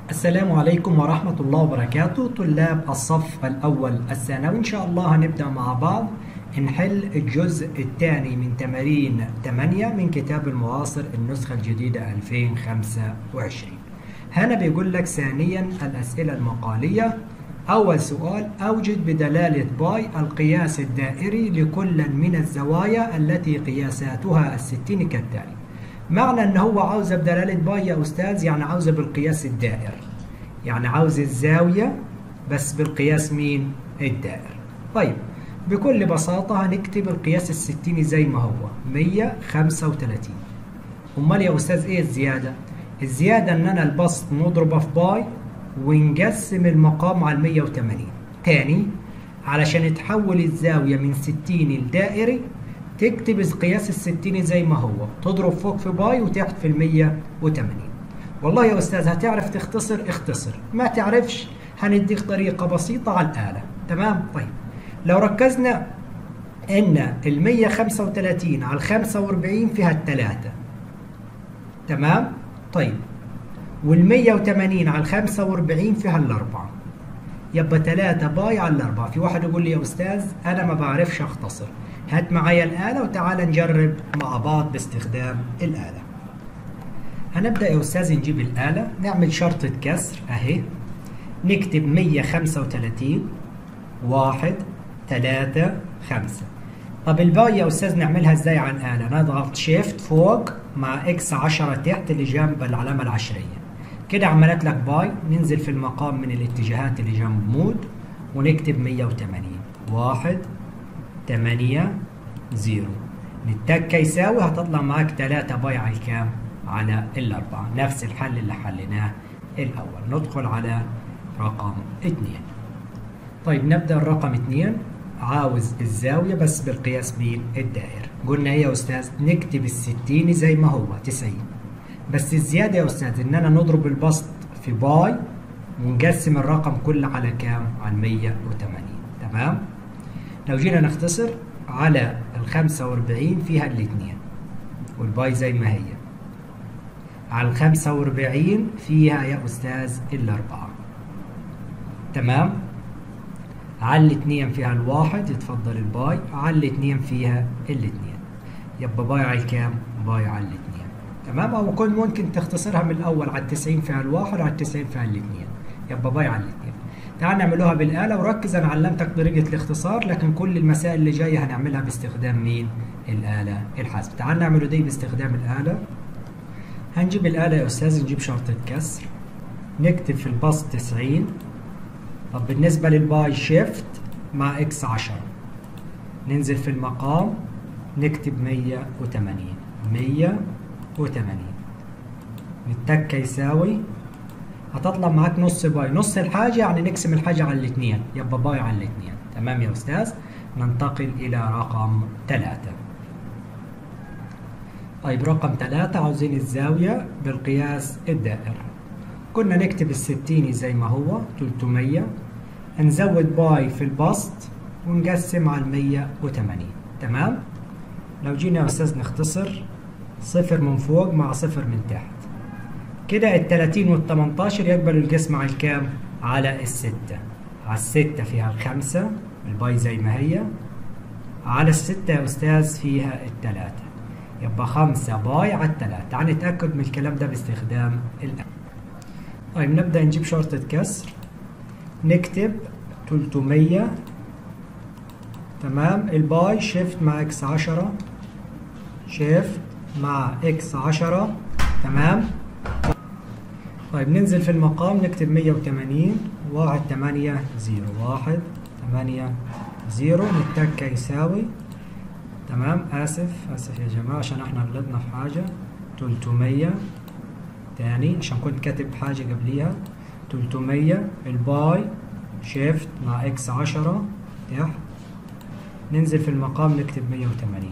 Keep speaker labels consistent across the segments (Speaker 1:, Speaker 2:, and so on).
Speaker 1: السلام عليكم ورحمة الله وبركاته طلاب الصف الأول الثانوي إن شاء الله هنبدأ مع بعض نحل الجزء الثاني من تمارين 8 من كتاب المعاصر النسخة الجديدة 2025 هنا بيقول لك ثانيا الأسئلة المقالية أول سؤال أوجد بدلالة باي القياس الدائري لكل من الزوايا التي قياساتها الستين كالتالي معنى ان هو عاوزه بدلالة باي يا استاذ يعني عاوزه بالقياس الدائري يعني عاوز الزاوية بس بالقياس مين الدائري طيب بكل بساطة هنكتب القياس الستيني زي ما هو 135 امال يا استاذ ايه الزيادة الزيادة ان انا البسط نضربه في باي ونقسم المقام على 180 تاني علشان تحول الزاوية من 60 لدائري تكتب قياس الستيني زي ما هو تضرب فوق في باي وتحت في المية وتمانين والله يا أستاذ هتعرف تختصر اختصر ما تعرفش هنديك طريقة بسيطة على الآلة تمام طيب لو ركزنا إن المية خمسة وتلاتين على الخمسة واربعين فيها التلاتة تمام طيب والمية وتمانين على الخمسة واربعين فيها الأربعة يبقى تلاتة باي على الأربعة في واحد يقول لي يا أستاذ أنا ما بعرفش أختصر هات معايا الآلة وتعالى نجرب مع بعض باستخدام الآلة هنبدأ يا أستاذ نجيب الآلة نعمل شرطة كسر أهي نكتب 135 واحد تلاتة خمسة طب الباقي يا أستاذ نعملها إزاي عن آلة نضغط شيفت فوق مع إكس 10 تحت اللي جنب العلامة العشرية كده عملت لك باي ننزل في المقام من الاتجاهات اللي جنب مود ونكتب 180 واحد تمانية زيرو نتك يساوي هتطلع معاك تلاتة باي على الكام؟ على الأربعة نفس الحل اللي حليناه الأول ندخل على رقم اتنين طيب نبدأ الرقم اتنين عاوز الزاوية بس بالقياس مين؟ الدائري قلنا ايه يا أستاذ؟ نكتب الستين زي ما هو تسعين بس الزيادة يا أستاذ إن أنا نضرب البسط في باي ونقسم الرقم كله على كام؟ على 180 تمام؟ لو جينا نختصر على ال 45 فيها الاثنين والباي زي ما هي على ال 45 فيها يا أستاذ الأربعة تمام على الاثنين فيها الواحد يتفضل الباي على الاثنين فيها الاثنين يبقى باي على الكام؟ باي على الاثنين تمام أو كل ممكن تختصرها من الأول على التسعين فيها الواحد وعلى التسعين فيها الاثنين يبقى باي على الاثنين تعال نعملوها بالآلة وركز أنا علمتك طريقة الاختصار لكن كل المسائل اللي جاية هنعملها باستخدام مين؟ الآلة الحاسبة تعال نعمله دي باستخدام الآلة هنجيب الآلة يا أستاذ نجيب شرطة كسر نكتب في البسط 90 طب بالنسبة للباي شيفت مع اكس 10 ننزل في المقام نكتب 180 180 نتك يساوي هتطلع معاك نص باي نص الحاجة يعني نقسم الحاجة على الاثنين يبقى باي على الاثنين تمام يا أستاذ ننتقل إلى رقم ثلاثة طيب رقم ثلاثة عاوزين الزاوية بالقياس الدائري كنا نكتب الستيني زي ما هو 300 نزود باي في البسط ونقسم على 180 تمام لو جينا يا أستاذ نختصر صفر من فوق مع صفر من تحت كده ال 30 وال 18 يقبلوا القسم على الكام؟ على الستة على الستة فيها الخمسة الباي زي ما هي على الستة يا أستاذ فيها التلاتة يبقى خمسة باي على التلاتة تعال نتأكد من الكلام ده باستخدام الآن طيب نبدأ نجيب شرطة كسر نكتب 300 تمام الباي شيفت مع اكس 10 شيفت مع اكس 10 تمام طيب ننزل في المقام نكتب 180 واحد تمانية زيرو واحد تمانية زيرو نتك يساوي تمام آسف آسف يا جماعة عشان احنا غلطنا في حاجة 300 تاني عشان كنت كاتب حاجة قبليها 300 الباي شيفت مع اكس 10 تحت ننزل في المقام نكتب 180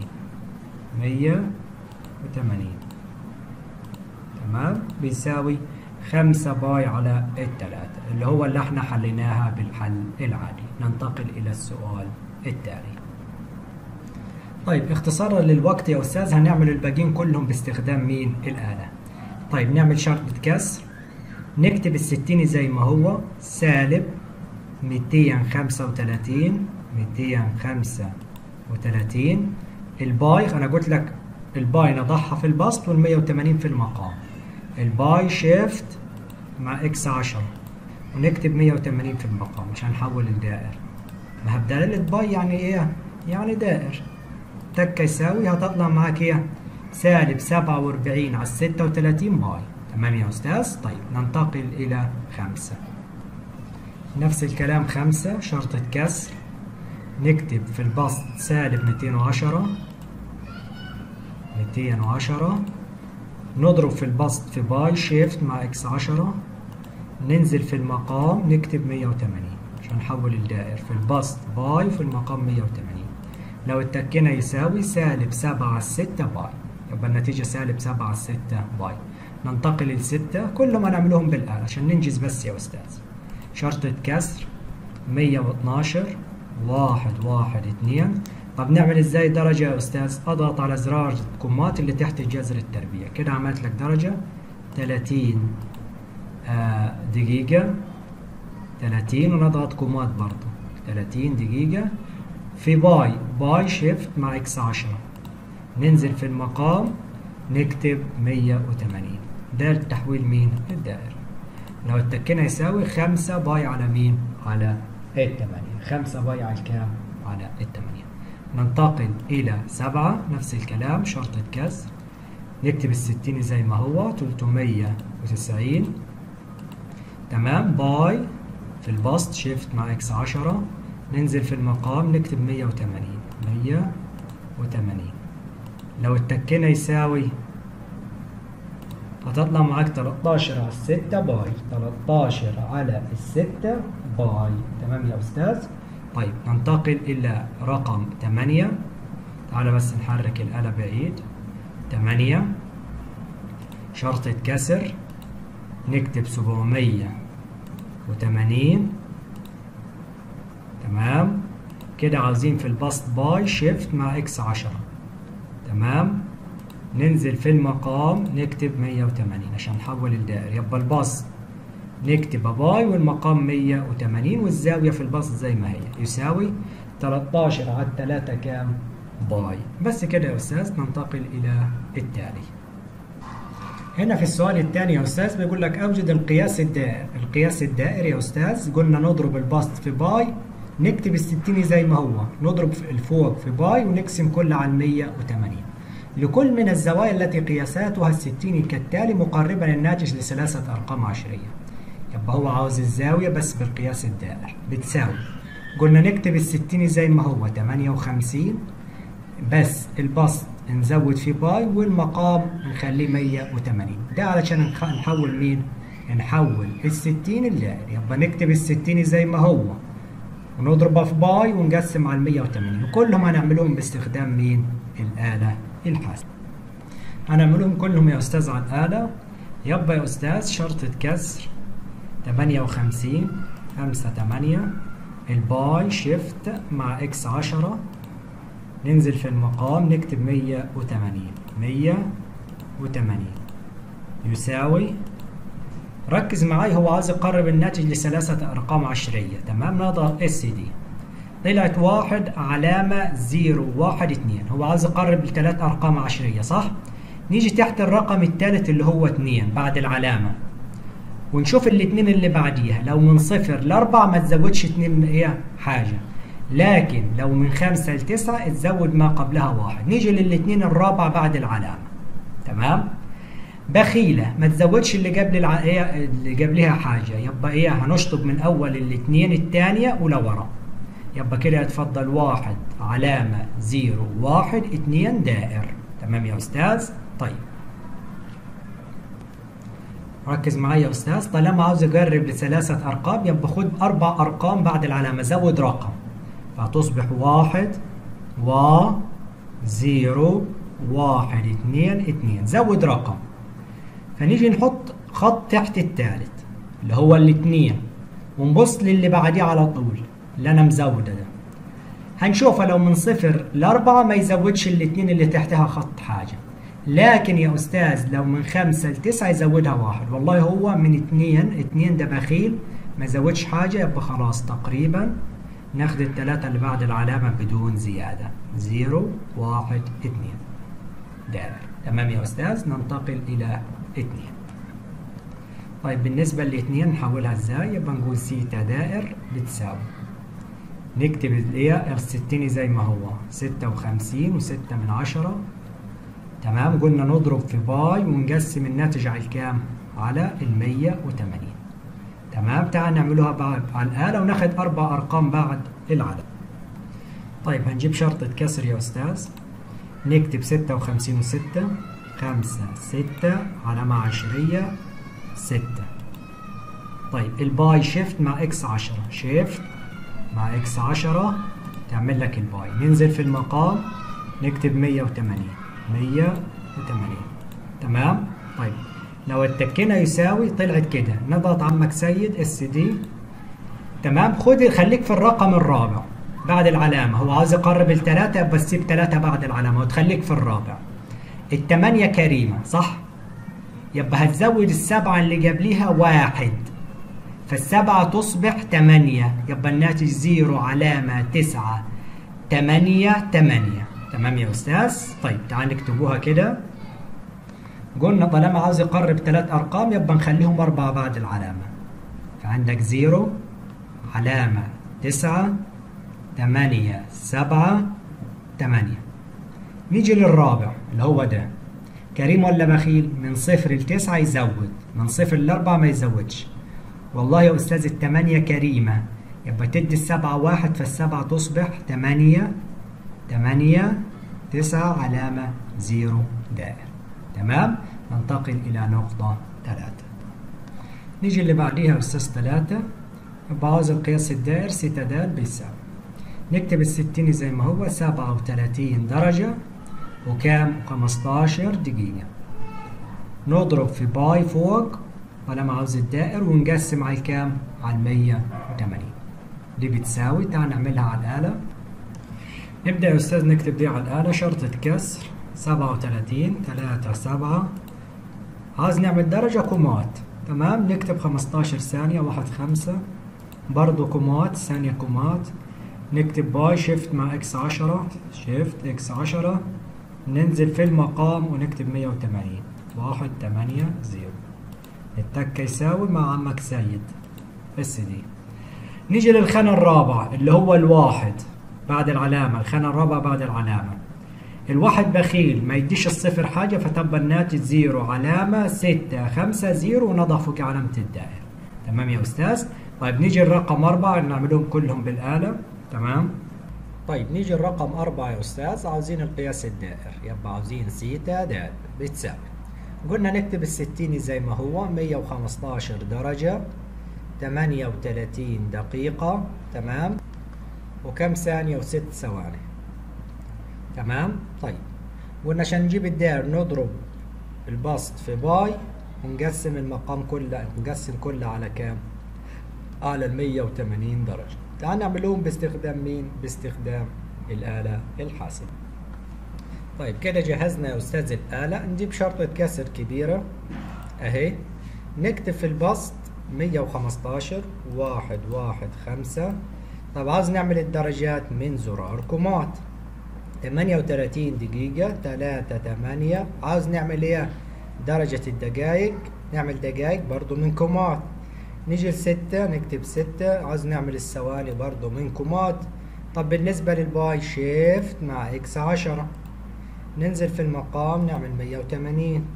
Speaker 1: 180 تمام بيساوي خمسة باي على التلاتة اللي هو اللي احنا حليناها بالحل العادي ننتقل إلى السؤال التالي طيب اختصارا للوقت يا أستاذ هنعمل الباقيين كلهم باستخدام مين؟ الآلة طيب نعمل شرطة كسر نكتب الستين زي ما هو سالب 235 235 الباي انا قلت لك الباي نضعها في البسط وال 180 في المقام الباي شيفت مع اكس 10 ونكتب 180 في المقام عشان نحول الدائر ما بدلالة باي يعني ايه؟ يعني دائر تك يساوي هتطلع معاك ايه؟ سالب 47 على 36 باي تمام يا استاذ؟ طيب ننتقل الى 5 نفس الكلام 5 شرطة كسر نكتب في البسط سالب 210 210 نضرب في البسط في باي شيفت مع اكس 10 ننزل في المقام نكتب 180 عشان نحول الدائر في البسط باي في المقام 180 لو اتكينا يساوي سالب 7 على 6 باي يبقى النتيجة سالب 7 على 6 باي ننتقل للستة كل ما نعملهم بالآلة عشان ننجز بس يا أستاذ شرطة كسر 112 واحد واحد اتنين طب نعمل ازاي درجة يا أستاذ؟ أضغط على زرار الكمات اللي تحت الجذر التربيع كده عملت لك درجة 30 آه دقيقة 30 ونضغط كومات برضو 30 دقيقة في باي باي شيفت مع اكس 10 ننزل في المقام نكتب 180 ده التحويل مين؟ الدائرة لو اتكينا يساوي 5 باي على مين؟ على الثمانية 5 باي على الكام؟ على الثمانية ننتقل إلى 7 نفس الكلام شرطة كسر نكتب الستين زي ما هو 390 تمام باي في البسط شيفت مع اكس 10 ننزل في المقام نكتب 180 180 لو اتكينا يساوي هتطلع معاك 13 على 6 باي 13 على الستة باي تمام يا أستاذ طيب ننتقل إلى رقم 8 تعال بس نحرك الآلة بعيد 8 شرطة كسر نكتب 780 تمام كده عاوزين في البسط باي شيفت مع اكس 10 تمام ننزل في المقام نكتب 180 عشان نحول الدائر يبقى البسط نكتب باي والمقام 180 والزاوية في البسط زي ما هي يساوي 13 على 3 كام باي بس كده يا أستاذ ننتقل إلى التالي هنا في السؤال الثاني يا أستاذ بيقول لك أوجد القياس الدائر القياس الدائري يا أستاذ قلنا نضرب البسط في باي نكتب الستيني زي ما هو نضرب في الفوق في باي ونقسم كل على 180 لكل من الزوايا التي قياساتها الستيني كالتالي مقربا الناتج لثلاثة أرقام عشرية يبقى هو عاوز الزاوية بس بالقياس الدائر بتساوي قلنا نكتب الستيني زي ما هو 58 بس البسط نزود فيه باي والمقام نخليه 180 ده علشان نحول مين؟ نحول الستين الدائري يبقى نكتب الستين زي ما هو ونضربها في باي ونقسم على 180 وكلهم هنعملهم باستخدام مين؟ الآلة الحاسبة هنعملهم كلهم يا أستاذ على الآلة يبقى يا أستاذ شرطة كسر 58 5 8 الباي شيفت مع اكس 10 ننزل في المقام نكتب 180 180 يساوي ركز معاي هو عايز يقرب الناتج لثلاثة أرقام عشرية تمام نضغط اس دي طلعت واحد علامة زيرو واحد اتنين هو عايز يقرب لثلاث أرقام عشرية صح؟ نيجي تحت الرقم الثالث اللي هو اتنين بعد العلامة ونشوف الاتنين اللي بعديها لو من صفر لأربعة ما تزودش اتنين ايه حاجة لكن لو من خمسة لتسعة تزود ما قبلها واحد نيجي للاتنين الرابعة بعد العلامة تمام بخيلة ما تزودش اللي قبل الع... إيه اللي قبلها حاجة يبقى ايه هنشطب من أول الاتنين التانية ولورا يبقى كده يتفضل واحد علامة زيرو واحد اتنين دائر تمام يا أستاذ طيب ركز معايا يا أستاذ طالما عاوز أقرب لثلاثة أرقام يبقى خد أربع أرقام بعد العلامة زود رقم فتصبح واحد و زيرو واحد اتنين اتنين زود رقم فنيجي نحط خط تحت التالت اللي هو الاتنين ونبص للي بعديه على طول اللي أنا مزودة ده هنشوفها لو من صفر لأربعة ما يزودش الاتنين اللي تحتها خط حاجة لكن يا أستاذ لو من خمسة لتسعة يزودها واحد والله هو من اتنين اتنين ده بخيل ما يزودش حاجة يبقى خلاص تقريبا ناخد التلاتة اللي بعد العلامة بدون زيادة زيرو واحد اتنين دائر تمام يا أستاذ ننتقل إلى اتنين طيب بالنسبة لاتنين نحولها ازاي يبقى نقول سيتا دائر بتساوي نكتب الايه الستيني زي ما هو ستة وخمسين وستة من عشرة تمام قلنا نضرب في باي ونقسم الناتج على الكام على المية وتمانين تمام تعال نعملوها بعد على الآلة وناخد أربع أرقام بعد العدد طيب هنجيب شرطة كسر يا أستاذ نكتب ستة وخمسين وستة خمسة ستة علامة عشرية ستة طيب الباي شيفت مع اكس عشرة شيفت مع اكس عشرة تعمل لك الباي ننزل في المقام نكتب مية وتمانين مية وتمانين تمام طيب لو اتكينا يساوي طلعت كده نضغط عمك سيد اس دي تمام خد خليك في الرقم الرابع بعد العلامة هو عاوز يقرب التلاتة بس سيب تلاتة بعد العلامة وتخليك في الرابع التمانية كريمة صح؟ يبقى هتزود السبعة اللي قبليها واحد فالسبعة تصبح تمانية يبقى الناتج زيرو علامة تسعة تمانية تمانية تمام يا أستاذ طيب تعال نكتبوها كده قلنا طالما عاوز يقرب ثلاث أرقام يبقى نخليهم أربعة بعد العلامة فعندك زيرو علامة تسعة تمانية سبعة تمانية نيجي للرابع اللي هو ده كريم ولا بخيل من صفر لتسعة يزود من صفر لأربعة ما يزودش والله يا أستاذ التمانية كريمة يبقى تدي السبعة واحد فالسبعة تصبح تمانية تمانية تسعة علامة زيرو دائر تمام ننتقل إلى نقطة ثلاثة نيجي اللي بعديها أستاذ ثلاثة يبقى عاوز القياس الدائر ستة دال بيساوي نكتب الستين زي ما هو سبعة وثلاثين درجة وكام 15 دقيقة نضرب في باي فوق طالما عاوز الدائر ونقسم على الكام على 180 دي بتساوي تعال نعملها على الآلة نبدأ يا أستاذ نكتب دي على الآلة شرطة كسر 37 3 7 عاوز نعمل درجة كومات تمام نكتب 15 ثانية 1 5 برضو كومات ثانية كومات نكتب باي شيفت مع اكس 10 شيفت اكس 10 ننزل في المقام ونكتب 180 واحد تمانية زيرو التكة يساوي مع عمك سيد اس دي نيجي للخانة الرابعة اللي هو الواحد بعد العلامة الخانة الرابعة بعد العلامة الواحد بخيل ما يديش الصفر حاجة فتبقى الناتج زيرو علامة ستة خمسة زيرو ونضع فوق علامة الدائرة تمام يا أستاذ طيب نيجي الرقم أربعة نعملهم كلهم بالآلة تمام طيب نيجي الرقم أربعة يا أستاذ عاوزين القياس الدائر يبقى عاوزين سيتا دال بتساوي قلنا نكتب الستيني زي ما هو مية وخمستاشر درجة تمانية وتلاتين دقيقة تمام وكم ثانية وست ثواني تمام طيب قلنا عشان نجيب الدائر نضرب البسط في باي ونقسم المقام كله نقسم كله على كام على المية وتمانين درجة تعال نعملهم باستخدام مين باستخدام الآلة الحاسبة طيب كده جهزنا يا أستاذ الآلة نجيب شرطة كسر كبيرة أهي نكتب في البسط 115 واحد واحد خمسة طب عاوز نعمل الدرجات من زرار كومات 38 دقيقة 3 8 عاوز نعمل ايه درجة الدقايق نعمل دقايق برضو من كومات نيجي لستة نكتب ستة عاوز نعمل الثواني برضو من كومات طب بالنسبة للباي شيفت مع اكس عشرة ننزل في المقام نعمل مية وتمانين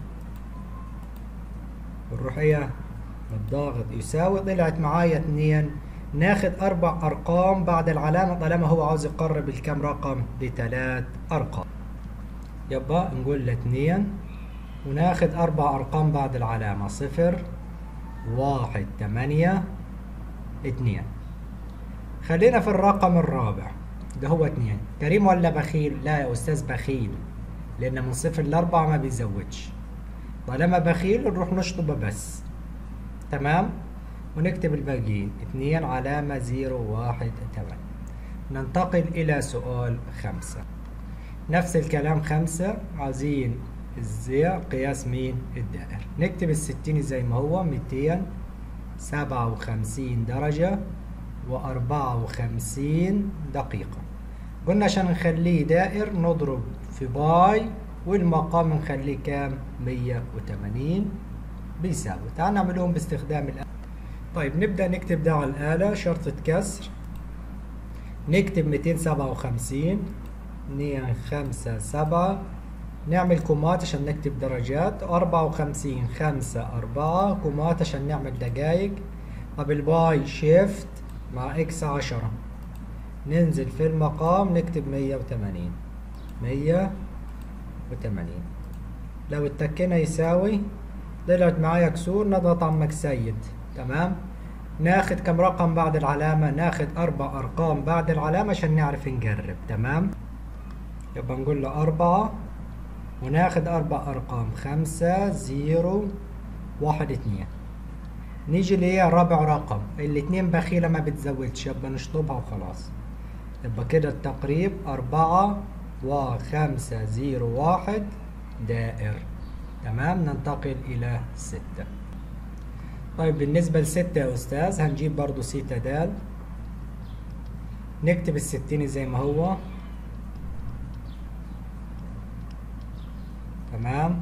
Speaker 1: بنروح ايه بالضاغط يساوي طلعت معايا اتنين ناخد اربع ارقام بعد العلامة طالما هو عاوز يقرب الكم رقم بثلاث ارقام يبقى نقول لاثنين وناخد اربع ارقام بعد العلامة صفر واحد تمانية اتنين خلينا في الرقم الرابع ده هو اتنين كريم ولا بخيل لا يا استاذ بخيل لان من صفر لاربعة ما بيزودش طالما بخيل نروح نشطبه بس تمام ونكتب الباقيين اتنين علامة زيرو واحد تمانية ننتقل إلى سؤال خمسة نفس الكلام خمسة عايزين الزي قياس مين الدائر نكتب الستين زي ما هو ميتين سبعة وخمسين درجة وأربعة وخمسين دقيقة قلنا عشان نخليه دائر نضرب في باي والمقام نخليه كام مية وتمانين بيساوي تعال نعملهم باستخدام الآلة طيب نبدأ نكتب ده على الآلة شرطة كسر نكتب ميتين سبعة وخمسين اتنين خمسة سبعة نعمل كومات عشان نكتب درجات أربعة وخمسين خمسة أربعة كومات عشان نعمل دقايق طب الباي شيفت مع إكس عشرة ننزل في المقام نكتب مية وتمانين مية وتمانين لو اتكينا يساوي طلعت معايا كسور نضغط على مكسيد تمام ناخد كم رقم بعد العلامة ناخد أربع أرقام بعد العلامة عشان نعرف نقرب تمام يبقى نقول له أربعة وناخد أربع أرقام خمسة زيرو واحد اتنين نيجي ليه رابع رقم الاتنين بخيلة ما بتزودش يبقى نشطبها وخلاص يبقى كده التقريب أربعة وخمسة زيرو واحد دائر تمام ننتقل إلى ستة طيب بالنسبة لستة يا أستاذ هنجيب برضو سيتا دال نكتب الستين زي ما هو تمام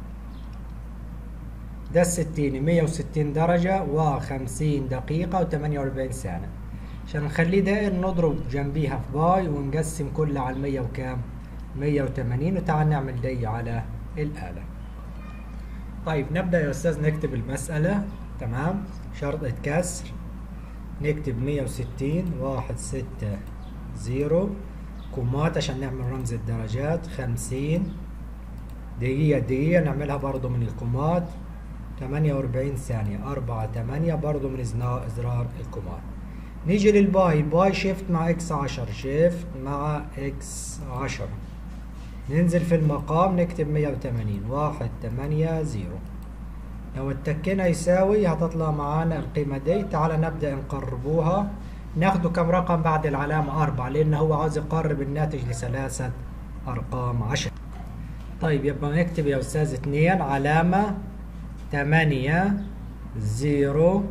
Speaker 1: ده الستيني مية وستين درجة وخمسين دقيقة وتمانية وأربعين ثانية عشان نخليه دائر نضرب جنبيها في باي ونقسم كل على المية وكام مية وتمانين وتعال نعمل دي على الآلة طيب نبدأ يا أستاذ نكتب المسألة تمام شرطة كسر نكتب مية وستين واحد ستة زيرو كومات عشان نعمل رمز الدرجات خمسين دقيقة دقيقة نعملها برضو من الكومات تمانية وأربعين ثانية أربعة تمانية برضو من إزرار الكومات نيجي للباي باي شيفت مع إكس عشر شيفت مع إكس عشر ننزل في المقام نكتب مية وتمانين واحد تمانية زيرو لو اتكينا يساوي هتطلع معانا القيمة دي تعالى نبدأ نقربوها ناخده كم رقم بعد العلامة أربعة لأن هو عاوز يقرب الناتج لثلاثة أرقام عشر طيب يبقى نكتب يا أستاذ اتنين علامة تمانية زيرو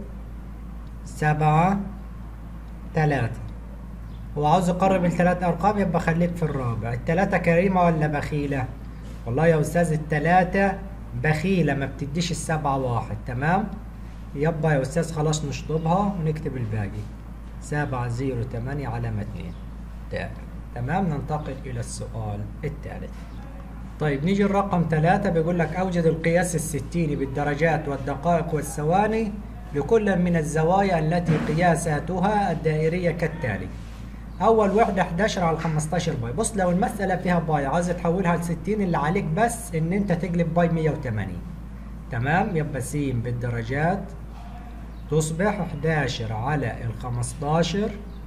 Speaker 1: سبعة تلاتة هو عاوز يقرب الثلاث أرقام يبقى خليك في الرابع التلاتة كريمة ولا بخيلة؟ والله يا أستاذ التلاتة بخيلة ما بتديش السبعة واحد تمام؟ يبقى يا أستاذ خلاص نشطبها ونكتب الباقي سبعة زيرو تمانية علامة اتنين تمام ننتقل إلى السؤال الثالث طيب نيجي الرقم ثلاثة بيقول لك أوجد القياس الستيني بالدرجات والدقائق والثواني لكل من الزوايا التي قياساتها الدائرية كالتالي أول وحدة 11 على 15 باي بص لو المسألة فيها باي عايز تحولها ل 60 اللي عليك بس إن أنت تقلب باي 180 تمام يبقى س بالدرجات تصبح 11 على ال 15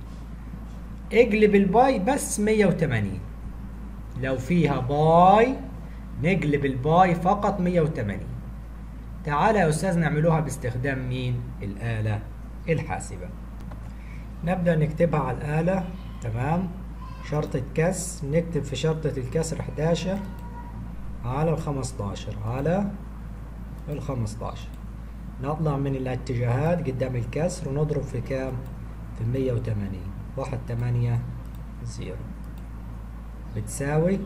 Speaker 1: اقلب الباي بس 180 لو فيها باي نقلب الباي فقط 180 تعالى يا أستاذ نعملوها باستخدام مين؟ الآلة الحاسبة نبدأ نكتبها على الآلة تمام شرطة كسر نكتب في شرطة الكسر 11 على ال 15 على ال 15 نطلع من الاتجاهات قدام الكسر ونضرب في كام؟ في 180 واحد تمانية زيرو بتساوي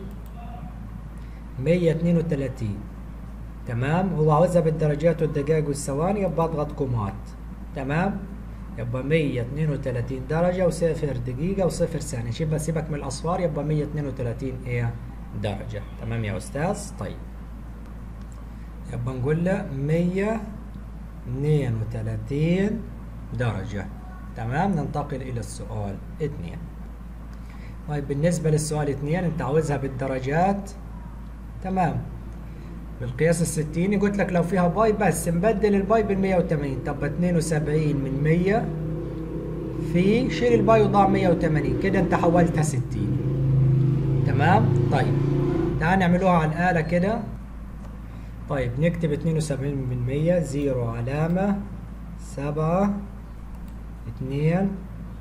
Speaker 1: مية اتنين وتلاتين تمام هو عاوزها بالدرجات والدقائق والثواني يبقى اضغط كومات تمام يبقى مية اتنين وتلاتين درجة وصفر دقيقة وصفر ثانية يبقى سيبك من الأصفار يبقى مية اتنين وتلاتين ايه درجة تمام يا أستاذ طيب يبقى نقول له مية اتنين وتلاتين درجة تمام ننتقل إلى السؤال اتنين طيب بالنسبة للسؤال اتنين انت عاوزها بالدرجات تمام بالقياس الستيني قلت لك لو فيها باي بس نبدل الباي بالمية وتمانين طب اتنين وسبعين من مية في شيل الباي وضع مية وتمانين كده انت حولتها ستين تمام طيب تعال نعملوها على الآلة كده طيب نكتب اتنين وسبعين من مية زيرو علامة سبعة اتنين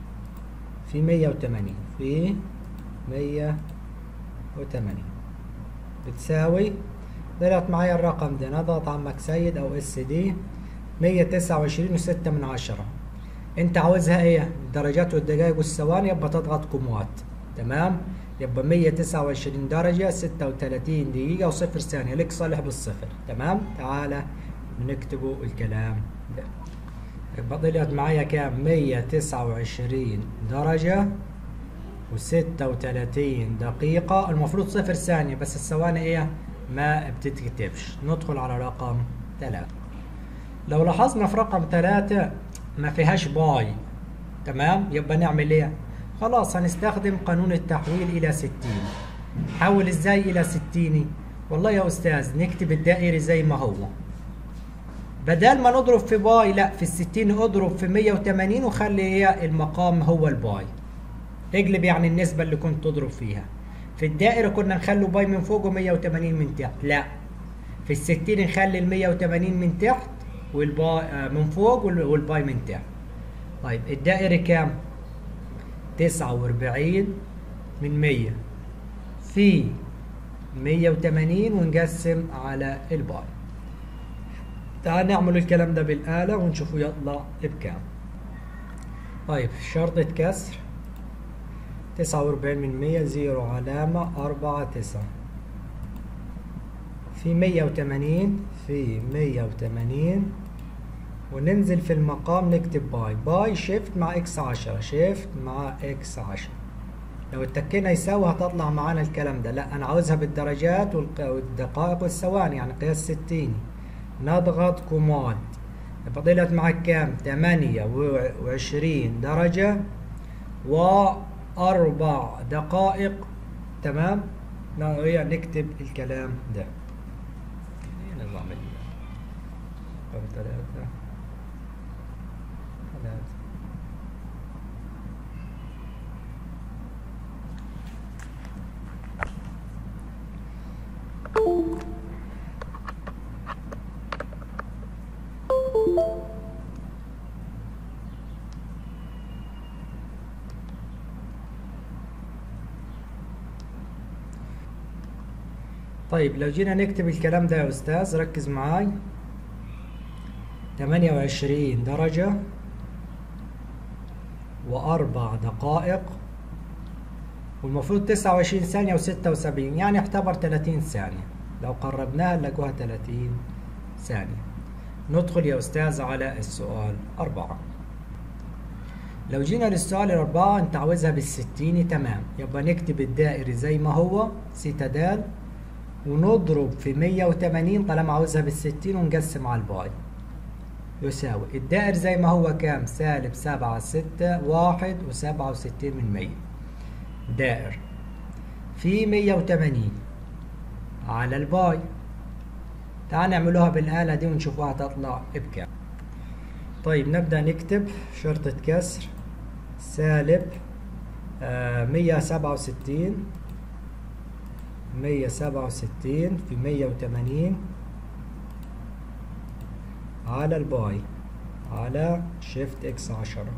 Speaker 1: في مية وتمانين في مية وتمانين بتساوي طلعت معايا الرقم ده نضغط عمك سيد او اس دي 129 وستة من عشرة انت عاوزها ايه الدرجات والدقائق والثواني يبقى تضغط كومات تمام يبقى 129 درجة 36 دقيقة وصفر ثانية لك صالح بالصفر تمام تعالى نكتبوا الكلام ده يبقى طلعت معايا كام 129 درجة و36 دقيقة المفروض صفر ثانية بس الثواني ايه ما بتتكتبش ندخل على رقم 3 لو لاحظنا في رقم 3 ما فيهاش باي تمام يبقى نعمل ايه خلاص هنستخدم قانون التحويل الى 60 حول ازاي الى 60 والله يا استاذ نكتب الدائري زي ما هو بدل ما نضرب في باي لا في الستين اضرب في 180 وخلي هي المقام هو الباي اقلب يعني النسبة اللي كنت تضرب فيها في الدائرة كنا نخلي باي من فوق و180 من تحت لا في الستين نخلي ال 180 من تحت والباي من فوق والباي من تحت طيب الدائرة كام؟ 49 من 100 في 180 ونقسم على الباي تعال نعمل الكلام ده بالآلة ونشوفه يطلع بكام طيب شرطة كسر تسعة وأربعين من مية زيرو علامة أربعة تسعة في مية وتمانين في مية وتمانين وننزل في المقام نكتب باي باي شيفت مع اكس عشرة شيفت مع اكس عشرة لو اتكينا يساوي هتطلع معانا الكلام ده لا انا عاوزها بالدرجات والدقائق والثواني يعني قياس ستيني نضغط كوماد فضلت معك كام تمانية وعشرين درجة وأربع دقائق تمام نكتب الكلام ده نظام رقم ثلاثة ثلاثة طيب لو جينا نكتب الكلام ده يا أستاذ ركز معاي تمانية وعشرين درجة وأربع دقائق والمفروض تسعة وعشرين ثانية وستة وسبعين يعني اعتبر تلاتين ثانية لو قربناها نلاقوها تلاتين ثانية ندخل يا أستاذ على السؤال أربعة لو جينا للسؤال الأربعة أنت عاوزها بالستيني تمام يبقى نكتب الدائري زي ما هو سيتا دال ونضرب في 180 طالما عاوزها بالستين ونقسم على الباي يساوي الدائر زي ما هو كام سالب سبعة ستة واحد وسبعة وستين من مية دائر في مية وتمانين على الباي تعال نعملوها بالآلة دي ونشوفوها تطلع بكام طيب نبدأ نكتب شرطة كسر سالب مية سبعة وستين مية سبعة وستين في مية وتمانين على الباي على شيفت اكس عشرة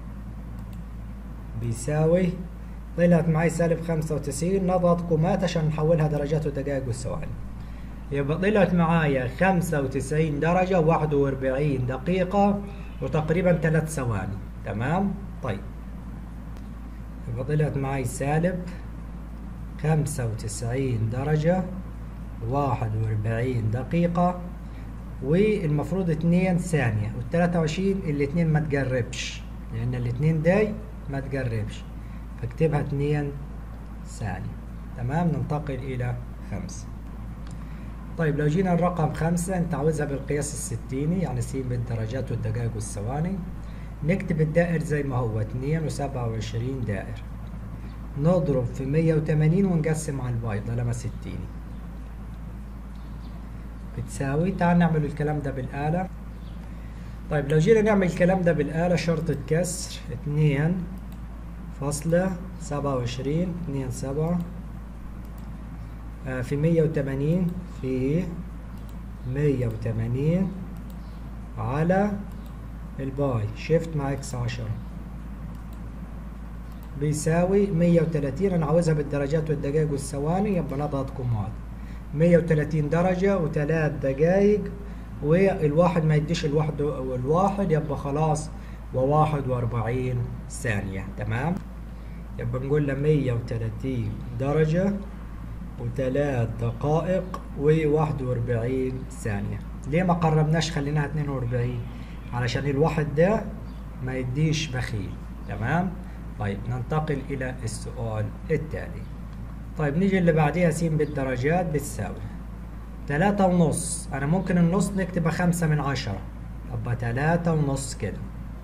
Speaker 1: بيساوي طلعت معي سالب خمسة وتسعين نضغط كومات عشان نحولها درجات ودقائق والثواني يبقى طلعت معايا خمسة وتسعين درجة واحد وأربعين دقيقة وتقريبا ثلاث ثواني تمام طيب يبقى طلعت معاي سالب خمسة وتسعين درجة واحد وأربعين دقيقة والمفروض اتنين ثانية والتلاتة وعشرين الاتنين ما تقربش لأن الاتنين داي ما تقربش فاكتبها اتنين ثانية تمام ننتقل إلى خمسة طيب لو جينا الرقم خمسة أنت عاوزها بالقياس الستيني يعني سين بالدرجات والدقائق والثواني نكتب الدائر زي ما هو اتنين وسبعة وعشرين دائر نضرب في مية وتمانين ونقسم على الباي طالما ستيني بتساوي تعال نعمل الكلام ده بالآلة طيب لو جينا نعمل الكلام ده بالآلة شرطة كسر اتنين فاصلة سبعة وعشرين اتنين سبعة في مية وتمانين في مية وتمانين على الباي شيفت مع اكس عشرة بيساوي مية وتلاتين انا عاوزها بالدرجات والدقائق والثواني يبقى نضغط كوماد 130 درجة وثلاث دقايق والواحد ما يديش الواحد والواحد يبقى خلاص وواحد واربعين ثانية تمام يبقى نقول له 130 درجة وثلاث دقائق وواحد واربعين ثانية ليه ما قربناش خليناها 42 علشان الواحد ده ما يديش بخيل تمام طيب ننتقل إلى السؤال التالي طيب نيجي اللي بعديها س بالدرجات بتساوي تلاتة ونص أنا ممكن النص نكتبها خمسة من عشرة يبقى تلاتة ونص كده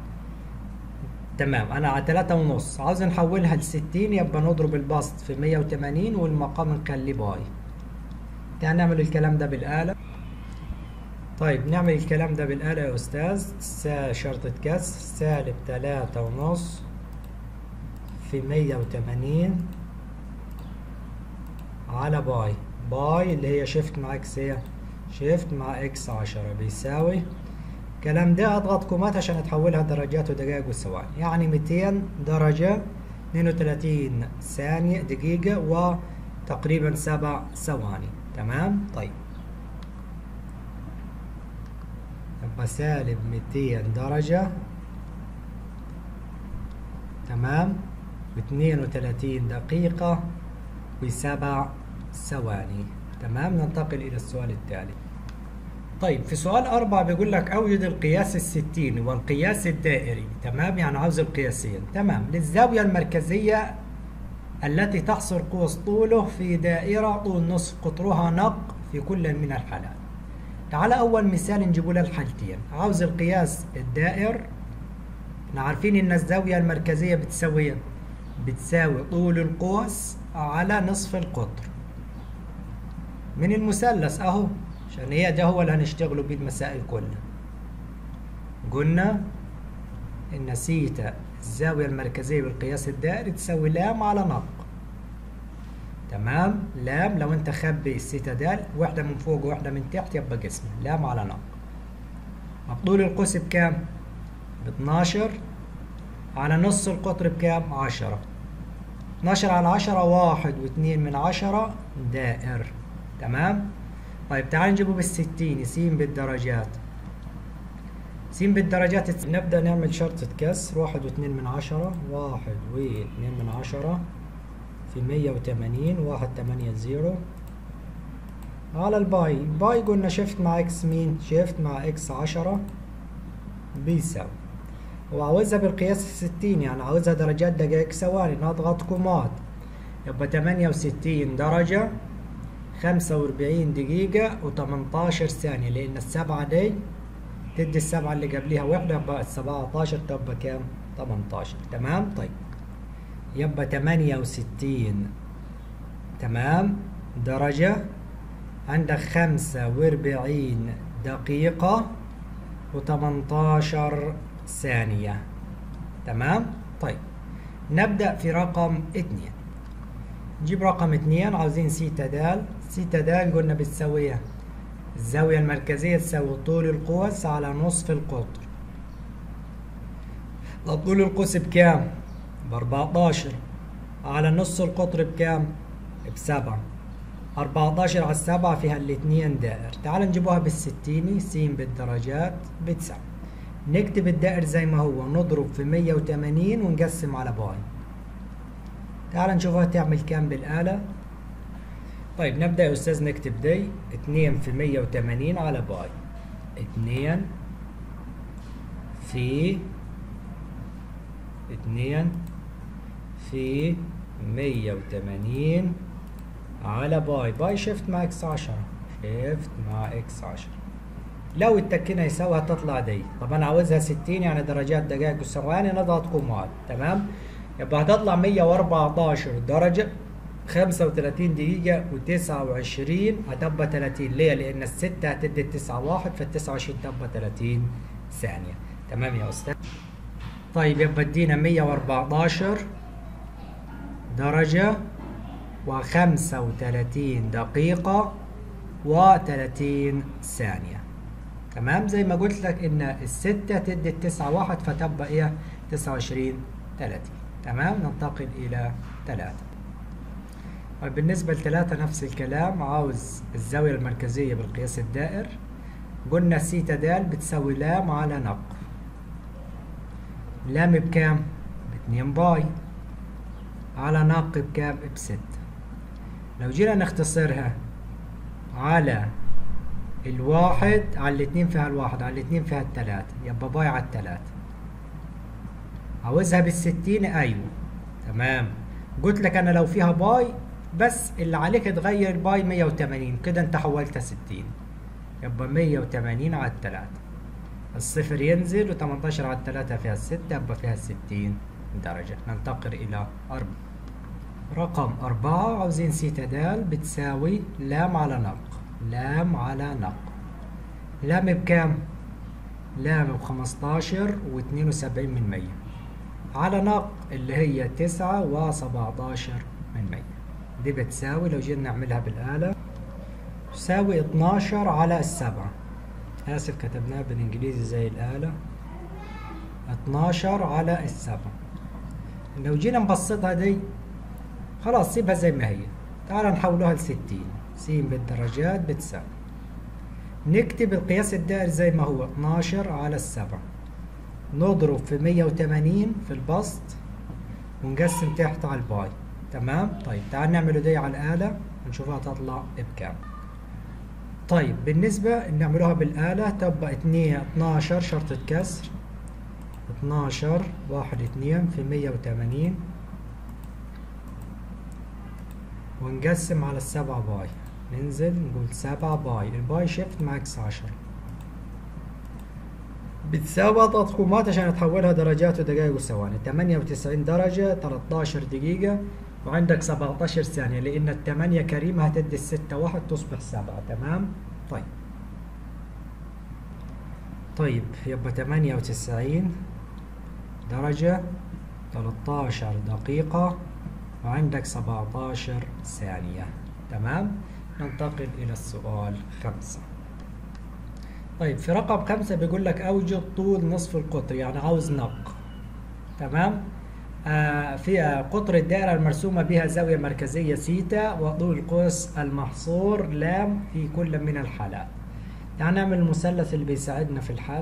Speaker 1: تمام أنا على تلاتة ونص عاوز نحولها لستين يبقى نضرب البسط في مية وتمانين والمقام نخليه باي تعال نعمل الكلام ده بالآلة طيب نعمل الكلام ده بالآلة يا أستاذ سا شرطة كسر سالب تلاتة ونص في مية وتمانين على باي باي اللي هي شيفت مع اكس هي شيفت مع اكس عشرة بيساوي الكلام ده اضغط كومات عشان تحولها درجات ودقائق وثواني يعني 200 درجة 32 ثانية دقيقة وتقريبا سبع ثواني تمام طيب يبقى سالب 200 درجة تمام و 32 دقيقة وسبع ثواني تمام ننتقل إلى السؤال التالي طيب في سؤال أربعة بيقول لك أوجد القياس الستيني والقياس الدائري تمام يعني عاوز القياسين تمام للزاوية المركزية التي تحصر قوس طوله في دائرة طول نصف قطرها نق في كل من الحالات تعال أول مثال نجيبه له الحالتين عاوز القياس الدائر احنا عارفين إن الزاوية المركزية بتساوي بتساوي طول القوس على نصف القطر من المثلث اهو عشان هي ده هو اللي هنشتغلوا بيه المسائل كلها قلنا ان سيتا الزاوية المركزية بالقياس الدائري تساوي لام على نق تمام لام لو انت خبي السيتا دال واحدة من فوق وواحدة من تحت يبقى قسمة لام على نق طول القوس بكام؟ ب 12 على نص القطر بكام؟ 10 12 على 10 واحد واتنين من عشرة دائر تمام طيب تعال نجيبه بالستين س بالدرجات س بالدرجات نبدأ نعمل شرطة كسر واحد واتنين من عشرة واحد واتنين من عشرة في مية وتمانين واحد تمانية زيرو على الباي باي قلنا شيفت مع اكس مين شيفت مع اكس عشرة بيساوي وعاوزها بالقياس الستين يعني عاوزها درجات دقائق ثواني نضغط كومات يبقى تمانية وستين درجة خمسة وأربعين دقيقة وتمنتاشر ثانية لأن السبعة دي تدي السبعة اللي قبليها وحدة يبقى السبعتاشر تبقى كام؟ تمنتاشر تمام؟ طيب يبقى تمانية وستين تمام؟ درجة عندك خمسة وأربعين دقيقة وتمنتاشر ثانية تمام؟ طيب نبدأ في رقم اتنين نجيب رقم اتنين عاوزين سيتا دال سيتا دال قلنا بتساويها الزاوية المركزية تساوي طول القوس على نصف القطر طب طول القوس بكام؟ بأربعتاشر على نص القطر بكام؟ بسبعة أربعتاشر على السبعة فيها الاتنين دائر تعال نجيبوها بالستيني س بالدرجات بتساوي نكتب الدائر زي ما هو نضرب في مية وتمانين ونقسم على باي تعال نشوفها تعمل كام بالآلة طيب نبدأ يا أستاذ نكتب دي اتنين في مية وتمانين على باي اتنين في اتنين في مية وتمانين على باي باي شيفت مع اكس عشرة شيفت مع اكس عشرة لو اتكينا يساوي هتطلع دي طب انا عاوزها ستين يعني درجات دقائق وثواني نضغط كومات تمام يبقى هتطلع مية واربعتاشر درجة خمسة وتلاتين دقيقة وتسعة وعشرين هتبقى تلاتين ليه؟ لأن الستة هتدي التسعة واحد فالتسعة وعشرين تبقى تلاتين ثانية تمام يا أستاذ طيب يبقى ادينا مية واربعتاشر درجة وخمسة وتلاتين دقيقة وتلاتين ثانية تمام زي ما قلت لك ان الستة تدي التسعة واحد فتبقى ايه تسعة وعشرين تلاتين تمام ننتقل الى تلاتة بالنسبة لثلاثة نفس الكلام عاوز الزاوية المركزية بالقياس الدائر قلنا سيتا د بتساوي لام على نق لام بكام؟ باتنين باي على نق بكام؟ بستة لو جينا نختصرها على الواحد على الاتنين فيها الواحد على الاتنين فيها التلاتة يبقى باي على التلاتة عاوزها بالستين ايوه تمام قلت لك انا لو فيها باي بس اللي عليك تغير باي 180 كده انت حولتها 60 يبقى 180 على التلاتة الصفر ينزل و18 على التلاتة فيها الستة يبقى فيها 60 درجة ننتقل إلى أربعة رقم أربعة عاوزين سيتا د بتساوي لام على نق لام على نق لام بكام؟ لام بخمستاشر واتنين وسبعين من مية على نق اللي هي تسعة وسبعتاشر من مية دي بتساوي لو جينا نعملها بالآلة تساوي اتناشر على السبعة آسف كتبناها بالإنجليزي زي الآلة اتناشر على السبعة لو جينا نبسطها دي خلاص سيبها زي ما هي تعال نحولوها لستين س بالدرجات بتساوي نكتب القياس الدائري زي ما هو 12 على السبعة نضرب في 180 في البسط ونقسم تحت على الباي تمام طيب تعال نعمله دي على الآلة ونشوفها تطلع بكام طيب بالنسبة نعملوها بالآلة تبقى 2 12 شرطة كسر 12 واحد اتنين في 180 ونقسم على السبعة باي ننزل نقول سبعة باي الباي شيفت ماكس عشرة بتساوي تضخيمات عشان تحولها درجات ودقائق وثواني تمانية وتسعين درجة تلاتاشر دقيقة وعندك سبعتاشر ثانية لأن التمانية كريمة هتدي الستة واحد تصبح سبعة تمام طيب طيب يبقى تمانية وتسعين درجة تلاتاشر دقيقة وعندك سبعتاشر ثانية تمام ننتقل إلى السؤال خمسة طيب في رقم خمسة بيقول لك أوجد طول نصف القطر يعني عاوز نق تمام آه في آه قطر الدائرة المرسومة بها زاوية مركزية سيتا وطول القوس المحصور لام في كل من الحالات يعني نعمل المثلث اللي بيساعدنا في الحل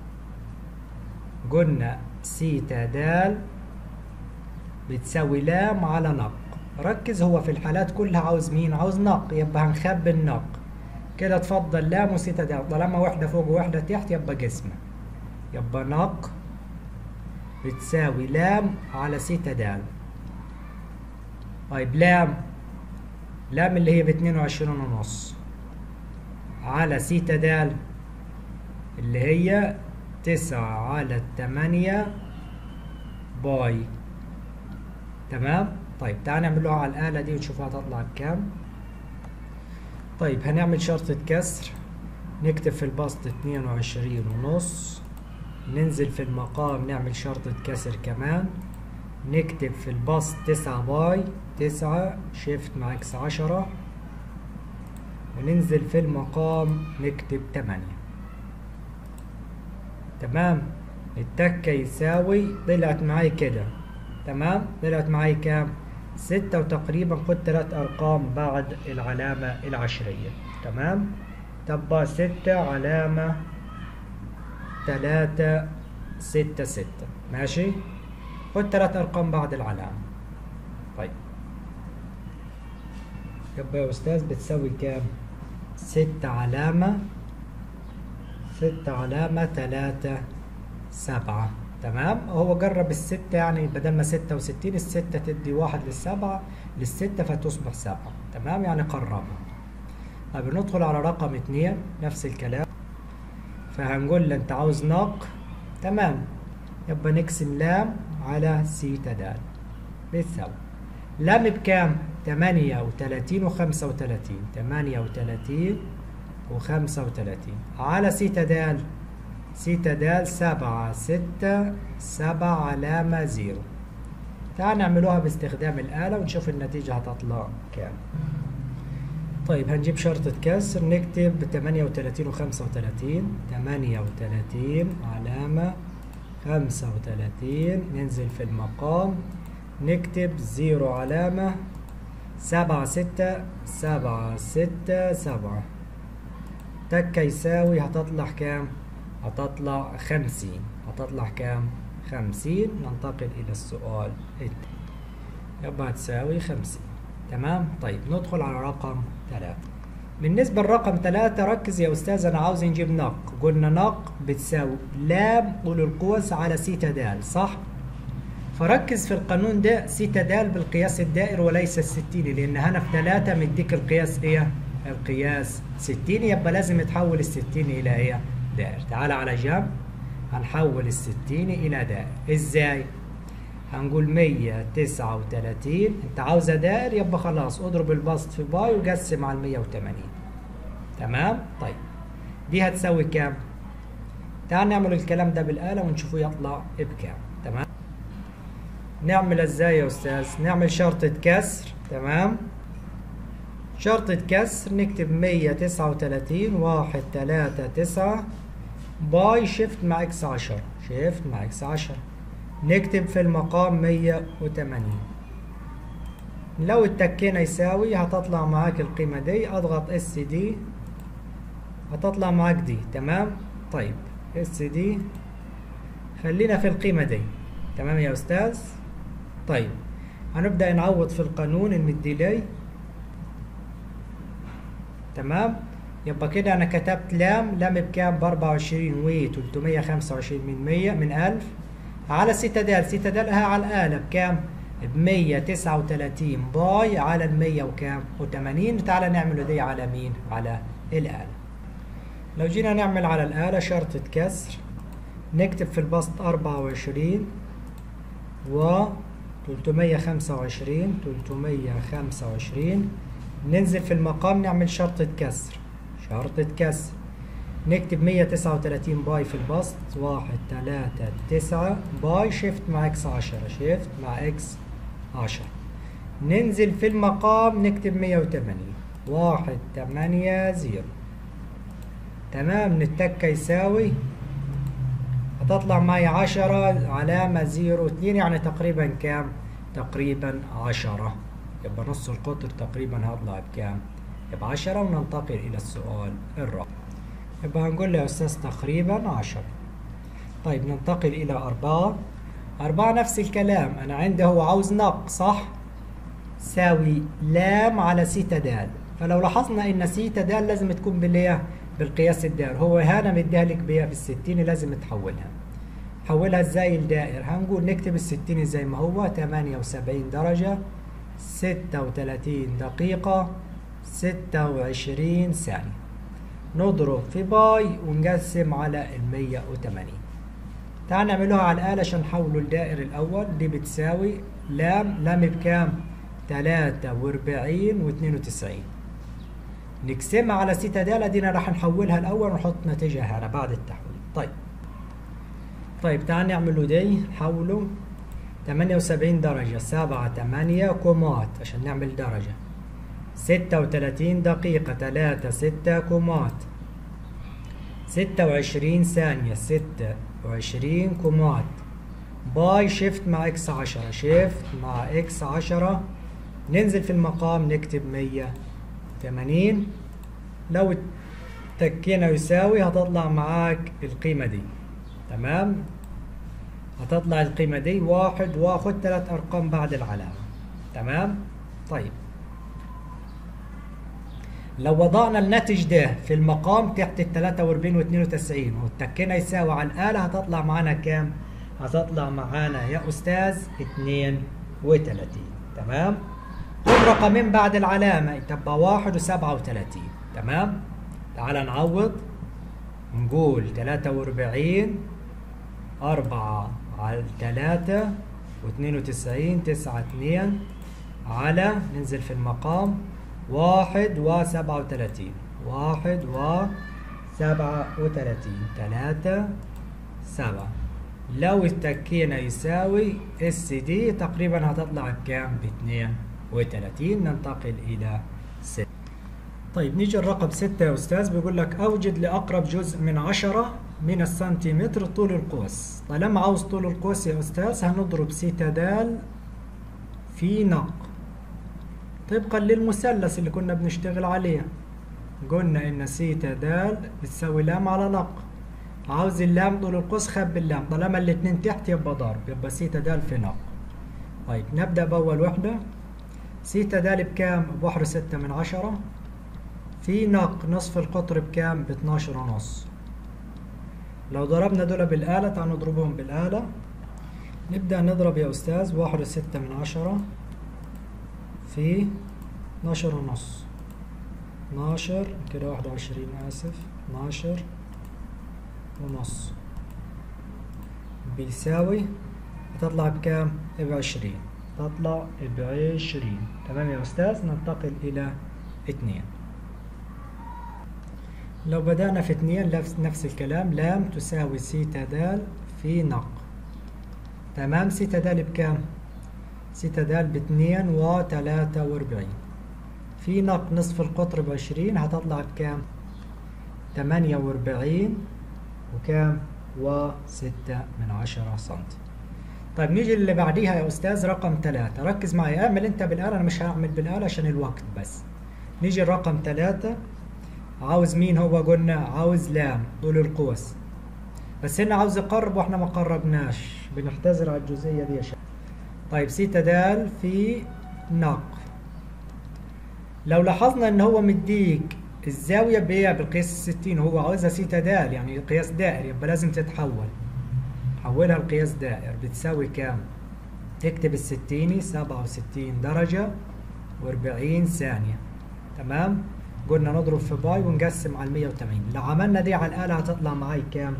Speaker 1: قلنا سيتا د بتساوي لام على نق ركز هو في الحالات كلها عاوز مين عاوز نق يبقى هنخبي النق كده تفضل لام وسيتا د طالما واحدة فوق وواحدة تحت يبقى جسمه يبقى نق بتساوي لام على سيتا د طيب لام لام اللي هي باتنين وعشرين ونص على سيتا د اللي هي تسعة على التمانية باي تمام طيب تعال نعملوها على الآلة دي ونشوفها هتطلع بكام طيب هنعمل شرطة كسر نكتب في البسط اتنين وعشرين ونص ننزل في المقام نعمل شرطة كسر كمان نكتب في البسط تسعة باي تسعة شيفت ماكس عشرة وننزل في المقام نكتب تمانية تمام التكة يساوي طلعت معاي كده تمام طلعت معاي كام ستة وتقريبا خد تلات أرقام بعد العلامة العشرية تمام تبقى ستة علامة تلاتة ستة ستة ماشي خد تلات أرقام بعد العلامة طيب يبقى يا أستاذ بتساوي كام ستة علامة ستة علامة تلاتة سبعة تمام هو جرب الستة يعني بدل ما ستة وستين الستة تدي واحد للسبعة للستة فتصبح سبعة تمام يعني قربها طيب ندخل على رقم اتنين نفس الكلام فهنقول له انت عاوز ناق تمام يبقى نقسم لام على سيتا د بتساوي لام بكام؟ تمانية وتلاتين وخمسة وتلاتين تمانية وتلاتين وخمسة وتلاتين على سيتا د سيتا د سبعة ستة سبعة علامة زيرو تعال نعملوها باستخدام الآلة ونشوف النتيجة هتطلع كام طيب هنجيب شرطة كسر نكتب تمانية وتلاتين وخمسة وتلاتين تمانية وتلاتين علامة خمسة وتلاتين ننزل في المقام نكتب زيرو علامة سبعة ستة سبعة ستة سبعة تكة يساوي هتطلع كام؟ هتطلع خمسين هتطلع كام؟ خمسين ننتقل إلى السؤال التالي يبقى هتساوي خمسين تمام؟ طيب ندخل على رقم ثلاثة بالنسبة لرقم ثلاثة ركز يا أستاذ أنا عاوز نجيب نق قلنا نق بتساوي لام طول القوس على سيتا دال صح؟ فركز في القانون ده سيتا دال بالقياس الدائري وليس الستيني لأن هنا في ثلاثة مديك القياس إيه؟ القياس ستيني يبقى لازم يتحول الستيني إلى إيه؟ دائر تعال على جنب هنحول الستيني إلى دائر إزاي؟ هنقول 139 انت عاوزه دائر يبقى خلاص اضرب البسط في باي وقسم على 180 تمام طيب دي هتساوي كام تعال نعمل الكلام ده بالآلة ونشوفه يطلع بكام تمام نعمل ازاي يا استاذ نعمل شرطة كسر تمام شرطة كسر نكتب 139 واحد تلاتة تسعة باي شيفت مع اكس عشرة شيفت مع اكس عشرة نكتب في المقام 180 لو اتكينا يساوي هتطلع معاك القيمة دي اضغط اس دي هتطلع معاك دي تمام طيب اس دي خلينا في القيمة دي تمام يا استاذ طيب هنبدأ نعوض في القانون المدي لي تمام يبقى كده انا كتبت لام لام بكام ب 24 و 325 من 100 من 1000 على سيتادال سيتادال ها على الآلة بكام؟ ب 139 باي على ال 100 وكام؟ و80 تعالى نعمله دي على مين؟ على الآلة. لو جينا نعمل على الآلة شرطة كسر نكتب في البسط 24 و 325 325 ننزل في المقام نعمل شرطة كسر شرطة كسر نكتب 139 باي في البسط واحد تلاتة تسعة باي شيفت مع اكس عشرة شيفت مع اكس عشرة ننزل في المقام نكتب 180 واحد تمانية زيرو تمام نتكة يساوي هتطلع معي عشرة علامة زيرو اتنين يعني تقريبا كام؟ تقريبا عشرة يبقى نص القطر تقريبا هطلع بكام؟ يبقى عشرة وننتقل إلى السؤال الرابع يبقى هنقول له يا أستاذ تقريبا عشرة طيب ننتقل إلى أربعة أربعة نفس الكلام أنا عندي هو عاوز نق صح؟ ساوي لام على سيتا دال فلو لاحظنا إن سيتا دال لازم تكون بالإيه؟ بالقياس الدائري هو هنا مديها لك بيها بالستين لازم تحولها حولها ازاي الدائر هنقول نكتب الستين زي ما هو تمانية وسبعين درجة ستة وتلاتين دقيقة ستة وعشرين ثانية نضرب في باي ونقسم على المية وتمانين تعال نعملوها على الآلة عشان نحولوا الدائر الأول دي بتساوي لام لام بكام؟ تلاتة وأربعين واتنين وتسعين نقسمها على سيتا دالة دينا راح نحولها الأول ونحط نتيجة هنا بعد التحويل طيب طيب تعال نعملوا دي نحولوا 78 درجة سبعة تمانية كومات عشان نعمل درجة ستة وتلاتين دقيقة تلاتة ستة كومات ستة وعشرين ثانية ستة وعشرين كومات باي شيفت مع اكس عشرة شيفت مع اكس عشرة ننزل في المقام نكتب مية تمانين لو تكينا يساوي هتطلع معاك القيمة دي تمام هتطلع القيمة دي واحد واخد ثلاث أرقام بعد العلامة تمام طيب لو وضعنا الناتج ده في المقام تحت ال 43 و 92 واتكينا يساوي على الآلة هتطلع معانا كام؟ هتطلع معانا يا أستاذ 32 تمام؟ خد رقمين بعد العلامة تبقى 1 و 37 تمام؟ تعال نعوض نقول 43 4 على 3 و92 9 2 على ننزل في المقام واحد وسبعة وثلاثين واحد وسبعة وثلاثين ثلاثة سبعة لو اتكينا يساوي اس دي تقريبا هتطلع بكام باثنين وثلاثين ننتقل الى ستة طيب نيجي الرقم ستة يا أستاذ بيقول لك أوجد لأقرب جزء من عشرة من السنتيمتر طول القوس طالما عاوز طول القوس يا أستاذ هنضرب سيتا دال في نق طبقا للمثلث اللي كنا بنشتغل عليه قلنا ان سيتا د بتساوي لام على نق عاوز اللام طول القوس خب اللام طالما الاتنين تحت يبقى ضرب يبقى سيتا د في نق طيب نبدأ بأول وحدة سيتا د بكام؟ بواحد ستة من عشرة في نق نصف القطر بكام؟ باتناشر ونص لو ضربنا دول بالآلة تعالوا نضربهم بالآلة نبدأ نضرب يا أستاذ واحد وستة من عشرة في اتناشر ونص اتناشر كده واحد وعشرين آسف اتناشر ونص بيساوي هتطلع بكام؟ بعشرين تطلع بعشرين تمام يا أستاذ ننتقل إلى اتنين لو بدأنا في اتنين نفس الكلام لام تساوي سيتا د في نق تمام سيتا د بكام؟ سيتا د باتنين وتلاتة واربعين في نق نصف القطر بعشرين هتطلع بكام؟ تمانية واربعين وكام؟ وستة من عشرة سنتي طيب نيجي اللي بعديها يا أستاذ رقم ثلاثة ركز معي اعمل أنت بالآلة أنا مش هعمل بالآلة عشان الوقت بس نيجي الرقم ثلاثة عاوز مين هو قلنا عاوز لام طول القوس بس هنا عاوز يقرب واحنا ما قربناش بنختزل على الجزئية دي يا شباب طيب سيتا د في نق لو لاحظنا ان هو مديك الزاوية بإيه بالقياس الستين وهو عاوزها سيتا د يعني قياس دائري يبقى لازم تتحول حولها لقياس دائر بتساوي كام؟ تكتب الستيني سبعة وستين درجة واربعين ثانية تمام؟ قلنا نضرب في باي ونقسم على المية وتمانين لو عملنا دي على الآلة هتطلع معاي كام؟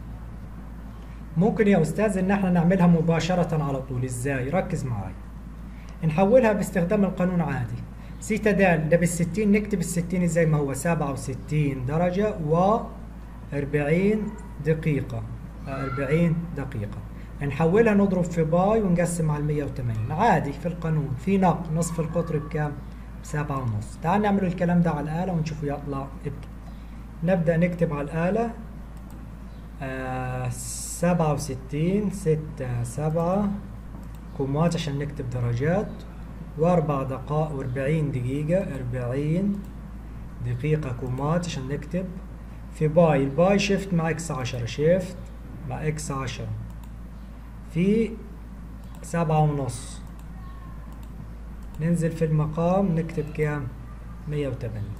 Speaker 1: ممكن يا أستاذ إن احنا نعملها مباشرة على طول إزاي؟ ركز معاي نحولها باستخدام القانون عادي سيتا د ده بالستين نكتب الستين زي ما هو سبعة وستين درجة و أربعين دقيقة 40 دقيقة نحولها نضرب في باي ونقسم على 180 عادي في القانون في نق نصف القطر بكام؟ بسبعة ونص تعال نعمل الكلام ده على الآلة ونشوفه يطلع بكام نبدأ نكتب على الآلة آه سبعة وستين ستة سبعة كومات عشان نكتب درجات وأربع دقائق وأربعين دقيقة أربعين دقيقة كومات عشان نكتب في باي الباي شيفت مع اكس عشرة شيفت مع اكس عشرة في سبعة ونص ننزل في المقام نكتب كام مية وتمانين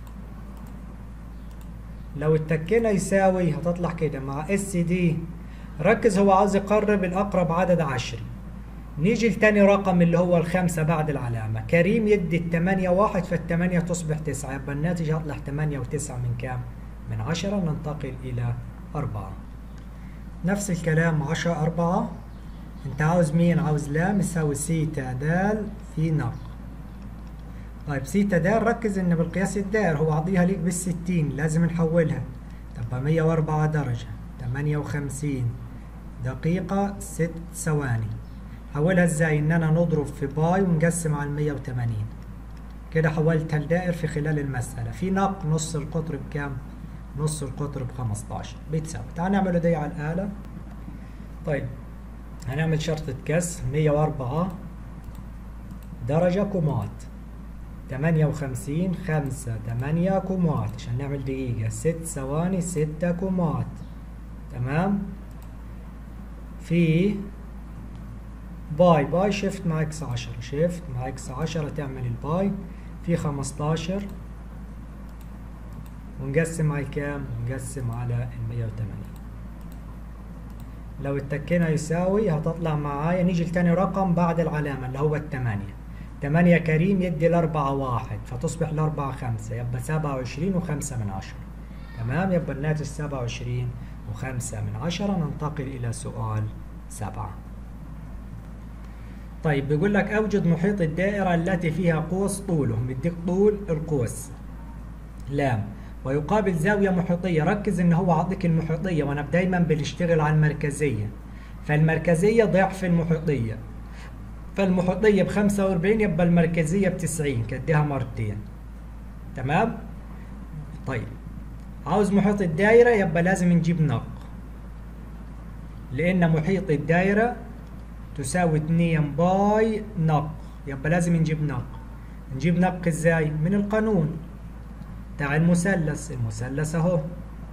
Speaker 1: لو اتكينا يساوي هتطلع كده مع اس دي ركز هو عاوز يقرب الأقرب عدد عشري نيجي لتاني رقم اللي هو الخمسة بعد العلامة كريم يدي التمانية واحد فالتمانية تصبح تسعة يبقى الناتج هيطلع تمانية وتسعة من كام؟ من عشرة ننتقل إلى أربعة نفس الكلام عشرة أربعة أنت عاوز مين؟ عاوز لام يساوي سيتا د في نق طيب سيتا د ركز إن بالقياس الدائر هو عطيها ليك بالستين لازم نحولها تبقى مية وأربعة درجة تمانية وخمسين دقيقة ست ثواني حولها ازاي ان انا نضرب في باي ونقسم على 180 كده حولتها لدائر في خلال المسألة في نق نص القطر بكام نص القطر ب 15 بيتساوي تعال نعمله دي على الآلة طيب هنعمل شرطة كسر 104 درجة كومات 58 5 8 كومات عشان نعمل دقيقة 6 ثواني 6 كومات تمام في باي باي شيفت مع اكس 10 شيفت مع اكس 10 تعمل الباي في 15 ونقسم على كام؟ ونقسم على ال 180 لو اتكينا يساوي هتطلع معايا نيجي لتاني رقم بعد العلامة اللي هو التمانية تمانية كريم يدي الأربعة واحد فتصبح الأربعة خمسة يبقى سبعة وعشرين وخمسة من عشرة تمام يبقى الناتج سبعة وعشرين وخمسة من عشرة ننتقل إلى سؤال سبعة طيب بيقول لك أوجد محيط الدائرة التي فيها قوس طوله مديك طول القوس لام ويقابل زاوية محيطية ركز إن هو عطيك المحيطية وأنا دايما بنشتغل على المركزية فالمركزية ضعف المحيطية فالمحيطية بخمسة وأربعين يبقى المركزية بتسعين كديها مرتين تمام طيب عاوز محيط الدائرة يبقى لازم نجيب نق لأن محيط الدائرة تساوي 2 باي نق يبقى لازم نجيب نق نجيب نق ازاي من القانون بتاع المثلث المثلث اهو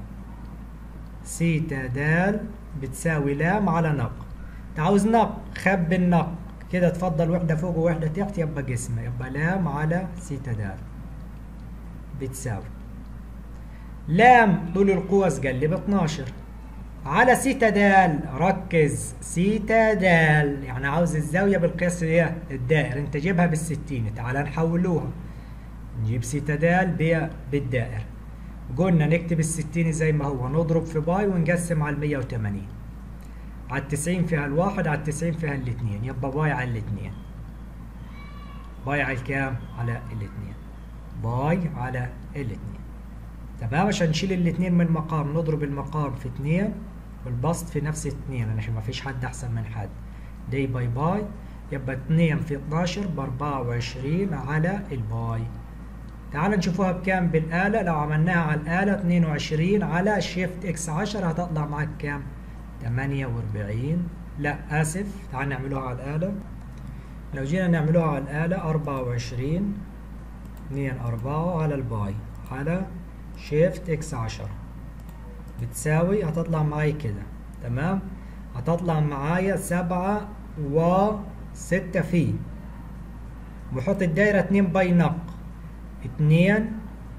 Speaker 1: سيتا د بتساوي لام على نق عاوز نق خب النق كده تفضل وحده فوق ووحده تحت يبقى جسمه يبقى لام على سيتا د بتساوي لام طول القوس قلب 12 على سيتا د ركز سيتا د يعني عاوز الزاويه بالقياس ايه الدائر انت جيبها بالستين تعال نحولوها نجيب سيتا د بالدائر قلنا نكتب الستين زي ما هو نضرب في باي ونقسم على المية وتمانين على التسعين فيها الواحد على التسعين فيها الاتنين يبقى باي على الاتنين باي على الكام على الاتنين باي على الاتنين تمام عشان نشيل الاتنين من المقام نضرب المقام في اتنين والبسط في نفس اتنين عشان ما فيش حد احسن من حد دي باي باي يبقى اتنين في اتناشر باربعة وعشرين على الباي تعال نشوفوها بكام بالآلة لو عملناها على الآلة 22 على شيفت اكس 10 هتطلع معاك كام 48 لا آسف تعال نعملوها على الآلة لو جينا نعملوها على الآلة 24 2 4 على الباي على شيفت اكس 10 بتساوي هتطلع معايا كده تمام هتطلع معايا 7 و 6 في بحط الدايرة 2 باي نق اتنين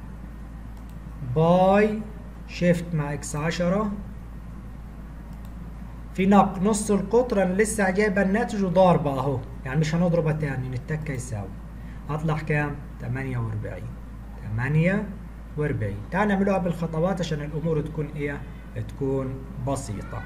Speaker 1: باي شيفت مع اكس عشرة في نق نص القطر انا لسه جايبه الناتج وضاربه اهو يعني مش هنضربها تاني نتك يساوي هطلع كام؟ 48 48 تعال نعملوها بالخطوات عشان الامور تكون ايه؟ تكون بسيطة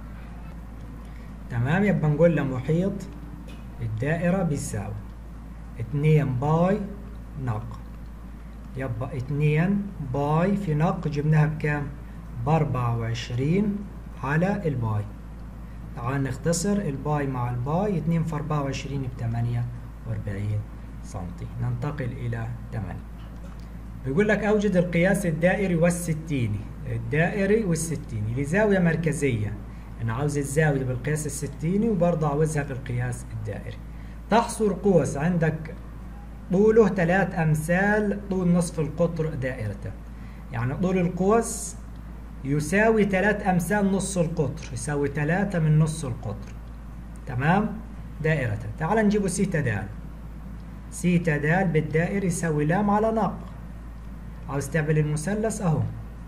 Speaker 1: تمام يبقى نقول له محيط الدائرة بيساوي 2 باي نق يبقى اتنين باي في نق جبناها بكام؟ بأربعة وعشرين على الباي تعال نختصر الباي مع الباي اتنين في أربعة وعشرين بتمانية وأربعين سنتي ننتقل إلى تمانية بيقول لك أوجد القياس الدائري والستيني الدائري والستيني لزاوية مركزية أنا عاوز الزاوية بالقياس الستيني وبرضه عاوزها بالقياس الدائري تحصر قوس عندك طوله ثلاث أمثال طول نصف القطر دائرته يعني طول القوس يساوي ثلاث أمثال نص القطر يساوي ثلاثة من نص القطر تمام دائرته تعال نجيبه سيتا دال سيتا دال بالدائر يساوي لام على نق عاوز تعمل المثلث اهو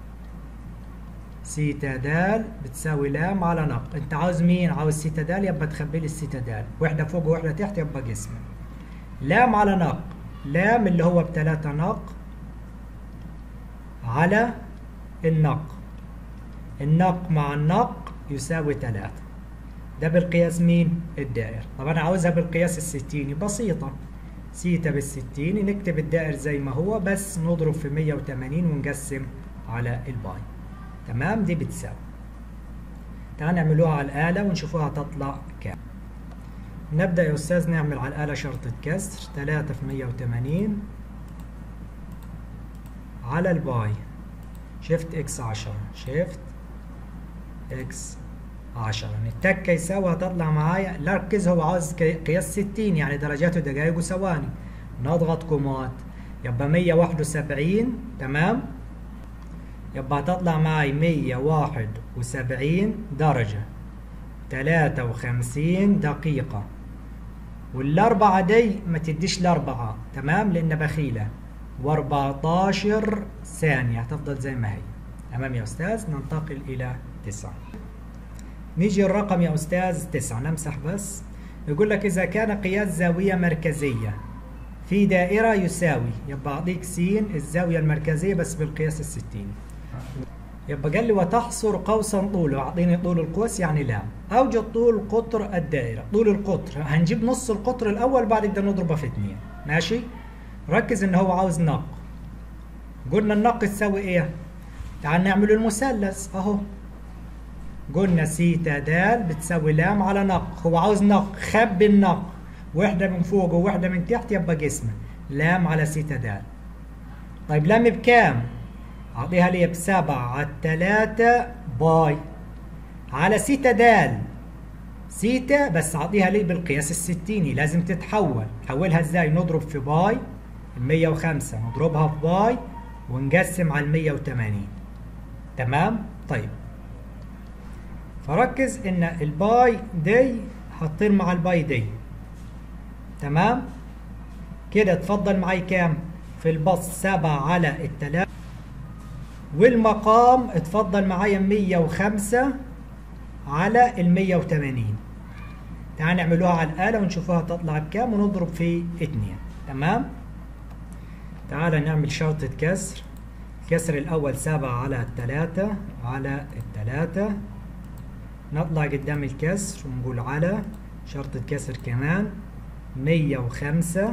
Speaker 1: سيتا دال بتساوي لام على نق انت عاوز مين عاوز سيتا دال يبقى تخبي لي السيتا دال واحده فوق وواحده تحت يبقى جسمه لام على نق لام اللي هو بتلاتة نق على النق النق مع النق يساوي تلاتة ده بالقياس مين؟ الدائر طب أنا عاوزها بالقياس الستيني بسيطة سيتا بالستيني نكتب الدائر زي ما هو بس نضرب في 180 ونقسم على الباي تمام دي بتساوي تعال نعملوها على الآلة ونشوفوها تطلع كام نبدأ يا أستاذ نعمل على الآلة شرطة كسر 3 في 180 على الباي شيفت اكس 10 شيفت اكس 10 التكة يساوي هتطلع معايا لا ركز هو عاوز قياس 60 يعني درجات ودقائق وثواني نضغط كومات يبقى 171 تمام يبقى هتطلع معاي 171 درجة 53 دقيقة والأربعة دي ما تديش الأربعة تمام لأن بخيلة و14 ثانية هتفضل زي ما هي تمام يا أستاذ ننتقل إلى تسعة نيجي الرقم يا أستاذ تسعة نمسح بس يقول لك إذا كان قياس زاوية مركزية في دائرة يساوي يبقى أعطيك س الزاوية المركزية بس بالقياس الستين يبقى قال لي وتحصر قوسا طوله اعطيني طول القوس يعني لام اوجد طول قطر الدائره طول القطر هنجيب نص القطر الاول بعد كده نضربه في اثنين ماشي ركز ان هو عاوز نق قلنا النق تساوي ايه تعال نعمل المثلث اهو قلنا سيتا د بتساوي لام على نق هو عاوز نق خبي النق واحده من فوق وواحده من تحت يبقى جسمه لام على سيتا د طيب لام بكام أعطيها لي بسبعة على التلاتة باي على سيتا دال سيتا بس أعطيها لي بالقياس الستيني لازم تتحول حولها ازاي نضرب في باي ال 105 نضربها في باي ونقسم على ال 180 تمام طيب فركز ان الباي دي هتطير مع الباي دي تمام كده اتفضل معي كام في البسط 7 على التلاتة والمقام اتفضل معايا 105 على ال 180 تعال نعملوها على الآلة ونشوفوها تطلع بكام ونضرب في 2 تمام تعال نعمل شرطة كسر الكسر الأول 7 على التلاتة على التلاتة نطلع قدام الكسر ونقول على شرطة كسر كمان 105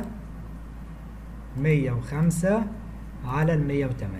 Speaker 1: 105 على ال 180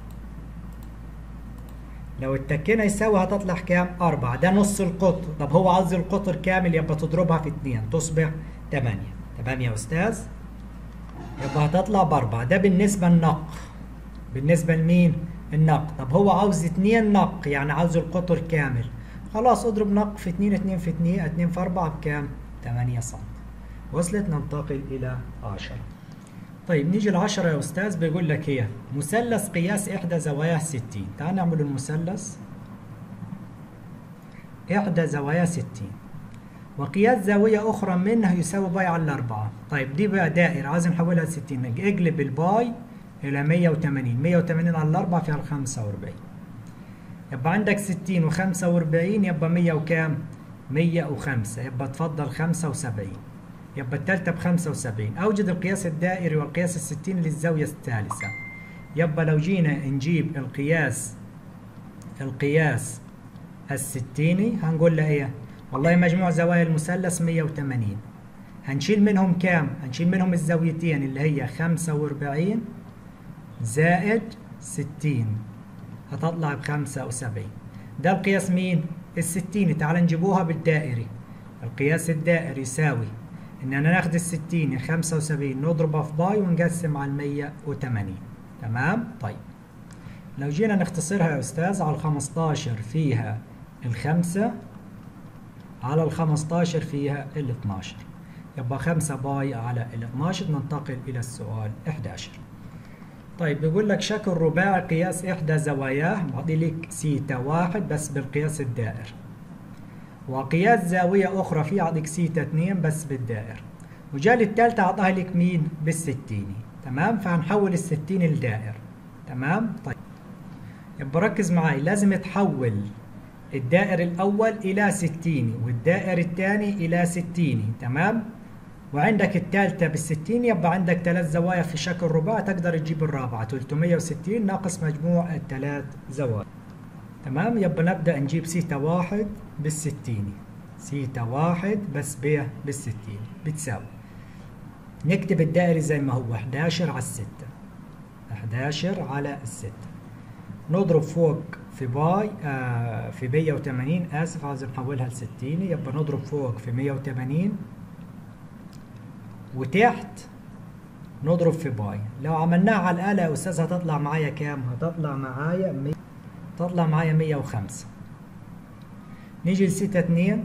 Speaker 1: لو اتكينا يساوي هتطلع كام؟ 4 ده نص القطر طب هو عاوز القطر كامل يبقى تضربها في 2 تصبح 8 تمام يا أستاذ؟ يبقى هتطلع بأربعة ده بالنسبة النق بالنسبة لمين؟ النق طب هو عاوز 2 نق يعني عاوز القطر كامل خلاص اضرب نق في 2 2 في 2 2 في 4 بكام؟ 8 سم وصلت ننتقل إلى 10 طيب نيجي العشرة يا أستاذ بيقول لك هي مثلث قياس إحدى زواياه 60 تعال نعمل المثلث إحدى زواياه 60 وقياس زاوية أخرى منه يساوي باي على الأربعة طيب دي بقى دائرة عايز نحولها ل 60 اقلب الباي إلى 180 180 على الأربعة فيها ال 45 يبقى عندك 60 و45 يبقى 100 وكام؟ 105 يبقى تفضل 75 يبقى التالتة ب 75 أوجد القياس الدائري والقياس الستين للزاوية الثالثة يبقى لو جينا نجيب القياس القياس الستيني هنقول له إيه؟ والله مجموع زوايا المثلث 180 هنشيل منهم كام؟ هنشيل منهم الزاويتين اللي هي 45 زائد 60 هتطلع ب 75 ده القياس مين؟ الستيني تعال نجيبوها بالدائري القياس الدائري يساوي اننا ناخد الستين خمسة وسبعين نضربها في باي ونقسم على المية وتمانين تمام طيب لو جينا نختصرها يا استاذ على الخمستاشر فيها الخمسة على الخمستاشر فيها الاتناشر يبقى خمسة باي على الاتناشر ننتقل الى السؤال احداشر طيب بيقول لك شكل رباعي قياس احدى زواياه بعطي لك سيتا واحد بس بالقياس الدائر وقياس زاوية أخرى فيه أعطيك سيتا 2 بس بالدائر وجال التالتة أعطاها لك مين؟ بالستيني تمام؟ فهنحول الستيني لدائر تمام؟ طيب يبقى ركز معي لازم تحول الدائر الأول إلى ستيني والدائر الثاني إلى ستيني تمام؟ وعندك الثالثة بالستين يبقى عندك ثلاث زوايا في شكل رباعي تقدر تجيب الرابعة 360 ناقص مجموع الثلاث زوايا تمام يبقى نبدأ نجيب سيتا واحد بالستيني سيتا واحد بس ب بالستين بتساوي نكتب الدائري زي ما هو 11 على الستة 11 على الستة نضرب فوق في باي آه في 180 آسف عايز نحولها لستيني يبقى نضرب فوق في 180 وتحت نضرب في باي لو عملناها على الآلة يا أستاذ هتطلع معايا كام؟ هتطلع معايا 100 تطلع معايا 105 نيجي لستة اتنين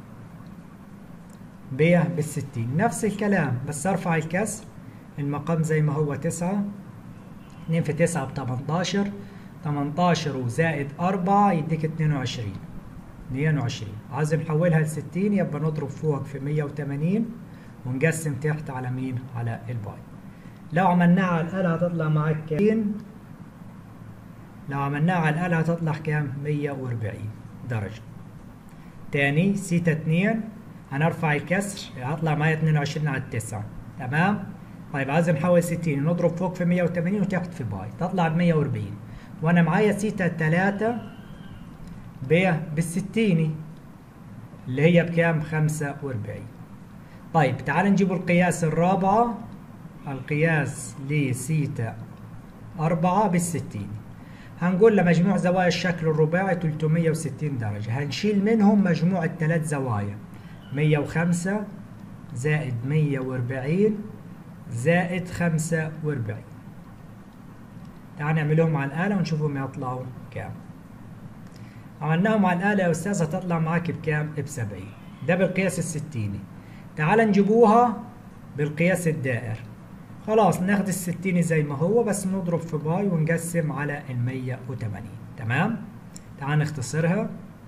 Speaker 1: ب بالستين نفس الكلام بس ارفع الكسر المقام زي ما هو تسعة اتنين في تسعة بتمنتاشر تمنتاشر وزائد أربعة يديك اتنين وعشرين اتنين وعشرين عايز نحولها لستين يبقى نضرب فوق في مية وتمانين ونقسم تحت على مين؟ على الباي لو عملناها على الآلة هتطلع معاك كام؟ لو عملناها على الآلة هتطلع كام؟ 140 درجة. تاني سيتا 2 هنرفع الكسر هطلع معايا 22 على التسعة تمام؟ طيب عايز نحول 60 نضرب فوق في 180 وتحت في باي تطلع ب 140 وأنا معايا سيتا 3 ب بالستيني اللي هي بكام؟ 45 طيب تعال نجيب القياس الرابعة القياس لسيتا 4 بالستين هنقول لمجموع زوايا الشكل الرباعي 360 درجة هنشيل منهم مجموع الثلاث زوايا 105 زائد 140 زائد 45 تعال نعملهم على الآلة ونشوفهم يطلعوا كام عملناهم على الآلة يا أستاذ هتطلع معاك بكام؟ ب 70 ده بالقياس الستيني تعال نجيبوها بالقياس الدائر خلاص ناخد الستين زي ما هو بس نضرب في باي ونقسم على المية وتمانين تمام تعال نختصرها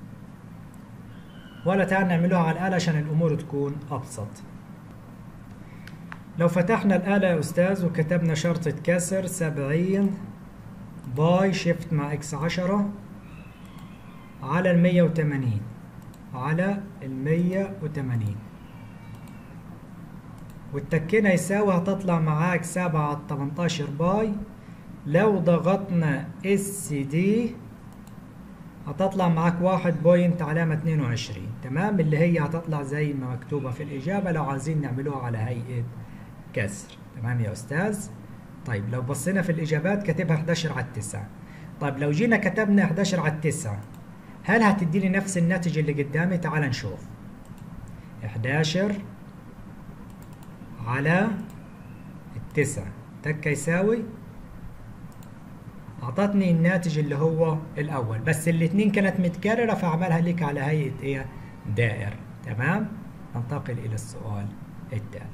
Speaker 1: ولا تعال نعملوها على الآلة عشان الأمور تكون أبسط لو فتحنا الآلة يا أستاذ وكتبنا شرطة كسر سبعين باي شيفت مع إكس عشرة على المية وتمانين على المية وتمانين والتكينة يساوي هتطلع معاك سبعة على تمنتاشر باي لو ضغطنا اس دي هتطلع معاك واحد بوينت علامة اتنين وعشرين تمام اللي هي هتطلع زي ما مكتوبة في الإجابة لو عايزين نعملوها على هيئة كسر تمام يا أستاذ طيب لو بصينا في الإجابات كاتبها 11 على 9 طيب لو جينا كتبنا 11 على 9 هل هتدي لي نفس الناتج اللي قدامي تعال نشوف 11 على التسعة تك يساوي أعطتني الناتج اللي هو الأول بس الاتنين كانت متكررة فعملها لك على هيئة إيه؟ دائر تمام؟ ننتقل إلى السؤال التالي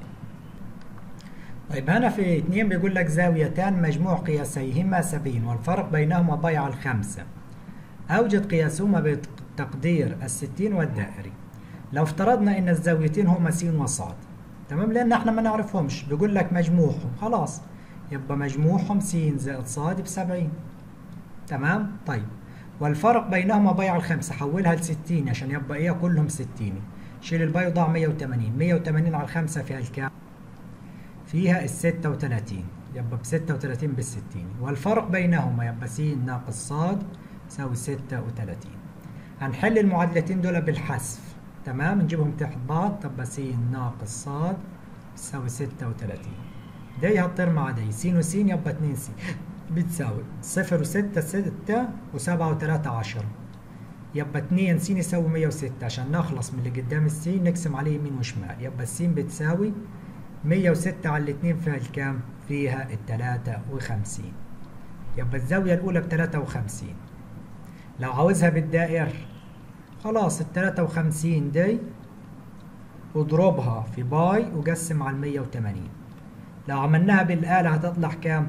Speaker 1: طيب هنا في اتنين بيقول لك زاويتان مجموع قياسيهما سبعين والفرق بينهما بيع الخمسة أوجد قياسهما بتقدير الستين والدائري لو افترضنا إن الزاويتين هما س وصاد تمام لأن احنا ما نعرفهمش بيقول لك مجموعهم خلاص يبقى مجموعهم س زائد صاد بسبعين تمام طيب والفرق بينهما بيع الخمسة حولها لستين عشان يبقى ايه كلهم ستين شيل الباي وضع مية وتمانين مية وتمانين على الخمسة فيها الكام فيها الستة وتلاتين يبقى بستة وتلاتين بالستين والفرق بينهما يبقى س ناقص صاد يساوي ستة وتلاتين هنحل المعادلتين دول بالحذف تمام نجيبهم تحت بعض تبقى س ناقص صاد تساوي ستة وتلاتين دي هتطير مع دي س وس يبقى اتنين س بتساوي صفر وستة ستة وسبعة وتلاتة عشرة يبقى اتنين س يساوي مية وستة عشان نخلص من اللي قدام السين نقسم عليه يمين وشمال يبقى السين بتساوي مية وستة على الاتنين فيها الكام؟ فيها التلاتة وخمسين يبقى الزاوية الأولى بتلاتة وخمسين لو عاوزها بالدائر خلاص التلاتة وخمسين دي اضربها في باي وقسم على المية وتمانين لو عملناها بالآلة هتطلع كام؟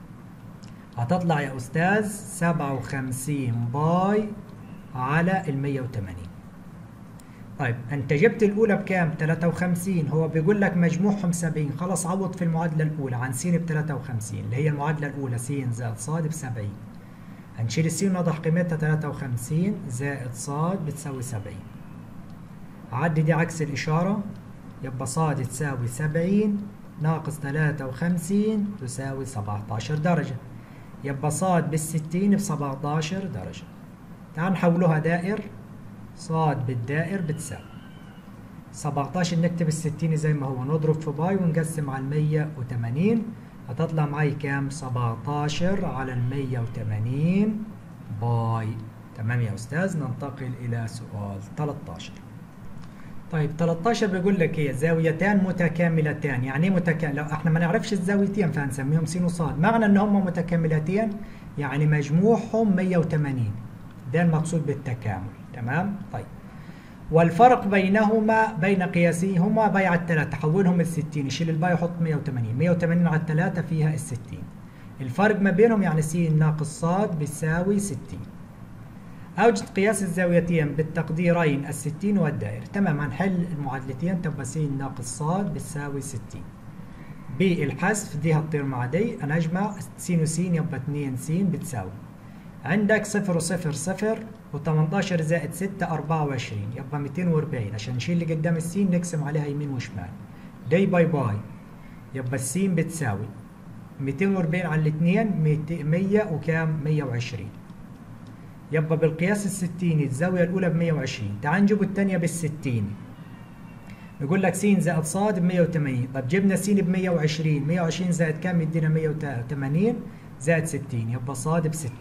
Speaker 1: هتطلع يا أستاذ سبعة وخمسين باي على المية وتمانين طيب أنت جبت الأولى بكام؟ تلاتة وخمسين هو بيقول لك مجموعهم سبعين خلاص عوض في المعادلة الأولى عن س بتلاتة وخمسين اللي هي المعادلة الأولى س زائد ص بسبعين هنشيل الس ونضح قيمتها تلاتة وخمسين زائد ص بتساوي سبعين عدي دي عكس الإشارة يبقى ص تساوي سبعين ناقص تلاتة وخمسين تساوي سبعتاشر درجة يبقى ص بالستين بسبعتاشر درجة تعال نحولوها دائر صاد بالدائر بتساوي 17 نكتب الستين زي ما هو نضرب في باي ونقسم على المية وتمانين هتطلع معي كام 17 على المية وتمانين باي تمام يا أستاذ ننتقل إلى سؤال 13 طيب 13 بيقول لك ايه زاويتان متكاملتان يعني ايه متكامل لو احنا ما نعرفش الزاويتين فهنسميهم س وصاد معنى ان هم متكاملتين يعني مجموعهم 180 ده المقصود بالتكامل تمام طيب والفرق بينهما بين قياسيهما بيع الثلاثة حولهم ال 60 يشيل الباي يحط 180 180 على الثلاثة فيها ال 60 الفرق ما بينهم يعني س ناقص ص بيساوي 60 أوجد قياس الزاويتين بالتقديرين الستين والدائر تمام هنحل المعادلتين تبقى س ناقص ص بتساوي 60 بالحذف دي هتطير مع دي أنا أجمع س وس يبقى 2 س بتساوي عندك صفر وصفر صفر و18 زائد 6 24 يبقى 240 عشان نشيل اللي قدام السين نقسم عليها يمين وشمال دي باي باي يبقى السين بتساوي 240 على الاثنين 100 وكام 120 يبقى بالقياس الستيني الزاوية الأولى ب 120 تعال نجيب الثانية بالستيني يقول لك س زائد ص ب 180 طب جبنا س ب 120 120 زائد كام يدينا 180 زائد 60 يبقى ص ب 60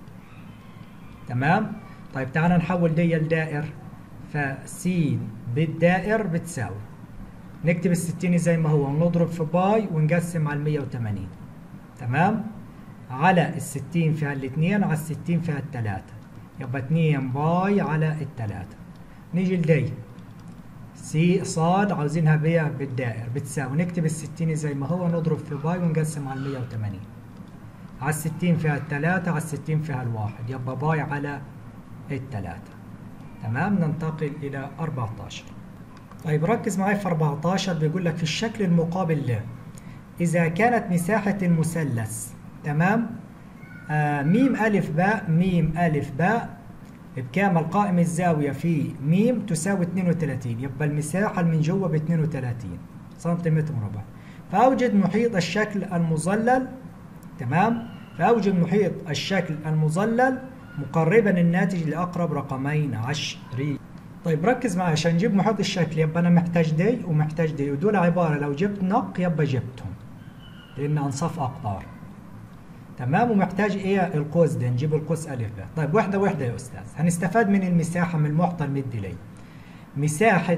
Speaker 1: تمام طيب تعال نحول دي لدائر فس بالدائر بتساوي نكتب الستين زي ما هو ونضرب في باي ونقسم على المية وتمانين تمام على الستين فيها الاتنين على الستين فيها التلاتة يبقى اتنين باي على التلاتة نيجي لدي س سي صاد عاوزينها بيها بالدائر بتساوي نكتب الستين زي ما هو نضرب في باي ونقسم على المية وتمانين على الستين فيها التلاتة على الستين فيها الواحد يبقى باي على التلاتة تمام ننتقل إلى 14 طيب ركز معي في 14 بيقول لك في الشكل المقابل له إذا كانت مساحة المثلث تمام آه ميم ألف باء ميم ألف باء بكام القائم الزاوية في ميم تساوي 32 يبقى المساحة من جوا ب 32 سنتيمتر مربع فأوجد محيط الشكل المظلل تمام فأوجد محيط الشكل المظلل مقربا الناتج لأقرب رقمين عشري طيب ركز معي عشان نجيب محيط الشكل يبقى أنا محتاج دي ومحتاج دي ودول عبارة لو جبت نق يبقى جبتهم لأن أنصاف أقطار تمام ومحتاج ايه القوس ده نجيب القوس الف ب طيب وحده وحده يا استاذ هنستفاد من المساحه من المعطى المدي لي مساحه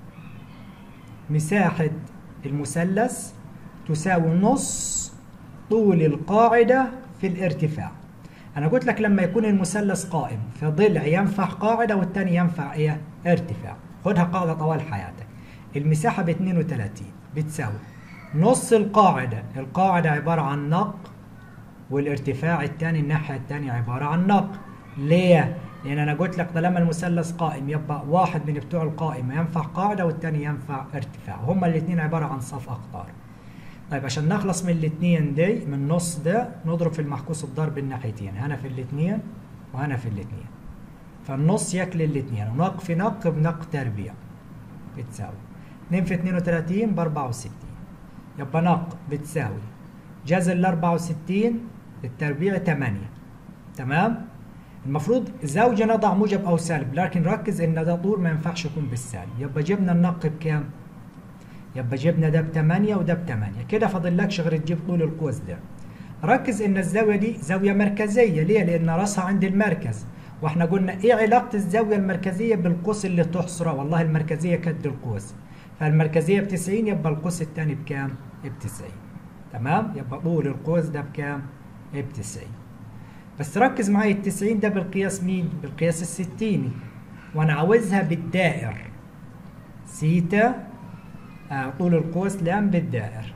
Speaker 1: مساحه المثلث تساوي نص طول القاعده في الارتفاع انا قلت لك لما يكون المثلث قائم في ضلع ينفع قاعده والثاني ينفع ايه ارتفاع خدها قاعده طوال حياتك المساحه ب 32 بتساوي نص القاعده القاعده عباره عن نق والارتفاع الثاني الناحية الثانية عبارة عن نق ليه؟ لأن أنا قلت لك طالما المثلث قائم يبقى واحد من بتوع القائمة ينفع قاعدة والثاني ينفع ارتفاع هما الاثنين عبارة عن صف أقطار طيب عشان نخلص من الاثنين دي من نص ده نضرب في المحكوس الضرب الناحيتين هنا في الاثنين وهنا في الاثنين فالنص يكل الاثنين ونق في نق بنق تربيع بتساوي 2 في 32 ب 64 يبقى نق بتساوي جذر ال 64 التربيع 8 تمام المفروض زوجة نضع موجب او سالب لكن ركز ان ده طول ما ينفعش يكون بالسالب يبقى جبنا النق بكام يبقى جبنا ده ب 8 وده ب 8 كده فاضل لكش غير تجيب طول القوس ده ركز ان الزاويه دي زاويه مركزيه ليه لان راسها عند المركز واحنا قلنا ايه علاقه الزاويه المركزيه بالقوس اللي تحصره والله المركزيه كد القوس فالمركزيه ب 90 يبقى القوس الثاني بكام ب 90 تمام يبقى طول القوس ده بكام ب 90 بس ركز معايا ال 90 ده بالقياس مين بالقياس الستيني وانا عاوزها بالدائر سيتا آه طول القوس لام بالدائر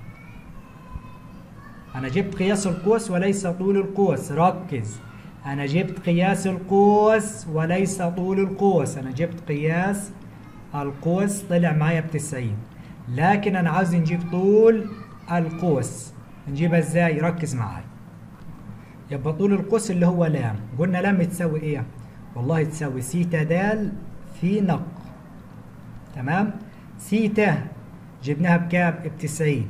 Speaker 1: انا جبت قياس القوس وليس طول القوس ركز انا جبت قياس القوس وليس طول القوس انا جبت قياس القوس طلع معايا ب 90 لكن انا عاوز نجيب طول القوس نجيبها ازاي ركز معايا يبقى طول القوس اللي هو لام قلنا لام تساوي ايه والله تساوي سيتا دال في نق تمام سيتا جبناها بكام ب 90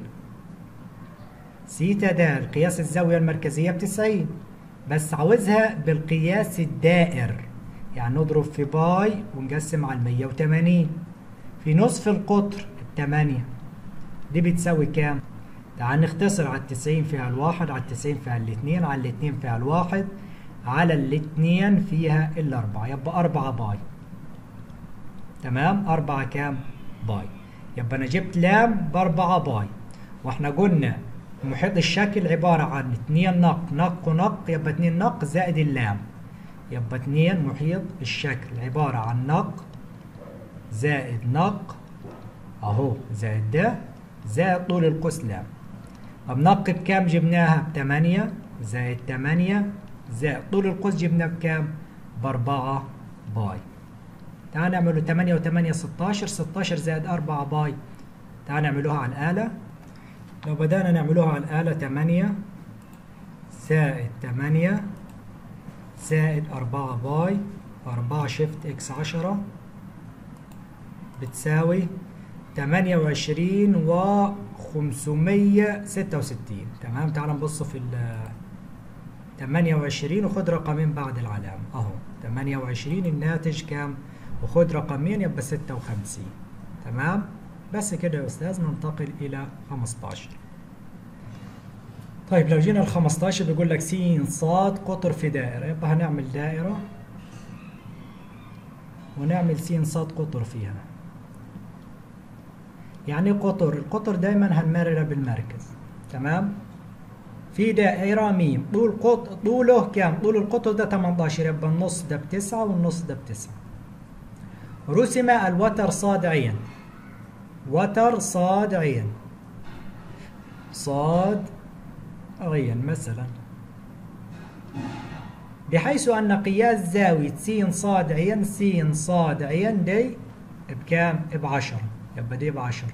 Speaker 1: سيتا دال قياس الزاويه المركزيه ب 90 بس عاوزها بالقياس الدائر يعني نضرب في باي ونقسم على 180 في نصف القطر ب 8 دي بتساوي كام تعال نختصر على التسعين فيها الواحد على التسعين فيها الاثنين على الاثنين فيها الواحد على الاثنين فيها الأربعة يبقى أربعة باي تمام أربعة كام باي يبقى أنا جبت لام بأربعة باي وإحنا قلنا محيط الشكل عبارة عن اثنين نق نق ونق يبقى اثنين نق زائد اللام يبقى اثنين محيط الشكل عبارة عن نق زائد نق أهو زائد ده زائد طول القوس لام طب نق بكام جبناها ب 8 زائد 8 زائد طول القوس جبناه بكام ب 4 باي تعال نعمله 8 و8 16 16 زائد 4 باي تعال نعملوها على الآلة لو بدأنا نعملوها على الآلة 8 زائد 8 زائد 4 باي 4 شيفت اكس 10 بتساوي 28 و 566 تمام تعال نبص في ال 28 وخد رقمين بعد العلامة اهو 28 الناتج كام وخد رقمين يبقى 56 تمام بس كده يا استاذ ننتقل الى 15 طيب لو جينا ال 15 بيقول لك س ص قطر في دائرة يبقى هنعمل دائرة ونعمل س ص قطر فيها يعني قطر القطر دايما هنمررها بالمركز تمام في دائرة ميم طول قط... طوله كام طول القطر ده 18 يبقى النص ده بتسعة والنص ده بتسعة رسم الوتر صاد عين وتر صاد عين صاد عين مثلا بحيث أن قياس زاوية س صاد عين س صاد عين دي بكام؟ بعشرة يبقى دي بعشرة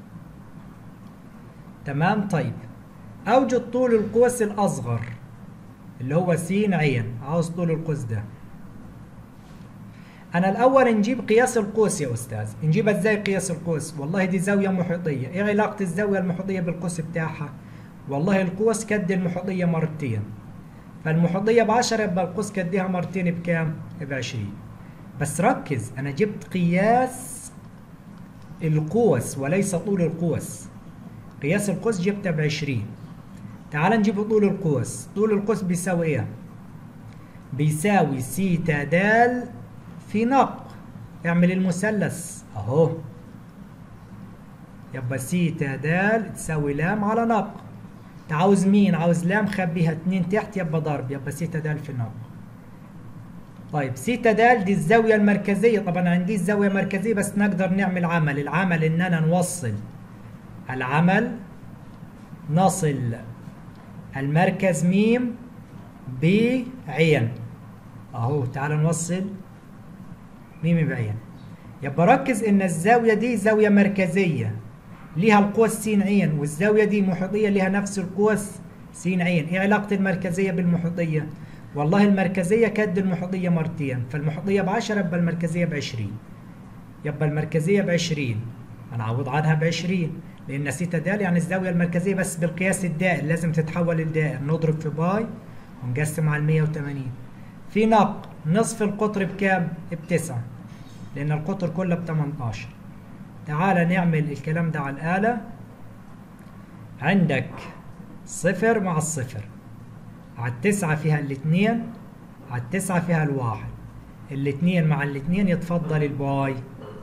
Speaker 1: تمام طيب أوجد طول القوس الأصغر اللي هو س عين عاوز طول القوس ده أنا الأول نجيب قياس القوس يا أستاذ نجيبها إزاي قياس القوس والله دي زاوية محيطية إيه علاقة الزاوية المحيطية بالقوس بتاعها والله القوس كد المحيطية مرتين فالمحيطية بعشرة يبقى القوس كديها مرتين بكام؟ بعشرين بس ركز أنا جبت قياس القوس وليس طول القوس قياس القوس جبته بعشرين تعال نجيب طول القوس طول القوس بيساوي ايه بيساوي سيتا دال في نق اعمل المثلث اهو يبقى سيتا دال تساوي لام على نق عاوز مين عاوز لام خبيها اتنين تحت يبقى ضرب يبقى سيتا دال في نق طيب سيتا دال دي الزاوية المركزية طبعا عندي الزاوية مركزية بس نقدر نعمل عمل العمل اننا نوصل العمل نصل المركز ميم بعين اهو تعال نوصل ميم بعين يبقى ركز ان الزاوية دي زاوية مركزية ليها القوس س عين والزاوية دي محيطية ليها نفس القوس س عين ايه علاقة المركزية بالمحيطية والله المركزية كد المحيطية مرتين فالمحيطية بعشرة يبقى المركزية بعشرين يبقى المركزية بعشرين هنعوض عنها بعشرين لأن سيتا دال يعني الزاوية المركزية بس بالقياس الدائر لازم تتحول للدائر نضرب في باي ونقسم على 180 في نق نصف القطر بكام؟ بتسعة لأن القطر كله ب 18 تعال نعمل الكلام ده على الآلة عندك صفر مع الصفر على التسعة فيها الاثنين على التسعة فيها الواحد الاثنين مع الاثنين يتفضل الباي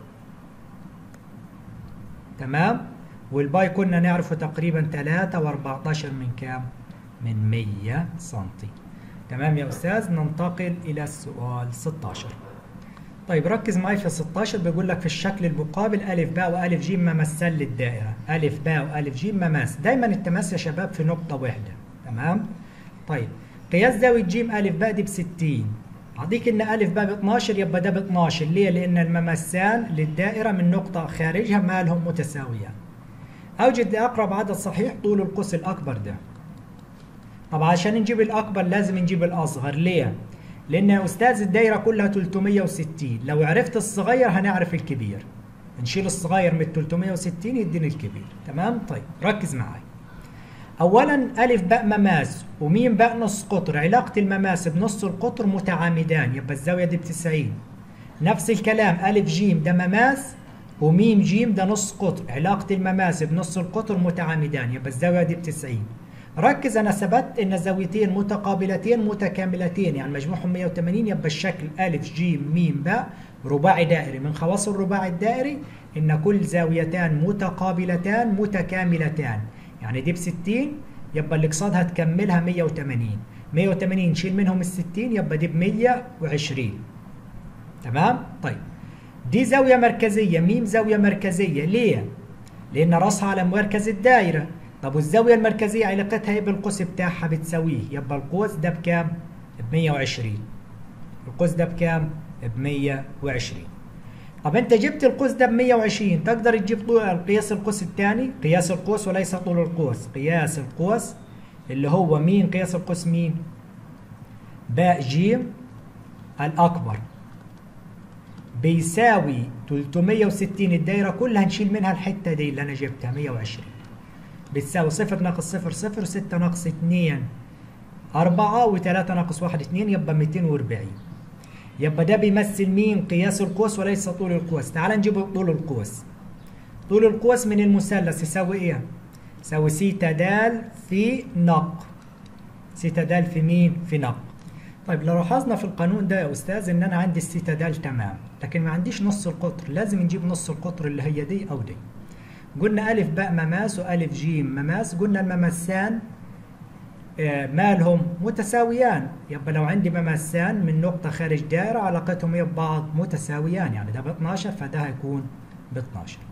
Speaker 1: تمام والباي كنا نعرفه تقريبا 3 و14 من كام من 100 سنتي تمام يا أستاذ ننتقل إلى السؤال 16 طيب ركز معي في 16 بيقول لك في الشكل المقابل ألف باء وألف جيم ممثل للدائرة ألف باء وألف جيم مماس دايما التماس يا شباب في نقطة واحدة تمام طيب قياس زاوية جيم ألف باء دي ب 60 أعطيك إن ألف باء ب 12 يبقى ده ب 12 ليه؟ لأن الممسان للدائرة من نقطة خارجها مالهم متساويان أوجد لأقرب عدد صحيح طول القوس الأكبر ده طب عشان نجيب الأكبر لازم نجيب الأصغر ليه؟ لأن يا أستاذ الدايرة كلها 360 لو عرفت الصغير هنعرف الكبير نشيل الصغير من 360 يديني الكبير تمام؟ طيب ركز معي أولا ألف باء مماس وميم باء نص قطر علاقة المماس بنص القطر متعامدان يبقى الزاوية دي ب 90 نفس الكلام ألف جيم ده مماس وميم جيم ده نص قطر علاقة المماس بنص القطر متعامدان يبقى الزاوية دي ب 90 ركز أنا ثبت إن زاويتين متقابلتين متكاملتين يعني مجموعهم 180 يبقى الشكل ألف جيم ميم باء رباعي دائري من خواص الرباعي الدائري إن كل زاويتان متقابلتان متكاملتان يعني دي ب 60 يبقى اللي قصادها تكملها 180 180 شيل منهم ال 60 يبقى دي ب 120 تمام طيب دي زاوية مركزية ميم زاوية مركزية ليه؟ لأن راسها على مركز الدائرة طب والزاوية المركزية علاقتها ايه بالقوس بتاعها بتساويه يبقى القوس ده بكام؟ ب 120 القوس ده بكام؟ ب 120 طب انت جبت القوس ده ب 120 تقدر تجيب طول قياس القوس الثاني قياس القوس وليس طول القوس قياس القوس اللي هو مين قياس القوس مين؟ باء جيم الأكبر بيساوي 360 الدايرة كلها نشيل منها الحتة دي اللي أنا جبتها 120 بتساوي 0 ناقص 0 0 6 ناقص 2 4 و3 ناقص 1 2 يبقى 240 يبقى ده بيمثل مين قياس القوس وليس طول القوس تعال نجيب طول القوس طول القوس من المثلث يساوي ايه يساوي سيتا دال في نق سيتا دال في مين في نق طيب لو لاحظنا في القانون ده يا استاذ ان انا عندي السيتا دال تمام لكن ما عنديش نص القطر لازم نجيب نص القطر اللي هي دي او دي قلنا ألف باء مماس وألف جيم مماس قلنا الممسان مالهم متساويان يبقى لو عندي ممسان من نقطة خارج دائرة علاقتهم هي ببعض متساويان يعني ده ب 12 فده هيكون ب 12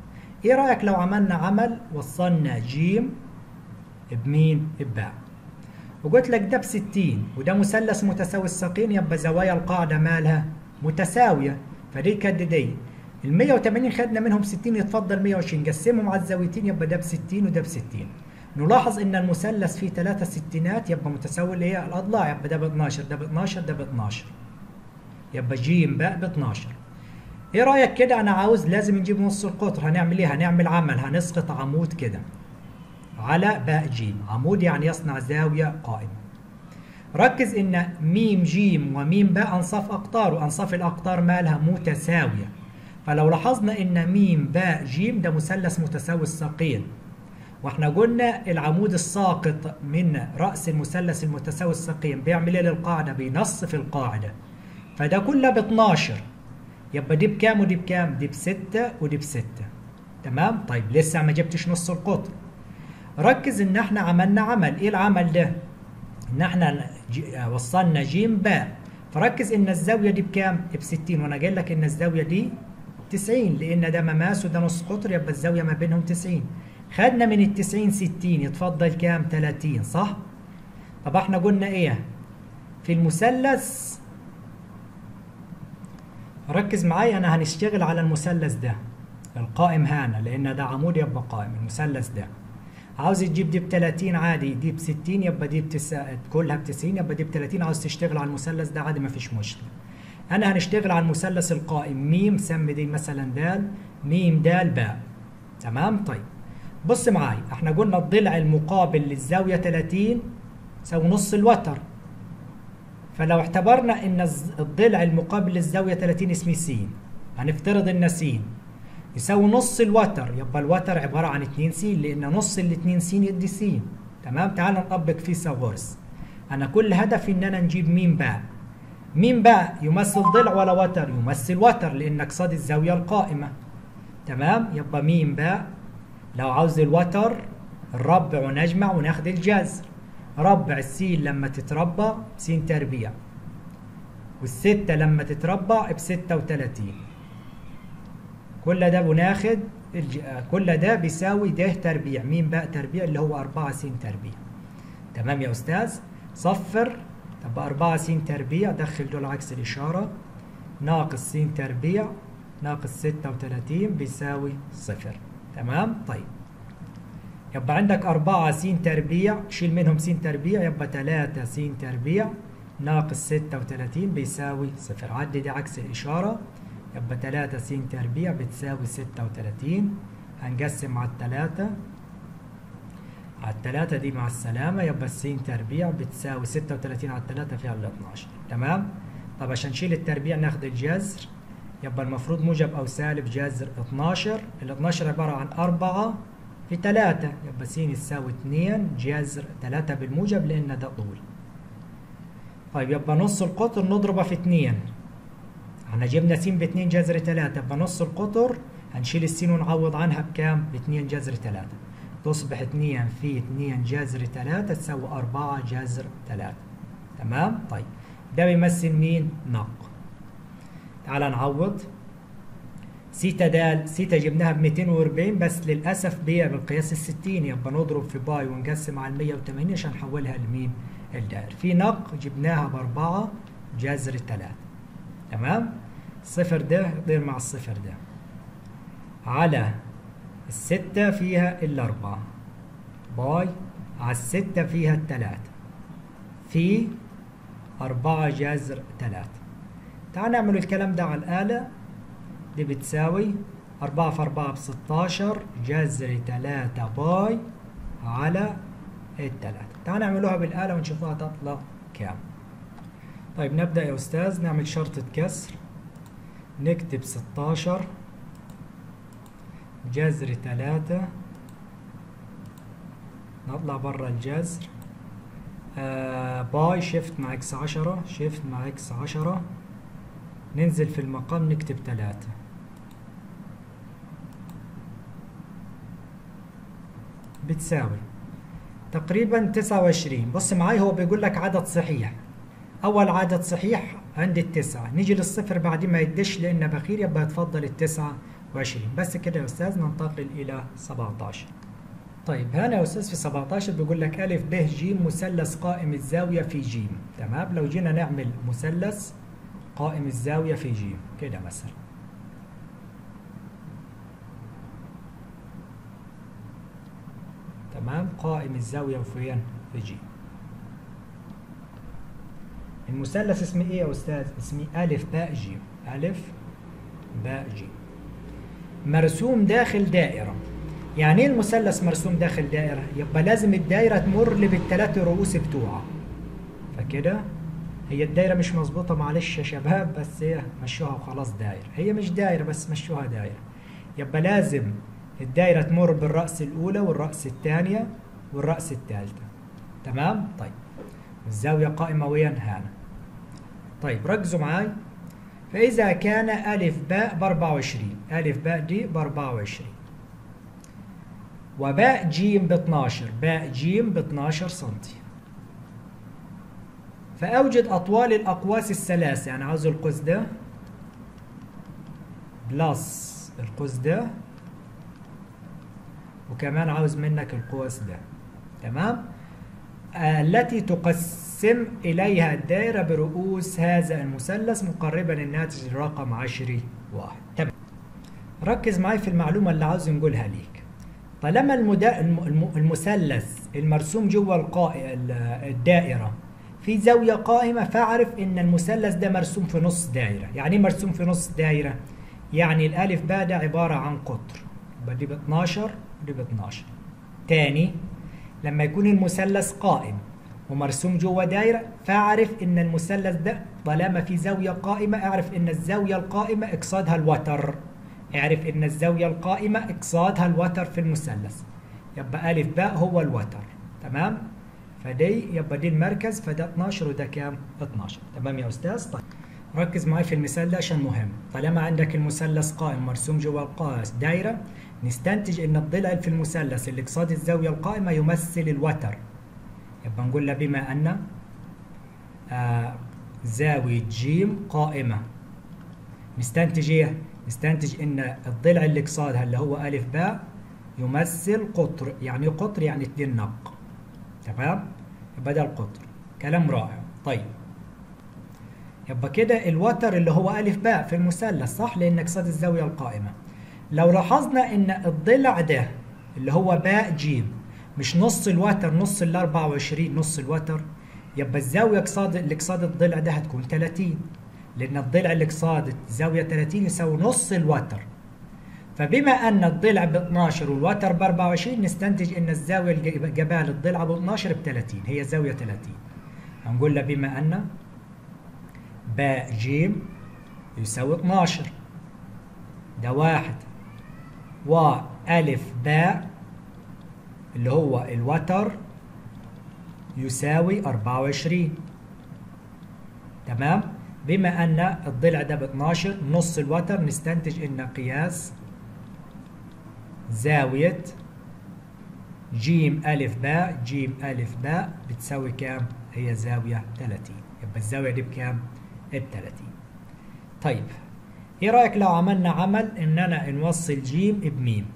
Speaker 1: ايه رأيك لو عملنا عمل وصلنا جيم بمين بباء وقلت لك ده ب 60 وده مثلث متساوي الساقين يبقى زوايا القاعدة مالها متساوية فدي كانت دي ال 180 خدنا منهم 60 يتفضل 120 قسمهم على الزاويتين يبقى ده ب 60 وده ب 60 نلاحظ ان المثلث فيه ثلاثة ستينات يبقى متساوي اللي هي الاضلاع يبقى ده ب 12 ده ب 12 ده ب 12 يبقى ج باء ب 12 ايه رايك كده انا عاوز لازم نجيب نص القطر هنعمل ايه هنعمل عمل هنسقط عمود كده على باء ج عمود يعني يصنع زاويه قائمه ركز ان ميم جيم وميم باء انصاف اقطار وانصاف الاقطار مالها متساويه فلو لاحظنا ان ميم باء جيم ده مثلث متساوي الساقين واحنا قلنا العمود الساقط من راس المثلث المتساوي الساقين بيعمل ايه للقاعده بينصف القاعده فده كله ب 12 يبقى دي بكام ودي بكام دي بستة ودي بستة تمام طيب لسه ما جبتش نص القطر ركز ان احنا عملنا عمل ايه العمل ده ان احنا وصلنا جيم باء فركز ان الزاويه دي بكام ب 60 وانا قايل لك ان الزاويه دي 90 لان ده مماس وده نص قطر يبقى الزاويه ما بينهم 90 خدنا من ال 90 60 يتفضل كام 30 صح طب احنا قلنا ايه في المثلث ركز معايا انا هنشتغل على المثلث ده القائم هنا لان ده عمود يبقى قائم المثلث ده عاوز تجيب دي ب 30 عادي دي ب 60 يبقى دي بتسا... كلها ب 90 يبقى دي ب 30 عاوز تشتغل على المثلث ده عادي ما فيش مشكله انا هنشتغل على المثلث القائم ميم سمي دي مثلا دال ميم دال باء تمام طيب بص معايا احنا قلنا الضلع المقابل للزاويه 30 يساوي نص الوتر فلو اعتبرنا ان الضلع المقابل للزاويه 30 اسمه س هنفترض ان س يساوي نص الوتر يبقى الوتر عباره عن 2 س لان نص ال 2 س يدي س تمام تعال نطبق فيثاغورس انا كل هدفي ان انا نجيب ميم باء ميم باء يمثل ضلع ولا وتر يمثل وتر لانك صاد الزاويه القائمه تمام يبقى ميم باء لو عاوز الوتر الربع ونجمع وناخد الجذر ربع السين لما تتربع س تربيع والستة لما تتربع بستة وتلاتين كل ده بناخد الج... كل ده بيساوي ده تربيع مين بقى تربيع اللي هو أربعة س تربيع تمام يا أستاذ صفر طب أربعة س تربيع دخل دول عكس الإشارة ناقص س تربيع ناقص ستة وتلاتين بيساوي صفر تمام طيب يبقى عندك أربعة س تربيع شيل منهم س تربيع يبقى تلاتة س تربيع ناقص ستة وتلاتين بيساوي صفر عدي دي عكس الإشارة يبقى تلاتة س تربيع بتساوي ستة وتلاتين هنقسم على التلاتة على التلاتة دي مع السلامة يبقى الس تربيع بتساوي ستة وتلاتين على التلاتة فيها ال 12 تمام طب عشان نشيل التربيع ناخد الجذر يبقى المفروض موجب أو سالب جذر 12 ال 12 عبارة عن أربعة في 3 يبقى س يساوي 2 جذر 3 بالموجب لأن ده طول. طيب يبقى نص القطر نضربه في 2 احنا جبنا س ب 2 جذر 3 يبقى نص القطر هنشيل السين ونعوض عنها بكام؟ ب 2 جذر 3 تصبح 2 في 2 جذر 3 تساوي 4 جذر 3 تمام؟ طيب ده بيمثل مين؟ نق تعال نعوض سيتا دال سيتا جبناها ب 240 بس للاسف بيها بالقياس ال 60 يبقى نضرب في باي ونقسم على 180 عشان نحولها لمين؟ الدائر. في نق جبناها ب 4 جذر 3 تمام؟ الصفر ده يطير مع الصفر ده. على الستة فيها الأربعة باي على الستة فيها التلاتة في أربعة جذر تلاتة تعال نعمل الكلام ده على الآلة دي بتساوي أربعة في أربعة بستاشر جذر تلاتة باي على التلاتة تعال نعملوها بالآلة ونشوفها تطلع كام طيب نبدأ يا أستاذ نعمل شرطة كسر نكتب ستاشر جذر تلاتة نطلع برا الجذر آه باي شيفت مع اكس عشرة شيفت مع اكس عشرة ننزل في المقام نكتب تلاتة بتساوي تقريبا تسعة وعشرين بص معاي هو بيقول لك عدد صحيح أول عدد صحيح عند التسعة نيجي للصفر بعد ما يدش لأنه بخير يبقى تفضل التسعة وعشرين بس كده يا أستاذ ننتقل إلى 17 طيب هنا يا أستاذ في 17 بيقول لك ألف ب ج مثلث قائم الزاوية في ج تمام لو جينا نعمل مثلث قائم الزاوية في ج كده مثلا تمام قائم الزاوية فين في ج المثلث اسمه ايه يا استاذ اسمه الف باء ج الف باء ج مرسوم داخل دائرة يعني ايه المثلث مرسوم داخل دائرة يبقى لازم الدائرة تمر لي بالثلاث رؤوس بتوعها فكده هي الدايرة مش مظبوطة معلش يا شباب بس هي مشوها وخلاص دايرة هي مش دايرة بس مشوها دايرة يبقى لازم الدايرة تمر بالرأس الأولى والرأس الثانية والرأس الثالثة تمام طيب الزاوية قائمة وين هنا طيب ركزوا معاي فإذا كان ألف باء ب 24 ألف باء دي ب 24 وباء جيم ب 12 باء جيم ب 12 سنتي فأوجد أطوال الأقواس الثلاثة يعني عاوز القوس ده بلس القوس ده وكمان عاوز منك القوس ده تمام آه التي تقسم إليها الدائرة برؤوس هذا المثلث مقربا الناتج رقم عشري واحد تمام ركز معي في المعلومة اللي عاوز نقولها ليك طالما المدا... المثلث المرسوم جوه القائ... الدائرة في زاوية قائمة فاعرف إن المثلث ده مرسوم في نص دائرة يعني ايه مرسوم في نص دائرة يعني الألف باء ده عبارة عن قطر يبقى دي ب 12 ودي ب 12 تاني لما يكون المثلث قائم ومرسوم جوه دائرة فاعرف إن المثلث ده طالما في زاوية قائمة اعرف إن الزاوية القائمة إقصادها الوتر اعرف إن الزاوية القائمة إقصادها الوتر في المثلث يبقى ألف باء هو الوتر تمام فدي يبقى دي المركز فده 12 وده كام 12 تمام يا أستاذ طيب ركز معي في المثال ده عشان مهم طالما عندك المثلث قائم مرسوم جوه القاس دايرة نستنتج ان الضلع في المثلث اللي قصاد الزاوية القائمة يمثل الوتر يبقى نقول له بما ان آه زاوية ج قائمة نستنتج ايه؟ نستنتج ان الضلع اللي قصادها اللي هو أ باء يمثل قطر يعني قطر يعني اتنين نق تمام؟ يبقى ده القطر كلام رائع طيب يبقى كده الوتر اللي هو أ باء في المثلث صح؟ لأن قصاد الزاوية القائمة لو لاحظنا ان الضلع ده اللي هو باء جيم مش نص الوتر نص ال 24 نص الوتر يبقى الزاويه قصاد اللي قصاد الضلع ده هتكون 30 لان الضلع اللي قصاد زاويه 30 يساوي نص الوتر فبما ان الضلع ب 12 والوتر ب 24 نستنتج ان الزاويه الجبال للضلع ب 12 ب 30 هي زاويه 30 هنقول له بما ان باء جيم يساوي 12 ده واحد وألف باء اللي هو الوتر يساوي 24 تمام بما أن الضلع ده ب 12 نص الوتر نستنتج أن قياس زاوية جيم ألف باء جيم ألف باء بتساوي كام؟ هي زاوية 30 يبقى الزاوية دي بكام؟ ب 30 طيب ايه رايك لو عملنا عمل اننا نوصل جيم بميم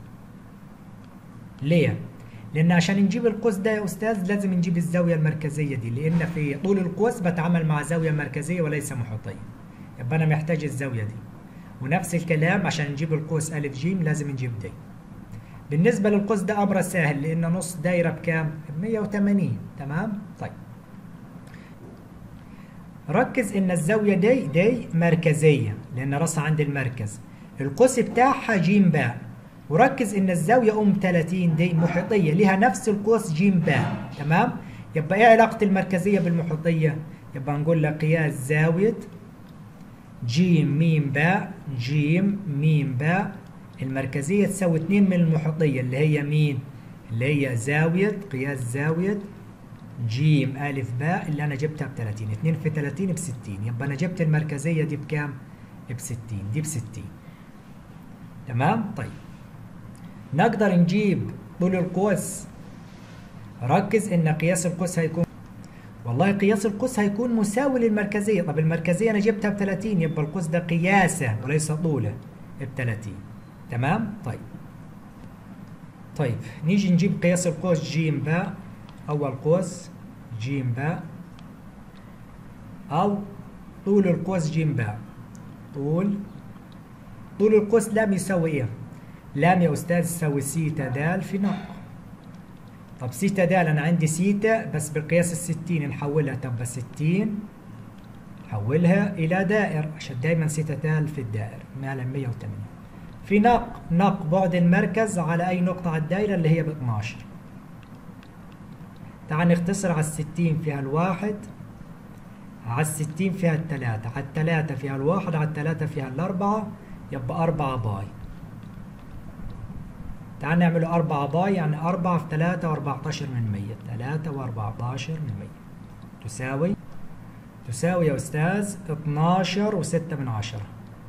Speaker 1: ليه لان عشان نجيب القوس ده يا استاذ لازم نجيب الزاويه المركزيه دي لان في طول القوس بتعامل مع زاويه مركزيه وليس محيطيه يبقى انا محتاج الزاويه دي ونفس الكلام عشان نجيب القوس ا ج لازم نجيب دي بالنسبه للقوس ده امر سهل لان نص دايره بكام ب 180 تمام طيب ركز ان الزاويه دي دي مركزيه لان راسها عند المركز القوس بتاعها ج باء وركز ان الزاويه ام 30 دي محيطيه ليها نفس القوس ج باء تمام يبقى ايه علاقه المركزيه بالمحيطيه يبقى نقول لها قياس زاويه ج م باء ج م باء المركزيه تساوي 2 من المحيطيه اللي هي مين اللي هي زاويه قياس زاويه جيم ألف باء اللي أنا جبتها ب 30 2 في 30 ب 60 يبقى أنا جبت المركزية دي بكام؟ ب 60 دي ب 60 تمام؟ طيب نقدر نجيب طول القوس ركز إن قياس القوس هيكون والله قياس القوس هيكون مساوي للمركزية طب المركزية أنا جبتها ب 30 يبقى القوس ده قياسه وليس طوله ب 30 تمام طيب طيب نيجي نجيب قياس القوس ج باء أول قوس ج باء أو طول القوس ج باء طول طول القوس لام يساوي إيه؟ لام يا أستاذ يساوي سيتا د في نق طب سيتا د أنا عندي سيتا بس بقياس الستين نحولها تبقى ستين نحولها إلى دائر عشان دايما سيتا د في الدائر معنى 180 في نق نق بعد المركز على أي نقطة على الدائرة اللي هي ب 12 تعال نختصر على الستين فيها الواحد على الستين فيها التلاتة على التلاتة فيها الواحد على التلاتة فيها الأربعة يبقى أربعة باي تعال نعمل أربعة باي يعني أربعة في تلاتة وأربعتاشر من مية تلاتة وأربعتاشر من مية تساوي تساوي يا أستاذ اتناشر وستة من عشرة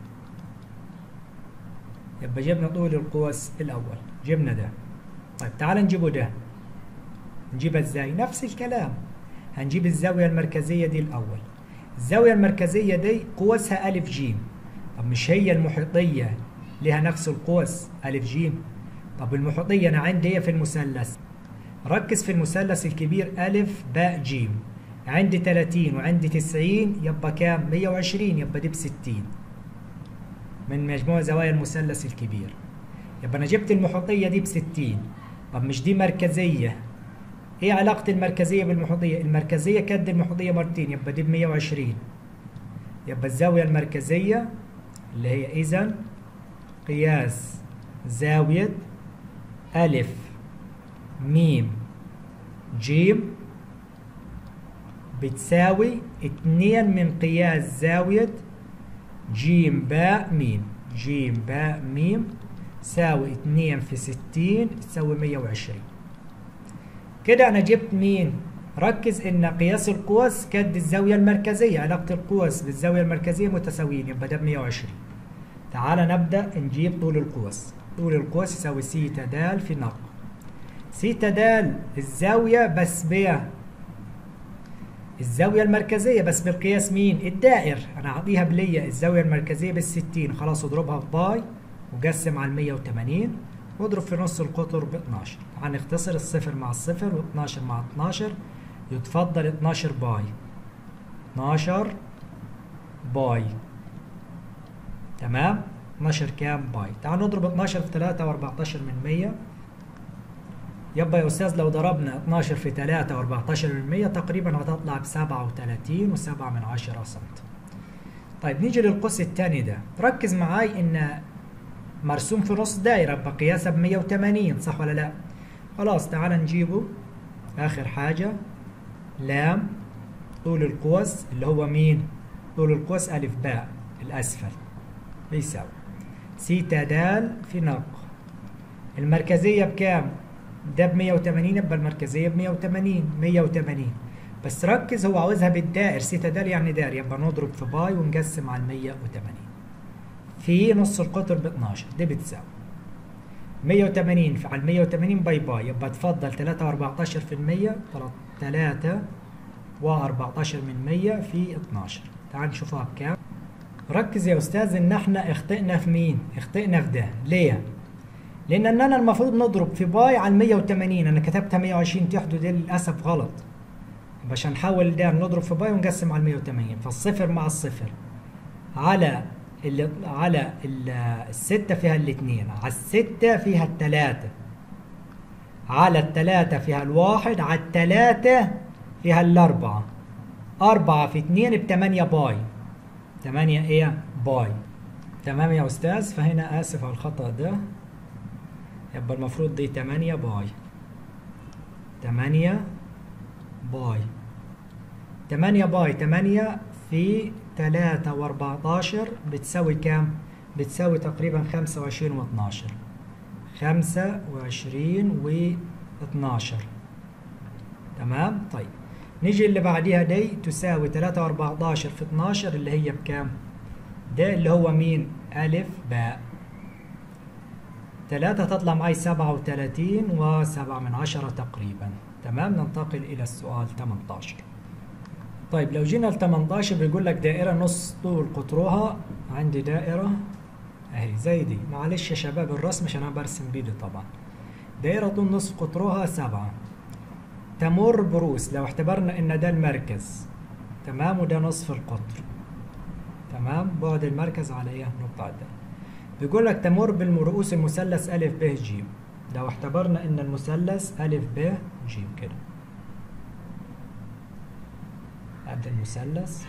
Speaker 1: يبقى جبنا طول القوس الأول جبنا ده طيب تعال نجيبه ده نجيبها ازاي نفس الكلام هنجيب الزاوية المركزية دي الأول الزاوية المركزية دي قوسها ألف جيم طب مش هي المحيطية لها نفس القوس ألف جيم طب المحيطية أنا عندي إيه في المثلث ركز في المثلث الكبير ألف باء جيم عندي 30 وعندي 90 يبقى كام 120 يبقى دي ب 60 من مجموع زوايا المثلث الكبير يبقى أنا جبت المحيطية دي ب 60 طب مش دي مركزية ايه علاقة المركزية بالمحيطية؟ المركزية كد المحيطية مرتين يبقى دي ب 120 يبقى الزاوية المركزية اللي هي إذا قياس زاوية ألف ميم جيم بتساوي اتنين من قياس زاوية جيم باء ميم جيم باء ميم تساوي اتنين في ستين تساوي مية وعشرين كده أنا جبت مين؟ ركز إن قياس القوس كد الزاوية المركزية علاقة القوس بالزاوية المركزية متساويين يبقى ده ب 120 تعال نبدأ نجيب طول القوس طول القوس يساوي سيتا د في نق سيتا د الزاوية بس ب الزاوية المركزية بس بالقياس مين؟ الدائر أنا أعطيها بلية الزاوية المركزية بالستين خلاص اضربها في باي وقسم على 180 واضرب في نص القطر ب 12 تعال نختصر الصفر مع الصفر و12 مع 12 يتفضل 12 باي 12 باي تمام 12 كام باي تعال نضرب 12 في 3 و14 من 100 يبقى يا استاذ لو ضربنا 12 في 3 و14 من 100 تقريبا هتطلع ب 37 و7 من 10 سم طيب نيجي للقوس الثاني ده ركز معاي ان مرسوم في نص دايره بقياسها ب 180 صح ولا لا خلاص تعال نجيبه اخر حاجه لام طول القوس اللي هو مين طول القوس الف باء الاسفل بيساوي سيتا د في نق المركزيه بكام ده ب 180 يبقى المركزيه ب 180 180 بس ركز هو عاوزها بالدائر سيتا د يعني دائر يبقى نضرب في باي ونقسم على 180 في نص القطر ب 12 دي بتساوي 180 في على 180 باي باي يبقى تفضل 3 و14 في المية 3 و14 من 100 في 12 تعال نشوفها بكام ركز يا استاذ ان احنا اخطئنا في مين اخطئنا في ده ليه لان انا المفروض نضرب في باي على 180 انا كتبتها 120 تحت دي للاسف غلط باش نحول ده نضرب في باي ونقسم على 180 فالصفر مع الصفر على اللي على الستة فيها الاثنين على الستة فيها التلاتة على التلاتة فيها الواحد على التلاتة فيها الأربعة أربعة في اتنين بتمانية باي تمانية إيه باي تمام يا أستاذ فهنا آسف على الخطأ ده يبقى المفروض دي تمانية باي تمانية باي تمانية باي تمانية في تلاتة وأربعتاشر بتساوي كام؟ بتساوي تقريبا خمسة وعشرين واتناشر خمسة وعشرين واتناشر تمام؟ طيب نيجي اللي بعديها دي تساوي تلاتة وأربعتاشر في اتناشر اللي هي بكام؟ ده اللي هو مين؟ ألف باء تلاتة تطلع معي سبعة وتلاتين وسبعة من عشرة تقريبا تمام ننتقل إلى السؤال 18 طيب لو جينا ل 18 بيقول لك دائرة نص طول قطرها عندي دائرة اهي زي دي معلش يا شباب الرسم عشان انا برسم بيدي طبعا دايرة طول نصف قطرها سبعة تمر بروس لو اعتبرنا ان ده المركز تمام وده نصف القطر تمام بعد المركز على ايه نقطة ده بيقول لك تمر بالرؤوس المثلث أ ب ج لو اعتبرنا ان المثلث أ ب ج كده ادي المثلث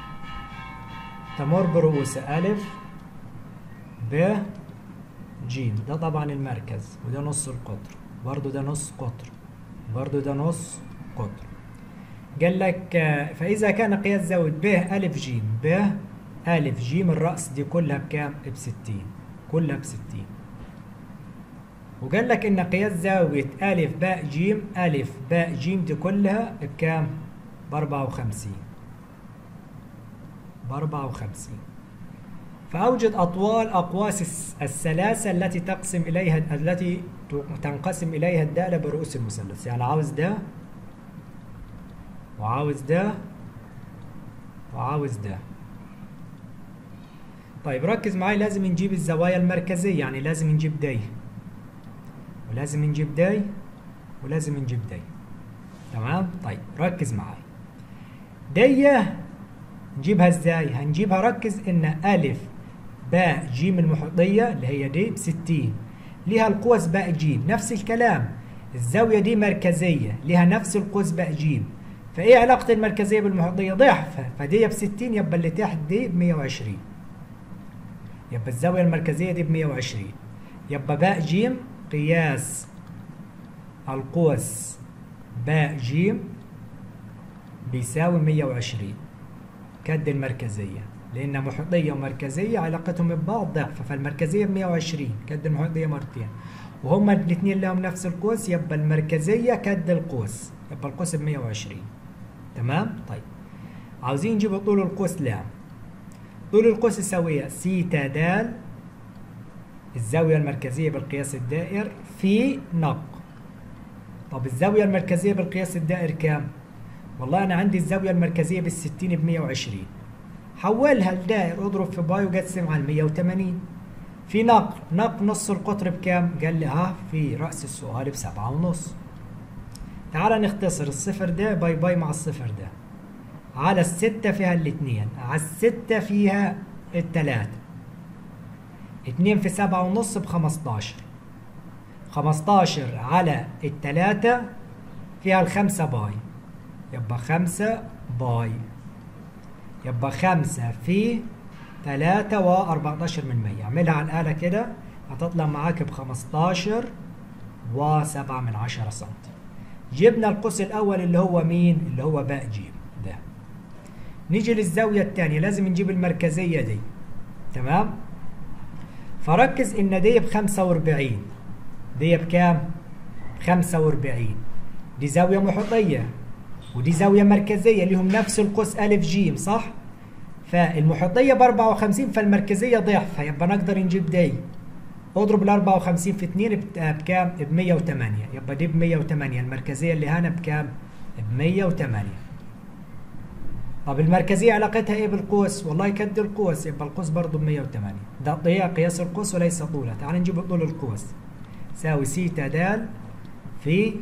Speaker 1: تمر برؤوس أ ب ج ده طبعا المركز وده نص القطر برضو ده نص قطر برضو ده نص قطر قال لك فإذا كان قياس زاوية ب أ ج ب أ ج الرأس دي كلها بكام؟ ب 60 كلها ب 60 وقال لك إن قياس زاوية أ ب ج أ ب ج دي كلها بكام؟ ب 54 ب 54 فأوجد أطوال أقواس الثلاثة التي تقسم إليها التي تنقسم إليها الدالة برؤوس المثلث يعني عاوز ده وعاوز ده وعاوز ده طيب ركز معايا لازم نجيب الزوايا المركزية يعني لازم نجيب دي ولازم نجيب دي ولازم نجيب دي تمام طيب ركز معايا دي نجيبها ازاي هنجيبها ركز ان ألف باء ج المحيطية اللي هي دي ب 60 ليها القوس باء ج نفس الكلام الزاوية دي مركزية ليها نفس القوس باء ج فايه علاقة المركزية بالمحيطية ضعف فدي ب 60 يبقى اللي تحت دي ب 120 يبقى الزاوية المركزية دي ب 120 يبقى باء ج قياس القوس باء ج بيساوي 120 كد المركزية لأن محيطية ومركزية علاقتهم ببعض ضعف فالمركزية ب 120 كد المحيطية مرتين وهما الاثنين لهم نفس القوس يبقى المركزية كد القوس يبقى القوس ب 120 تمام طيب عاوزين نجيب طول القوس لام طول القوس يساوي سيتا د الزاوية المركزية بالقياس الدائر في نق طب الزاوية المركزية بالقياس الدائر كام؟ والله أنا عندي الزاوية المركزية بالستين ب 120 حولها لدائر اضرب في باي وقسم على 180 في نقل نقل نص القطر بكام؟ قال لي ها في رأس السؤال بسبعة ونص تعال نختصر الصفر ده باي باي مع الصفر ده على الستة فيها الاثنين على الستة فيها التلاتة اتنين في سبعة ونص بخمستاشر خمستاشر على التلاتة فيها الخمسة باي يبقى خمسة باي يبقى خمسة في تلاتة وأربعتاشر من مية اعملها على الآلة كده هتطلع معاك بخمستاشر وسبعة من عشرة سنتي جبنا القوس الأول اللي هو مين؟ اللي هو باء جيم ده نيجي للزاوية الثانية لازم نجيب المركزية دي تمام؟ فركز إن دي بخمسة وأربعين دي بكام؟ بخمسة وأربعين دي زاوية محيطية ودي زاوية مركزية ليهم نفس القوس أ ج صح؟ فالمحيطية ب 54 فالمركزية ضعف فيبقى نقدر نجيب دي اضرب ال 54 في 2 بكام؟ ب 108 يبقى دي ب 108 المركزية اللي هنا بكام؟ ب 108 طب المركزية علاقتها ايه بالقوس؟ والله يكد القوس يبقى القوس برضه ب 108 ده طيها قياس القوس وليس طوله تعال نجيب طول القوس يساوي سيتا د في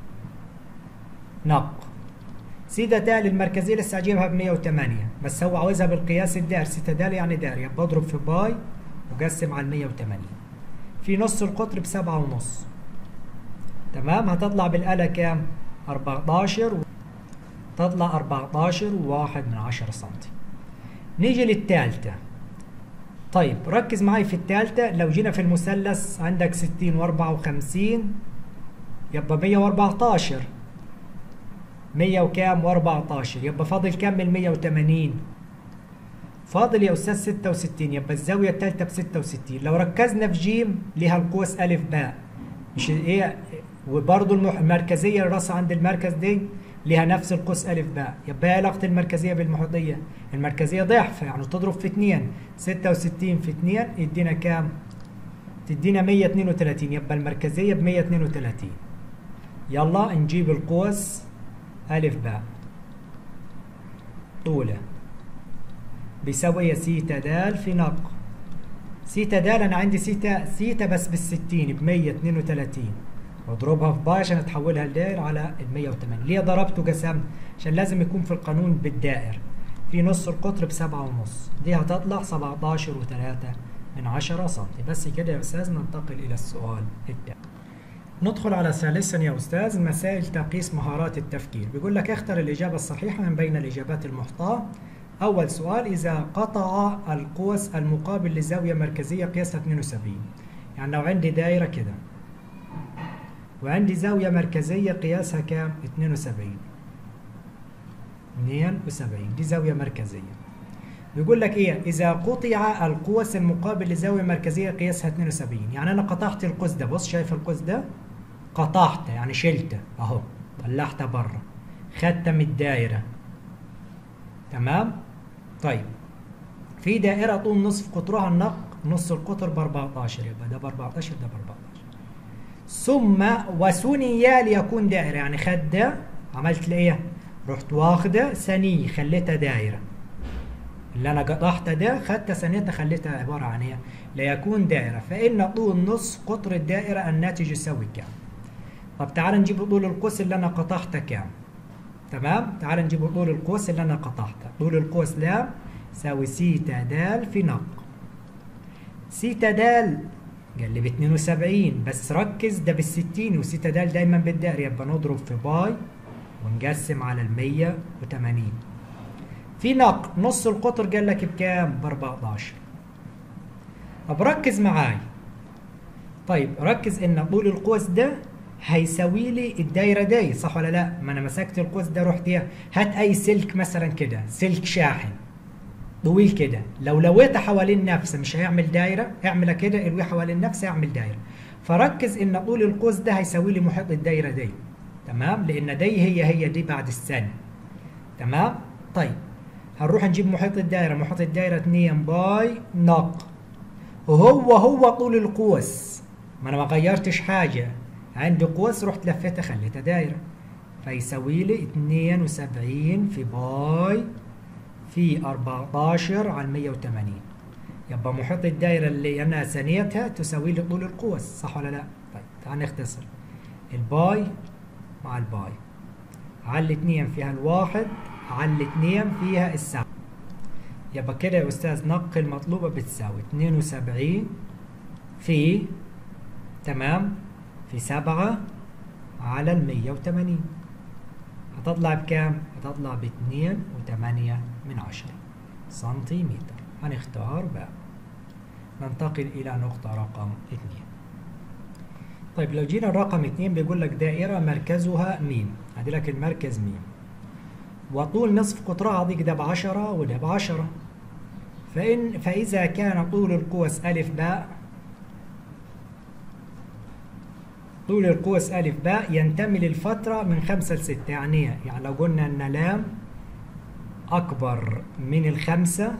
Speaker 1: نق سيتا د المركزية لسه هجيبها ب 108 بس هو عاوزها بالقياس الدائر سيتا د يعني دائري يبقى اضرب في باي وقسم على 180 في نص القطر بسبعة ونص تمام هتطلع بالآلة كام 14 و... تطلع 14 وواحد من عشرة سنتي نيجي للتالتة طيب ركز معي في التالتة لو جينا في المثلث عندك 60 واربعة وخمسين يبقى 114 100 وكام و14 يبقى فاضل كام من 180 فاضل يا استاذ 66 يبقى الزاويه الثالثه ب 66 لو ركزنا في جيم ليها القوس الف باء مش ايه وبرضه المركزيه الراس عند المركز دي ليها نفس القوس الف باء يبقى ايه علاقه المركزيه بالمحيطيه المركزيه ضعف يعني تضرب في 2 66 في 2 يدينا كام تدينا 132 يبقى المركزيه ب 132 يلا نجيب القوس ألف باء طوله بيساوي سيتا د في نق سيتا د انا عندي سيتا سيتا بس بال 60 ب 132 واضربها في باي عشان تحولها لدائر على ال 180 ليه ضربت وقسمت؟ عشان لازم يكون في القانون بالدائر في نص القطر بسبعة ونص دي هتطلع 17 و3 من 10 سم بس كده يا استاذ ننتقل الى السؤال التالي ندخل على ثالثا يا استاذ مسائل تقييس مهارات التفكير بيقول لك اختر الاجابه الصحيحه من بين الاجابات المحطاه اول سؤال اذا قطع القوس المقابل لزاويه مركزيه قياسها 72 يعني لو عندي دايره كده وعندي زاويه مركزيه قياسها كام 72 72 دي زاويه مركزيه بيقول لك ايه اذا قطع القوس المقابل لزاويه مركزيه قياسها 72 يعني انا قطعت القوس ده بص شايف القوس ده قطعته يعني شلته اهو طلعته بره خدته من الدايره تمام طيب في دائره طول نصف قطرها النق نص القطر ب 14 يبقى ده ب 14 ده ب 14 ثم وثني ليكون دائره يعني خد ده عملت له ايه رحت واخده ثني خليتها دايره اللي انا قطعت ده خدت ثانيتها خليتها عباره عن ايه؟ ليكون دائره فان طول نصف قطر الدائره الناتج يساوي كام؟ طب تعال نجيب طول القوس اللي انا قطعته كام؟ تمام؟ تعال نجيب طول القوس اللي انا قطعته، طول القوس لا يساوي سيتا د في نق. سيتا د قال لي ب 72 بس ركز ده بال 60 وسيتا د دايما بالدائره يبقى نضرب في باي ونقسم على ال 180 في نق نص القطر قال لك بكام؟ ب 14 طب ركز معاي طيب ركز ان طول القوس ده هيساوي لي الدايره دي صح ولا لا؟ ما انا مسكت القوس ده رحت ايه؟ هات اي سلك مثلا كده سلك شاحن طويل كده لو لويته حوالين نفسه مش هيعمل دايره اعملها كده الوي حوالين نفسه يعمل دايره فركز ان طول القوس ده هيساوي لي محيط الدايره دي تمام لان دي هي هي دي بعد الثانيه تمام طيب هنروح نجيب محيط الدايره محيط الدايره 2 باي نق وهو هو طول القوس ما انا ما غيرتش حاجه عندي قوس رحت لفيتها خليتها دايره فيساوي لي 72 في باي في 14 على 180 يبقى محيط الدايره اللي انا ثانيتها تساوي لي طول القوس صح ولا لا؟ طيب تعال نختصر الباي مع الباي على الاثنين فيها الواحد على الاثنين فيها السبعة يبقى كده يا أستاذ نق المطلوبة بتساوي 72 في تمام في سبعة على ال 180 هتطلع بكام؟ هتطلع ب 2 وثمانية من عشرة سنتيمتر هنختار بقى ننتقل إلى نقطة رقم 2 طيب لو جينا الرقم 2 بيقول لك دائرة مركزها ميم ادي لك المركز ميم وطول نصف قطرها دي ده ب 10 وده ب 10 فإن فإذا كان طول القوس ألف باء طول القوس ألف باء ينتمي للفترة من 5 ل 6 يعني يعني لو قلنا إن لام أكبر من الخمسة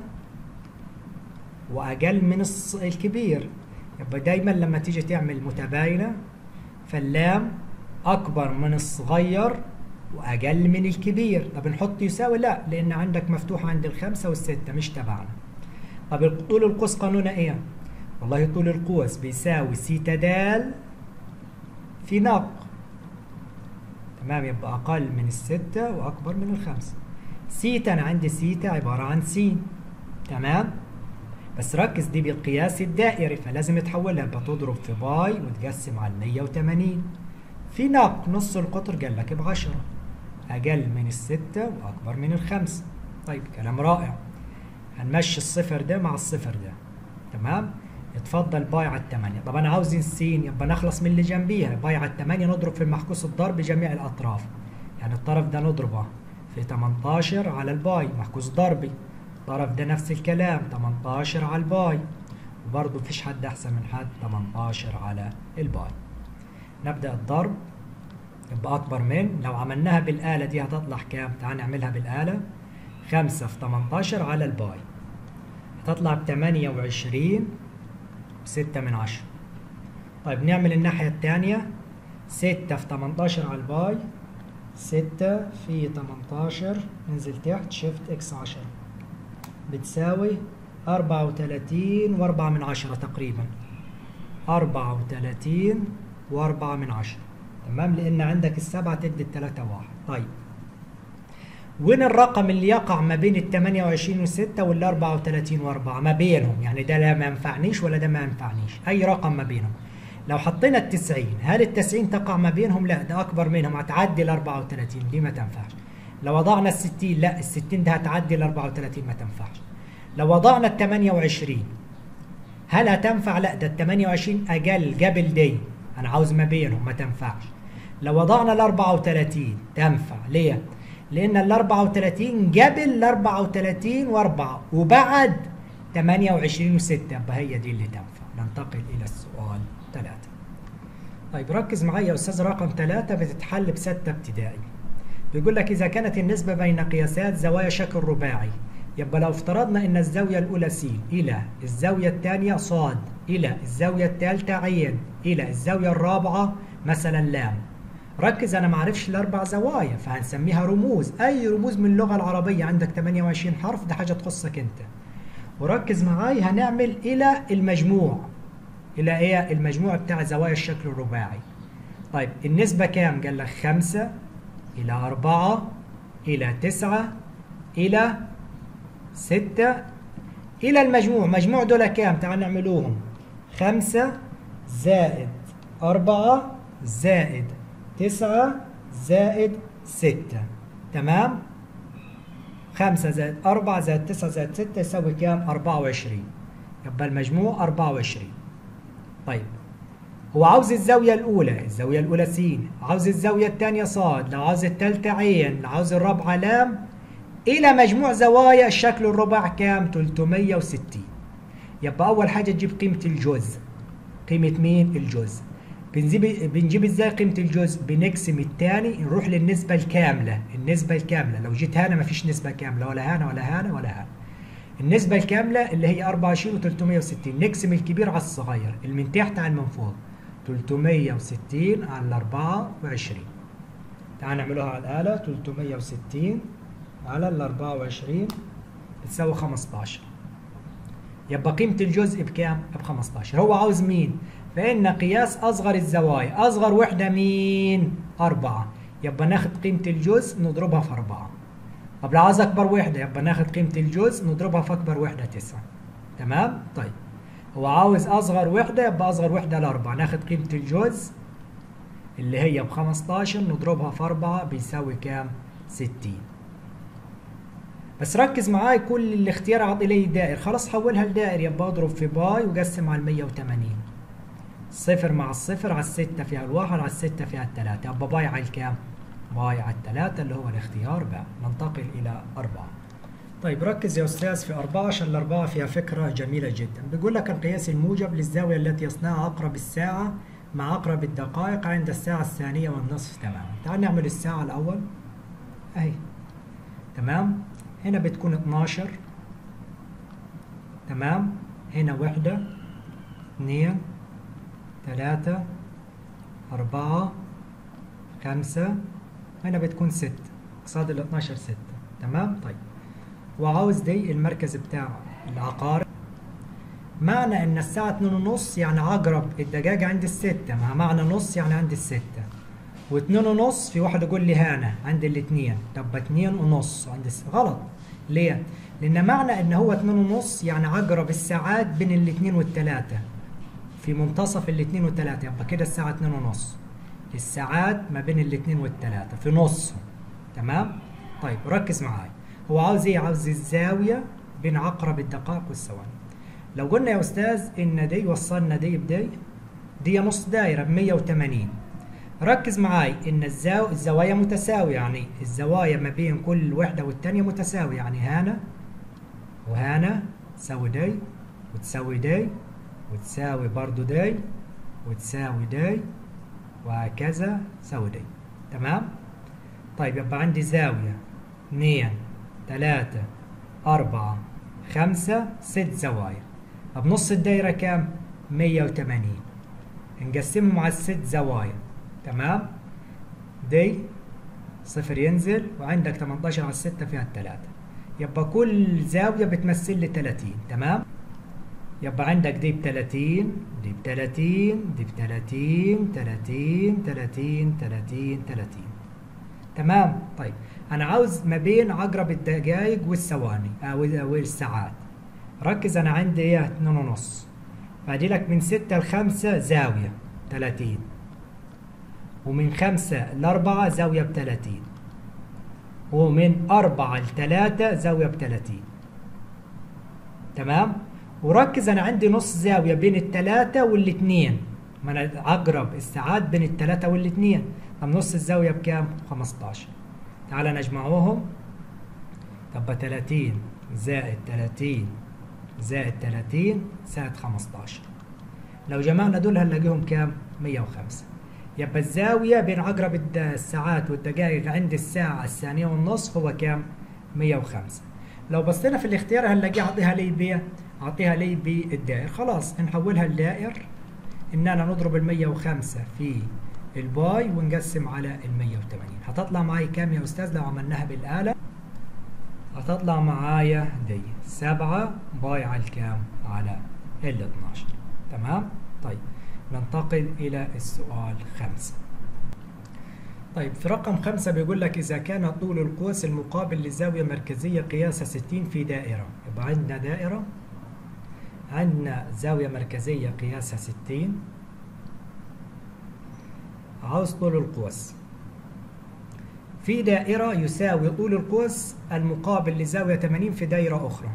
Speaker 1: وأقل من الكبير يبقى دايما لما تيجي تعمل متباينة فاللام أكبر من الصغير وأقل من الكبير طب نحط يساوي لا لأن عندك مفتوح عند الخمسة والستة مش تبعنا طب طول القوس قانونه إيه؟ والله طول القوس بيساوي سيتا دال في نق تمام يبقى أقل من الستة وأكبر من الخمسة سيتا أنا عندي سيتا عبارة عن سين تمام بس ركز دي بالقياس الدائري فلازم تحولها بتضرب في باي وتقسم على 180 في نق نص القطر قال لك ب 10 أقل من الستة وأكبر من الخمسة طيب كلام رائع هنمشي الصفر ده مع الصفر ده تمام اتفضل باي على الثمانية طب أنا عاوز السين يبقى نخلص من اللي جنبيها باي على الثمانية نضرب في المحكوس الضرب بجميع الأطراف يعني الطرف ده نضربه في 18 على الباي محكوس ضربي الطرف ده نفس الكلام 18 على الباي وبرضه مفيش حد أحسن من حد 18 على الباي نبدأ الضرب يبقى أكبر من لو عملناها بالآلة دي هتطلع كام؟ تعال نعملها بالآلة 5 في 18 على الباي هتطلع ب 28 6 من 10 طيب نعمل الناحية الثانية 6 في 18 على الباي 6 في 18 ننزل تحت شيفت اكس 10 بتساوي 34 واربعة من عشرة تقريبا 34 واربعة من عشرة تمام لان عندك السبعة تدي التلاتة واحد طيب وين الرقم اللي يقع ما بين ال 28 و6 وال 34 و4 ما بينهم يعني ده لا ما ينفعنيش ولا ده ما ينفعنيش اي رقم ما بينهم لو حطينا ال 90 هل ال 90 تقع ما بينهم لا ده اكبر منهم هتعدي ال 34 دي ما تنفعش لو وضعنا ال 60 لا ال 60 ده هتعدي ال 34 ما تنفعش لو وضعنا ال 28 هل هتنفع لا ده ال 28 اقل قبل دي انا عاوز ما بينهم ما تنفعش لو وضعنا ال 34 تنفع ليه لان ال 34 قبل ال 34 و4 وبعد 28 و6 يبقى هي دي اللي تنفع ننتقل الى السؤال 3 طيب ركز معايا يا استاذ رقم 3 بتتحل بستة ابتدائي بيقول لك اذا كانت النسبه بين قياسات زوايا شكل رباعي يبقى لو افترضنا ان الزاويه الاولى س الى الزاويه الثانيه ص الى الزاويه الثالثه عين الى الزاويه الرابعه مثلا لام ركز انا ما اعرفش الاربع زوايا فهنسميها رموز اي رموز من اللغه العربيه عندك 28 حرف ده حاجه تخصك انت وركز معاي هنعمل الى المجموع الى ايه المجموع بتاع زوايا الشكل الرباعي طيب النسبه كام قال لك 5 الى 4 الى 9 الى 6 الى المجموع مجموع دول كام تعال نعملوهم 5 زائد 4 زائد تسعة زائد ستة تمام خمسة زائد أربعة زائد تسعة زائد ستة يساوي كام أربعة وعشرين يبقى المجموع أربعة وعشرين طيب هو عاوز الزاوية الأولى الزاوية الأولى س عاوز الزاوية الثانية ص لو عاوز الثالثة عين لو عاوز الرابعة لام إلى مجموع زوايا الشكل الرباع كام 360 يبقى أول حاجة تجيب قيمة الجزء قيمة مين الجزء بنجيب بنجيب ازاي قيمه الجزء بنقسم الثاني نروح للنسبه الكامله النسبه الكامله لو جيت هنا مفيش نسبه كامله ولا هنا ولا هنا ولا هنا النسبه الكامله اللي هي 24 و360 نقسم الكبير على الصغير اللي من تحت على من فوق 360 على 24 تعال نعملوها على الاله 360 على ال 24 بتساوي 15 يبقى قيمه الجزء بكام ب 15 هو عاوز مين فإن قياس أصغر الزوايا أصغر وحدة مين؟ أربعة يبقى ناخد قيمة الجزء نضربها في أربعة طب لو عاوز أكبر وحدة يبقى ناخد قيمة الجزء نضربها في أكبر وحدة تسعة تمام؟ طيب هو عاوز أصغر وحدة يبقى أصغر وحدة الأربعة ناخد قيمة الجزء اللي هي ب 15 نضربها في 4 بيساوي كام؟ 60 بس ركز معاي كل الاختيار عطي لي دائر خلاص حولها لدائر يبقى اضرب في باي وقسم على 180 صفر مع الصفر على الستة فيها الواحد على الستة فيها الثلاثة يبقى باي على الكام؟ باي على الثلاثة اللي هو الاختيار باء ننتقل إلى أربعة طيب ركز يا أستاذ في أربعة عشان الأربعة فيها فكرة جميلة جدا بيقول لك القياس الموجب للزاوية التي يصنعها أقرب الساعة مع أقرب الدقائق عند الساعة الثانية والنصف تماما تعال نعمل الساعة الأول أهي تمام هنا بتكون 12 تمام هنا وحدة اثنين ثلاثة أربعة خمسة هنا بتكون ستة قصاد ال 12 ستة تمام طيب وعاوز دي المركز بتاع العقارب معنى ان الساعة اتنين ونص يعني عقرب الدجاجة عند الستة ما معنى نص يعني عند الستة واتنين ونص في واحد يقول لي هنا عند الاتنين طب اتنين ونص عند الس... غلط ليه؟ لأن معنى إن هو اتنين ونص يعني عقرب الساعات بين الاتنين والتلاتة في منتصف الاتنين والتلاتة يبقى كده الساعة اتنين ونص الساعات ما بين الاتنين والتلاتة في نصهم تمام؟ طيب ركز معايا هو عاوز ايه؟ عاوز الزاوية بين عقرب الدقائق والثواني لو قلنا يا أستاذ إن دي وصلنا دي بدي دي نص دايرة ب 180 ركز معاي ان الزاو... الزوايا متساوية يعني الزوايا ما بين كل وحدة والتانية متساوية يعني هنا وهنا تساوي دي وتساوي دي وتساوي برضو دي وتساوي دي وهكذا تساوي دي تمام طيب يبقى عندي زاوية اثنين ثلاثة أربعة خمسة ست زوايا طب نص الدايرة كام؟ 180 نقسمهم على الست زوايا تمام دي صفر ينزل وعندك 18 على 6 فيها الثلاثة يبقى كل زاوية بتمثل لي 30 تمام يبقى عندك دي ب 30 دي ب 30 دي ب 30 30 30 30 30 تمام طيب انا عاوز ما بين عقرب الدقائق والثواني او والساعات ركز انا عندي ايه 2 ونص فادي لك من 6 ل 5 زاويه 30 ومن 5 ل 4 زاويه ب 30 ومن 4 ل 3 زاويه ب 30 تمام وركز انا عندي نص زاويه بين الثلاثه والاثنين ما انا عقرب الساعات بين الثلاثه والاثنين طب نص الزاويه بكام 15 تعال نجمعوهم طب 30 زائد 30 زائد 30 زائد 15 لو جمعنا دول هنلاقيهم كام 105 يبقى الزاوية بين عقرب الساعات والدقائق عند الساعة الثانية والنصف هو كام 105 لو بصينا في الاختيار هنلاقيه اعطيها لي ب اعطيها لي بالدائر خلاص نحولها لدائر اننا نضرب ال 105 في الباي ونقسم على ال 180 هتطلع معايا كام يا استاذ لو عملناها بالآلة هتطلع معايا دي 7 باي على الكام على ال 12 تمام طيب ننتقل إلى السؤال 5 طيب في رقم 5 بيقول لك إذا كان طول القوس المقابل لزاوية مركزية قياسها 60 في دائرة يبقى عندنا دائرة عندنا زاوية مركزية قياسها 60 عاوز طول القوس في دائرة يساوي طول القوس المقابل لزاوية 80 في دائرة أخرى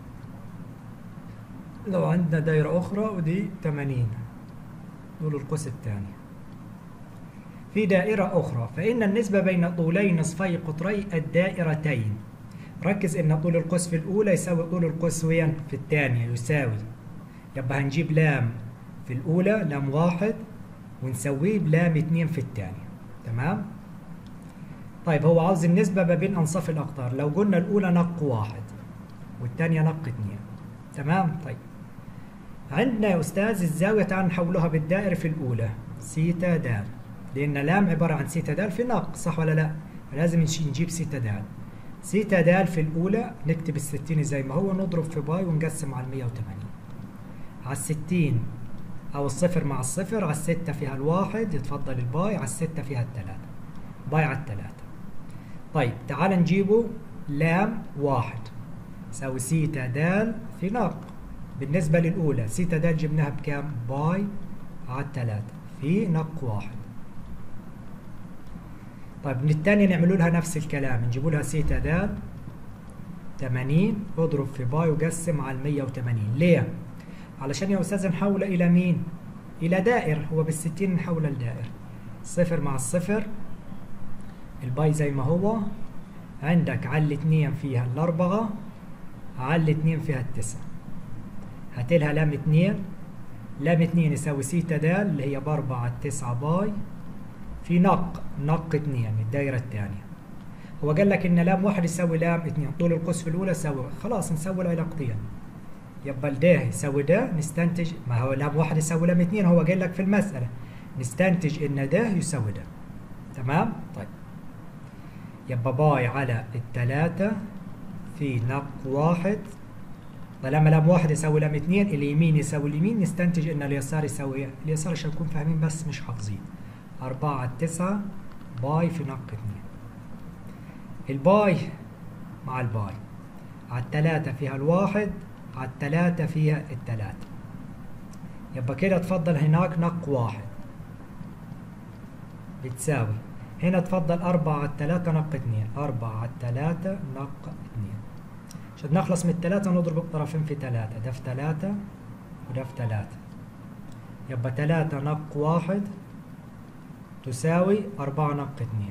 Speaker 1: لو عندنا دائرة أخرى ودي 80 طول القوس الثاني في دائرة أخرى فإن النسبة بين طولي نصفي قطري الدائرتين ركز إن طول القوس في الأولى يساوي طول القوس وين؟ في الثانية يساوي يبقى هنجيب لام في الأولى لام واحد ونسويه بلام اتنين في الثانية تمام؟ طيب هو عاوز النسبة ما بين أنصاف الأقطار لو قلنا الأولى نق واحد والثانية نق اتنين تمام؟ طيب عندنا يا أستاذ الزاوية تعال نحولها بالدائرة في الأولى سيتا دال لأن لام عبارة عن سيتا دال في نق صح ولا لا؟ لازم نجيب سيتا دال سيتا دال في الأولى نكتب الستين زي ما هو نضرب في باي ونقسم على المية وتمانين على الستين أو الصفر مع الصفر على الستة فيها الواحد يتفضل الباي على الستة فيها التلاتة باي على التلاتة طيب تعال نجيبه لام واحد يساوي سيتا دال في نق بالنسبة للأولى سيتا دال جبناها بكام؟ باي على التلاتة في نق واحد طيب من الثانية نعملوا لها نفس الكلام نجيبوا لها سيتا دال 80 اضرب في باي وقسم على 180 ليه؟ علشان يا أستاذ نحوله إلى مين؟ إلى دائر هو بالستين نحوله لدائر صفر مع الصفر الباي زي ما هو عندك على الاثنين فيها الأربعة على الاثنين فيها التسعة هاتلها لام اتنين لام اتنين يساوي سيتا دال اللي هي بأربعة على التسعة باي في نق نق اتنين الدايرة الثانية هو قال لك إن لام واحد يساوي لام اتنين طول القوس في الأولى يساوي خلاص نسوي العلاقتين يبقى ده يساوي ده نستنتج ما هو لام واحد يساوي لام اتنين هو قال لك في المسألة نستنتج إن ده يساوي ده تمام؟ طيب يبقى باي على التلاتة في نق واحد طالما لام واحد يساوي لام اتنين اليمين يساوي اليمين نستنتج ان اليسار يساوي ايه؟ اليسار عشان نكون فاهمين بس مش حافظين أربعة على التسعة باي في نق اتنين الباي مع الباي على التلاتة فيها الواحد على التلاتة فيها التلاتة يبقى كده تفضل هناك نق واحد بتساوي هنا تفضل أربعة على التلاتة نق اتنين أربعة على التلاتة نق اتنين عشان نخلص من التلاتة نضرب الطرفين في تلاتة ده في تلاتة وده في تلاتة يبقى تلاتة نق واحد تساوي أربعة نق اتنين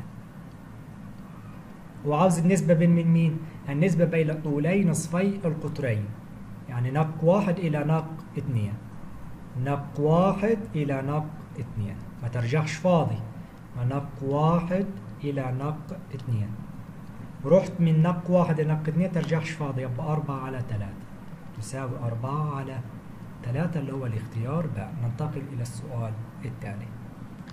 Speaker 1: وعاوز النسبة بين من مين؟ النسبة بين طولي نصفي القطرين يعني نق واحد إلى نق اتنين نق واحد إلى نق اتنين ما ترجعش فاضي نق واحد إلى نق اتنين رحت من نق واحد إلى نق اتنين ترجعش فاضي يبقى أربعة على تلاتة تساوي أربعة على تلاتة اللي هو الاختيار باء ننتقل إلى السؤال التالي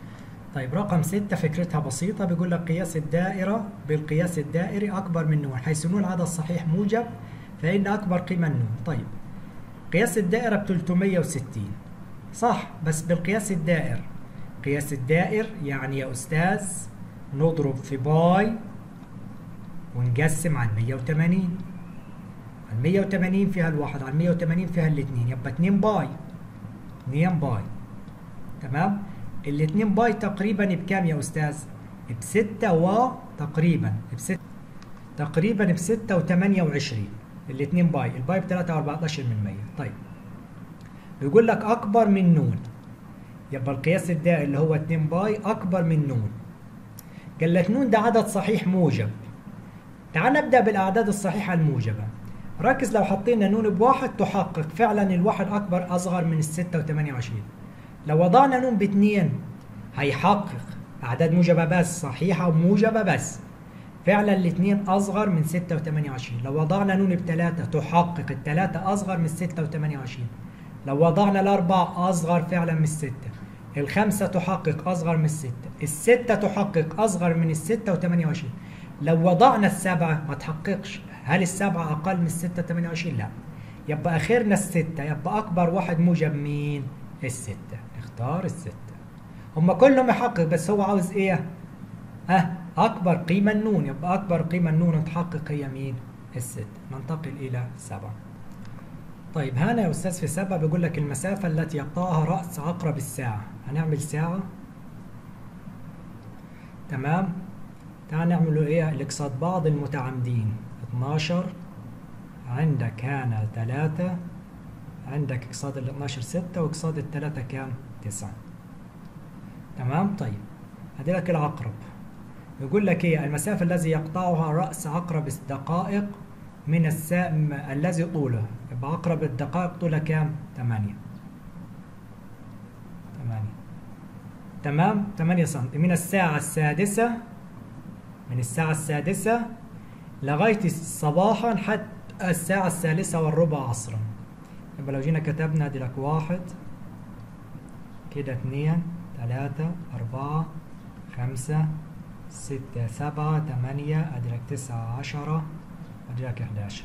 Speaker 1: طيب رقم ستة فكرتها بسيطة بيقول لك قياس الدائرة بالقياس الدائري أكبر من نون حيث نون عدد صحيح موجب فإن أكبر قيمة النون طيب قياس الدائرة ب 360 صح بس بالقياس الدائر قياس الدائر يعني يا أستاذ نضرب في باي ونقسم على 180 ال 180 فيها الواحد على 180 فيها الاثنين يبقى 2 باي 2 باي تمام الاثنين باي تقريبا بكام يا استاذ ب 6 و تقريبا ب 6 تقريبا ب 6 و28 الاثنين باي الباي ب 3 و14 من 100 طيب بيقول لك اكبر من نون يبقى القياس الدائري اللي هو 2 باي اكبر من نون قال لك نون ده عدد صحيح موجب تعال نبدا بالاعداد الصحيحه الموجبه ركز لو حطينا نون بواحد تحقق فعلا الواحد اكبر اصغر من الستة و28 لو وضعنا نون باثنين هيحقق اعداد موجبة بس صحيحة وموجبة بس فعلا الاثنين اصغر من 6 و28 لو وضعنا نون بثلاثة تحقق الثلاثة اصغر من 6 و28 لو وضعنا الاربعة اصغر فعلا من الستة الخمسة تحقق اصغر من الستة الستة تحقق اصغر من الستة و28 لو وضعنا السبعة ما تحققش هل السبعة أقل من الستة 28 لا يبقى آخرنا الستة يبقى أكبر واحد موجب مين الستة نختار الستة هما كلهم يحقق بس هو عاوز إيه أه أكبر قيمة النون يبقى أكبر قيمة النون تحقق هي مين الستة ننتقل إلى سبعة طيب هنا يا أستاذ في سبعة بيقول لك المسافة التي يقطعها رأس عقرب الساعة هنعمل ساعة تمام تعال نعملوا ايه الاقصاد بعض المتعامدين 12 عندك هنا 3 عندك اقصاد ال 12 6 واقصاد الثلاثة كام 9 تمام طيب ادي لك العقرب يقول لك ايه المسافة الذي يقطعها رأس عقرب الدقائق من السام الذي طوله يبقى عقرب الدقائق طوله كام 8 8 تمام 8 سم من الساعة السادسة من الساعة السادسة لغاية صباحا حتى الساعة الثالثة والربع عصرا يبقى لو جينا كتبنا دي لك واحد كده اتنين تلاتة أربعة خمسة ستة سبعة تمانية أدي لك تسعة عشرة أدي لك إحداشر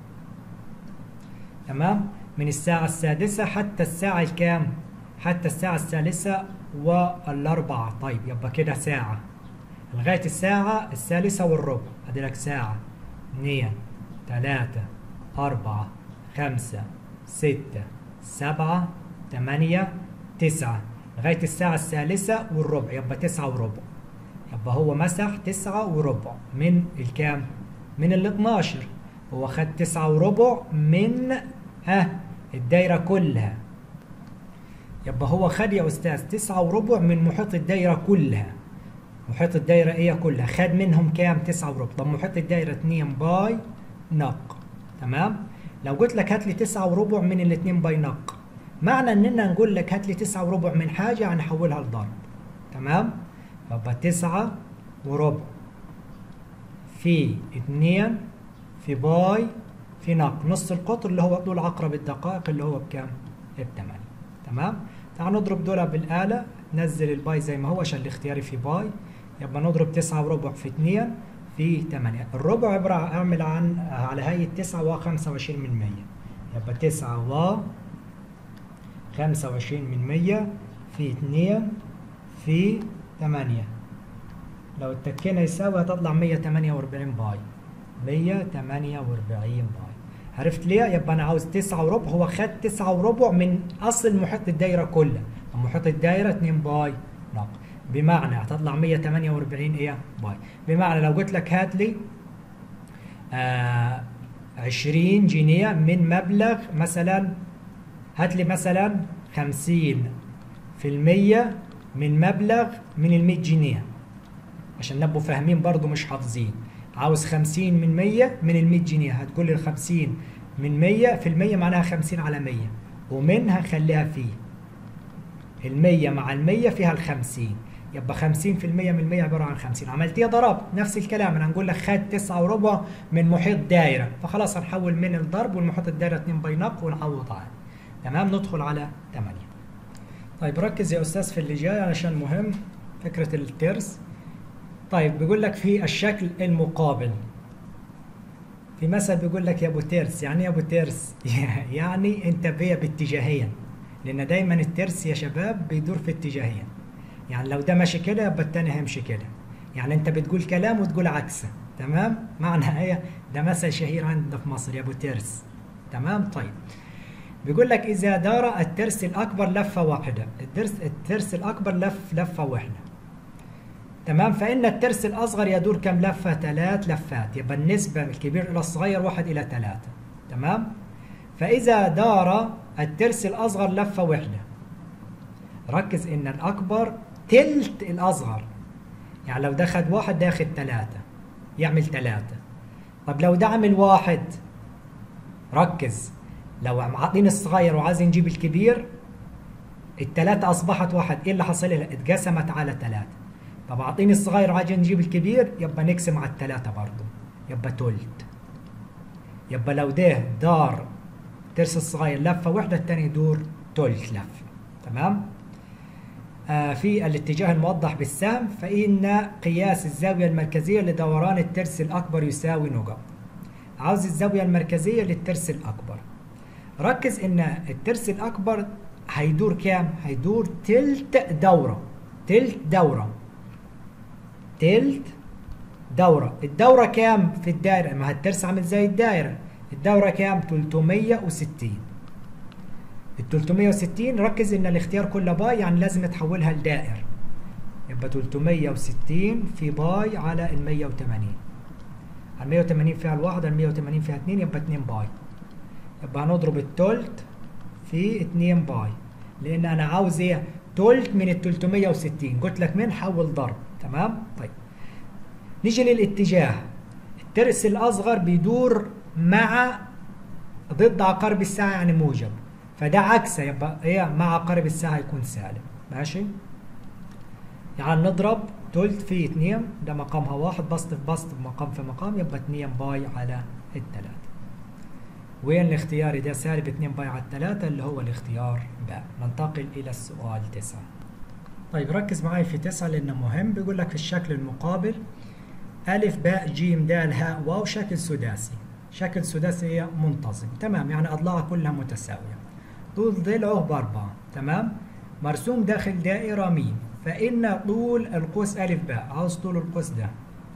Speaker 1: تمام من الساعة السادسة حتى الساعة الكام حتى الساعة الثالثة والأربعة طيب يبقى كده ساعة لغاية الساعة الثالثة والربع أدي لك ساعة اثنين ثلاثة أربعة خمسة ستة سبعة ثمانية تسعة لغاية الساعة الثالثة والربع يبقى تسعة وربع يبقى هو مسح تسعة وربع من الكام؟ من ال 12 هو خد تسعة وربع من ها الدايرة كلها يبقى هو خد يا أستاذ تسعة وربع من محيط الدايرة كلها محيط الدايرة ايه كلها خد منهم كام تسعة وربع طب محيط الدايرة 2 باي نق تمام لو قلت لك هات لي تسعة وربع من الاتنين باي نق معنى اننا نقول لك هات لي تسعة وربع من حاجة هنحولها لضرب تمام يبقى تسعة وربع في اتنين في باي في نق نص القطر اللي هو طول عقرب الدقائق اللي هو بكام بتمانية تمام تعال نضرب دول بالآلة نزل الباي زي ما هو عشان الاختياري في باي يبقى نضرب تسعة وربع في اتنين في تمانية الربع عبارة أعمل عن على هيئة تسعة و خمسة وعشرين من مية يبقى تسعة و خمسة وعشرين من مية في اتنين في تمانية لو اتكينا يساوي هتطلع مية تمانية وأربعين باي مية تمانية وأربعين باي عرفت ليه؟ يبقى أنا عاوز تسعة وربع هو خد تسعة وربع من أصل محيط الدايرة كلها محيط الدايرة 2 باي ناقص بمعنى هتطلع 148 ايه باي بمعنى لو قلت لك هات لي آه 20 جنيه من مبلغ مثلا هات لي مثلا 50 في المية من مبلغ من ال 100 جنيه عشان نبقوا فاهمين برضو مش حافظين عاوز 50 من 100 من ال 100 جنيه هتقول لي ال 50 من 100 في المية معناها 50 على 100 ومنها خليها فيه المية مع المية فيها الخمسين يبقى خمسين في المية من المية عبارة عن خمسين عملتيها ضربت نفس الكلام أنا نقول لك خد تسعة وربع من محيط دايرة فخلاص هنحول من الضرب والمحيط الدايرة اتنين بينق ونعوض عنه تمام ندخل على تمانية طيب ركز يا أستاذ في اللي جاي علشان مهم فكرة الترس طيب بيقول لك في الشكل المقابل في مثل بيقول لك يا ابو ترس يعني يا ابو ترس يعني انت بيا باتجاهيا لان دايما الترس يا شباب بيدور في اتجاهين يعني لو ده ماشي كده يبقى التاني هيمشي كده يعني انت بتقول كلام وتقول عكسه تمام معنى ايه ده مثل شهير عندنا في مصر يا ابو ترس تمام طيب بيقول لك اذا دار الترس الاكبر لفه واحده الترس الترس الاكبر لف لفه واحده تمام فإن الترس الأصغر يدور كم لفة؟ ثلاث لفات يبقى النسبة الكبير إلى الصغير واحد إلى ثلاثة تمام؟ فإذا دار الترس الأصغر لفة واحدة ركز إن الأكبر تلت الأصغر يعني لو ده خد واحد ده ياخد ثلاثة يعمل ثلاثة طب لو ده عمل واحد ركز لو عاطين الصغير وعايز نجيب الكبير الثلاثة أصبحت واحد إيه اللي حصل لها؟ اتقسمت على ثلاثة طب اعطيني الصغير وعايز نجيب الكبير يبقى نقسم على الثلاثة برضه يبقى تلت يبقى لو ده دار ترس الصغير لفة واحدة الثاني يدور تلت لفة تمام آه في الاتجاه الموضح بالسهم فإن قياس الزاوية المركزية لدوران الترس الأكبر يساوي نقط عاوز الزاوية المركزية للترس الأكبر ركز إن الترس الأكبر هيدور كام؟ هيدور تلت دورة تلت دورة تلت دورة الدورة كام في الدائرة ما الترس عامل زي الدائرة الدورة كام 360 ال 360 ركز ان الاختيار كله باي يعني لازم تحولها لدائر يبقى 360 في باي على ال 180 ال 180 فيها الواحد ال 180 فيها 2 يبقى 2 باي يبقى هنضرب التلت في 2 باي لان انا عاوز ايه تلت من ال 360 قلت لك من حول ضرب تمام طيب نيجي للاتجاه الترس الاصغر بيدور مع ضد عقارب الساعه يعني موجب فده عكسه يبقى ايه مع عقارب الساعه يكون سالب ماشي يعني نضرب تلت في 2 ده مقامها واحد بسط في بسط مقام في مقام يبقى 2 باي على الثلاثة وين الاختياري ده سالب 2 باي على الثلاثة اللي هو الاختيار باء ننتقل إلى السؤال 9 طيب ركز معي في 9 لأنه مهم بيقول لك في الشكل المقابل ألف باء جيم دال هاء واو شكل سداسي شكل سداسي منتظم تمام يعني أضلاعها كلها متساوية طول ضلعه بأربعة تمام مرسوم داخل دائرة ميم فإن طول القوس ألف باء عاوز طول القوس ده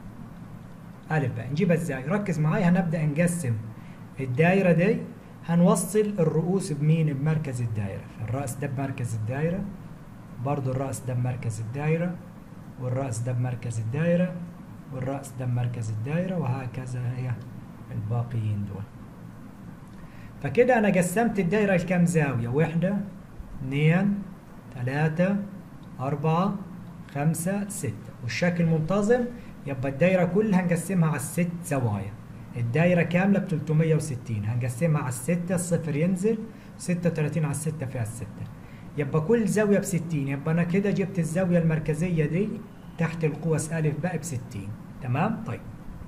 Speaker 1: ألف باء نجيبها إزاي ركز معي هنبدأ نقسم الدائرة دي هنوصل الرؤوس بمين بمركز الدائرة الرأس ده بمركز الدائرة برضو الرأس ده بمركز الدائرة والرأس ده بمركز الدائرة والرأس ده بمركز الدائرة وهكذا هي الباقيين دول فكده أنا قسمت الدائرة لكام زاوية واحدة اثنين ثلاثة أربعة خمسة ستة والشكل منتظم يبقى الدائرة كلها هنقسمها على الست زوايا الدائرة كاملة ب 360 هنقسمها على الستة الصفر ينزل 36 على الستة فيها الستة يبقى كل زاوية ب 60 يبقى أنا كده جبت الزاوية المركزية دي تحت القوس ألف باء ب 60 تمام طيب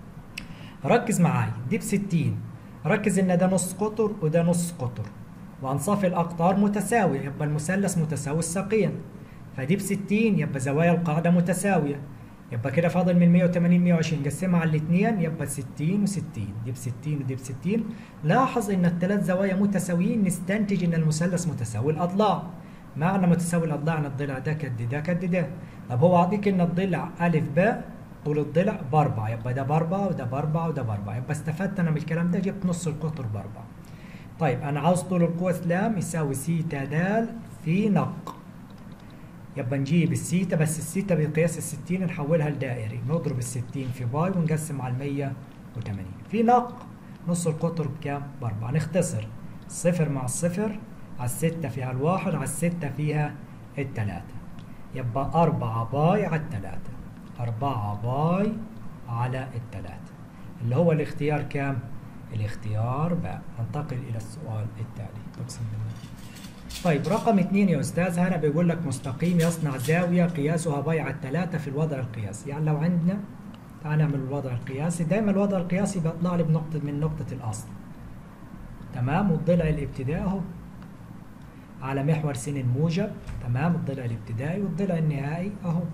Speaker 1: ركز معاي دي ب 60 ركز إن ده نص قطر وده نص قطر وأنصاف الأقطار متساوية يبقى المثلث متساوي الساقين فدي ب 60 يبقى زوايا القاعدة متساوية يبقى كده فاضل من 180 120 نقسمها على الاثنين يبقى 60 و60 دي ب 60 ودي ب 60 لاحظ ان الثلاث زوايا متساويين نستنتج ان المثلث متساوي الاضلاع معنى متساوي الاضلاع ان الضلع ده قد ده قد ده طب هو اعطيك ان الضلع الف باء طول الضلع باربعه يبقى ده باربعه وده باربعه وده باربعه يبقى استفدت انا من الكلام ده جبت نص القطر باربعه طيب انا عاوز طول القوس لام يساوي سيتا دال في نق يبقى نجيب السيتا بس السيتا بقياس الستين نحولها لدائري نضرب الستين في باي ونقسم على المية وتمانين في نق نص القطر بكام؟ بأربعة نختصر صفر مع الصفر على الستة فيها الواحد على الستة فيها التلاتة يبقى أربعة باي على التلاتة أربعة باي على التلاتة اللي هو الاختيار كام؟ الاختيار باء ننتقل إلى السؤال التالي أقسم بالله طيب رقم اثنين يا أستاذ هنا بيقول لك مستقيم يصنع زاوية قياسها بايع الثلاثة في الوضع القياسي يعني لو عندنا تعال نعمل الوضع القياسي دايما الوضع القياسي بيطلع لي بنقطة من نقطة الأصل تمام والضلع الابتدائي أهو على محور سن موجب تمام الضلع الابتدائي والضلع النهائي أهو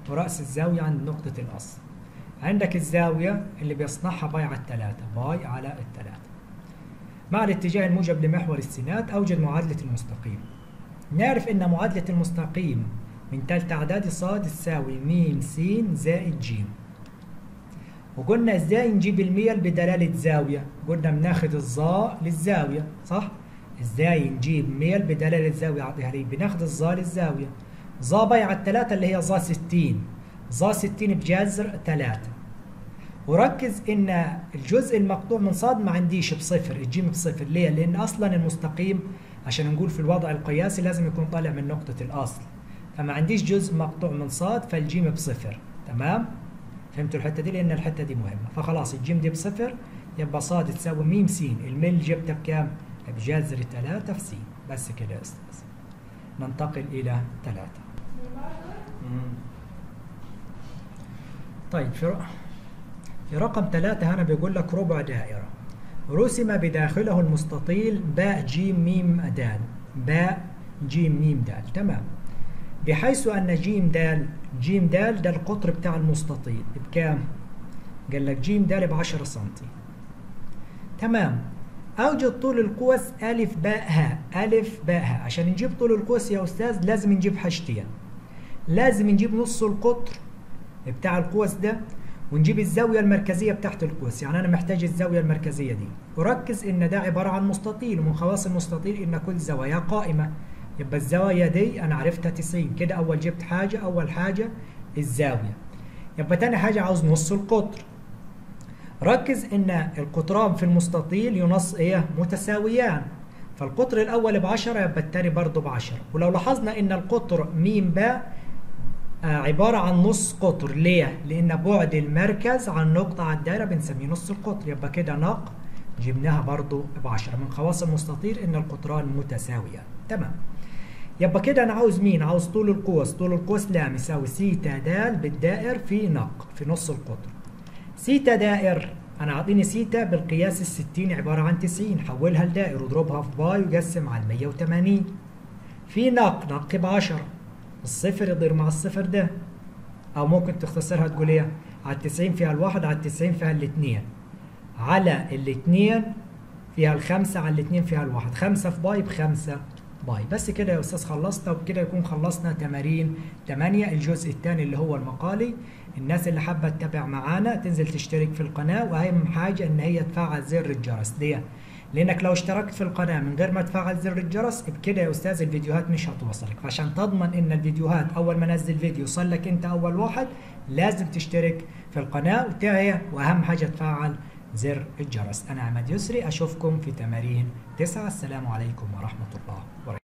Speaker 1: ورأس الزاوية عند نقطة الأصل عندك الزاوية اللي بيصنعها باي على الثلاثة باي على الثلاثة مع الاتجاه الموجب لمحور السينات أوجد معادلة المستقيم نعرف أن معادلة المستقيم من ثالثة إعدادي صاد تساوي م س زائد ج وقلنا ازاي نجيب الميل بدلالة زاوية قلنا بناخد الظا للزاوية صح ازاي نجيب ميل بدلالة زاوية اعطيها لي بناخد الظا للزاوية ظا باي على الثلاثة اللي هي ظا 60 ظا 60 بجذر 3 وركز ان الجزء المقطوع من صاد ما عنديش بصفر الجيم بصفر ليه لان اصلا المستقيم عشان نقول في الوضع القياسي لازم يكون طالع من نقطة الاصل فما عنديش جزء مقطوع من صاد فالجيم بصفر تمام فهمتوا الحته دي لان الحته دي مهمه فخلاص الجيم دي بصفر يبقى صاد تساوي م س الميل جبتها بكام؟ بجذر 3 في س بس كده يا استاذ ننتقل الى 3 طيب في في رقم 3 هنا بيقول لك ربع دائره رسم بداخله المستطيل باء ج م د باء ج م د تمام بحيث أن ج د ج د ده القطر بتاع المستطيل بكام؟ قال لك ج د ب 10 سم تمام أوجد طول القوس ألف باء ها ألف باء ها عشان نجيب طول القوس يا أستاذ لازم نجيب حاجتين لازم نجيب نص القطر بتاع القوس ده ونجيب الزاوية المركزية بتاعت القوس يعني أنا محتاج الزاوية المركزية دي وركز إن ده عبارة عن مستطيل ومن خواص المستطيل إن كل زوايا قائمة يبقى الزاوية دي أنا عرفتها 90 كده أول جبت حاجة أول حاجة الزاوية يبقى تاني حاجة عاوز نص القطر ركز إن القطران في المستطيل ينص إيه متساويان فالقطر الأول ب 10 يبقى التاني برضه ب 10 ولو لاحظنا إن القطر م باء عبارة عن نص قطر ليه؟ لأن بعد المركز عن نقطة على الدائرة بنسميه نص القطر يبقى كده نق جبناها برضو ب 10 من خواص المستطيل إن القطران متساويان تمام يبقى كده أنا عاوز مين؟ عاوز طول القوس طول القوس لام يساوي سيتا د بالدائر في نق في نص القطر سيتا دائر أنا أعطيني سيتا بالقياس الستين عبارة عن 90 حولها لدائر واضربها في باي وقسم على 180 في نق نق ب 10 الصفر يضير مع الصفر ده او ممكن تختصرها تقول ايه على التسعين فيها الواحد على التسعين فيها الاثنين على الاثنين فيها الخمسة على الاثنين فيها الواحد خمسة في باي بخمسة باي بس كده يا استاذ خلصنا وبكده يكون خلصنا تمارين 8 الجزء الثاني اللي هو المقالي الناس اللي حابة تتابع معانا تنزل تشترك في القناة واهم حاجة ان هي تفعل زر الجرس ليه لانك لو اشتركت في القناه من غير ما تفعل زر الجرس بكده يا استاذ الفيديوهات مش هتوصلك فعشان تضمن ان الفيديوهات اول ما انزل فيديو يوصل لك انت اول واحد لازم تشترك في القناه وتعي واهم حاجه تفعل زر الجرس انا عماد يسري اشوفكم في تمارين 9 السلام عليكم ورحمه الله وبركاته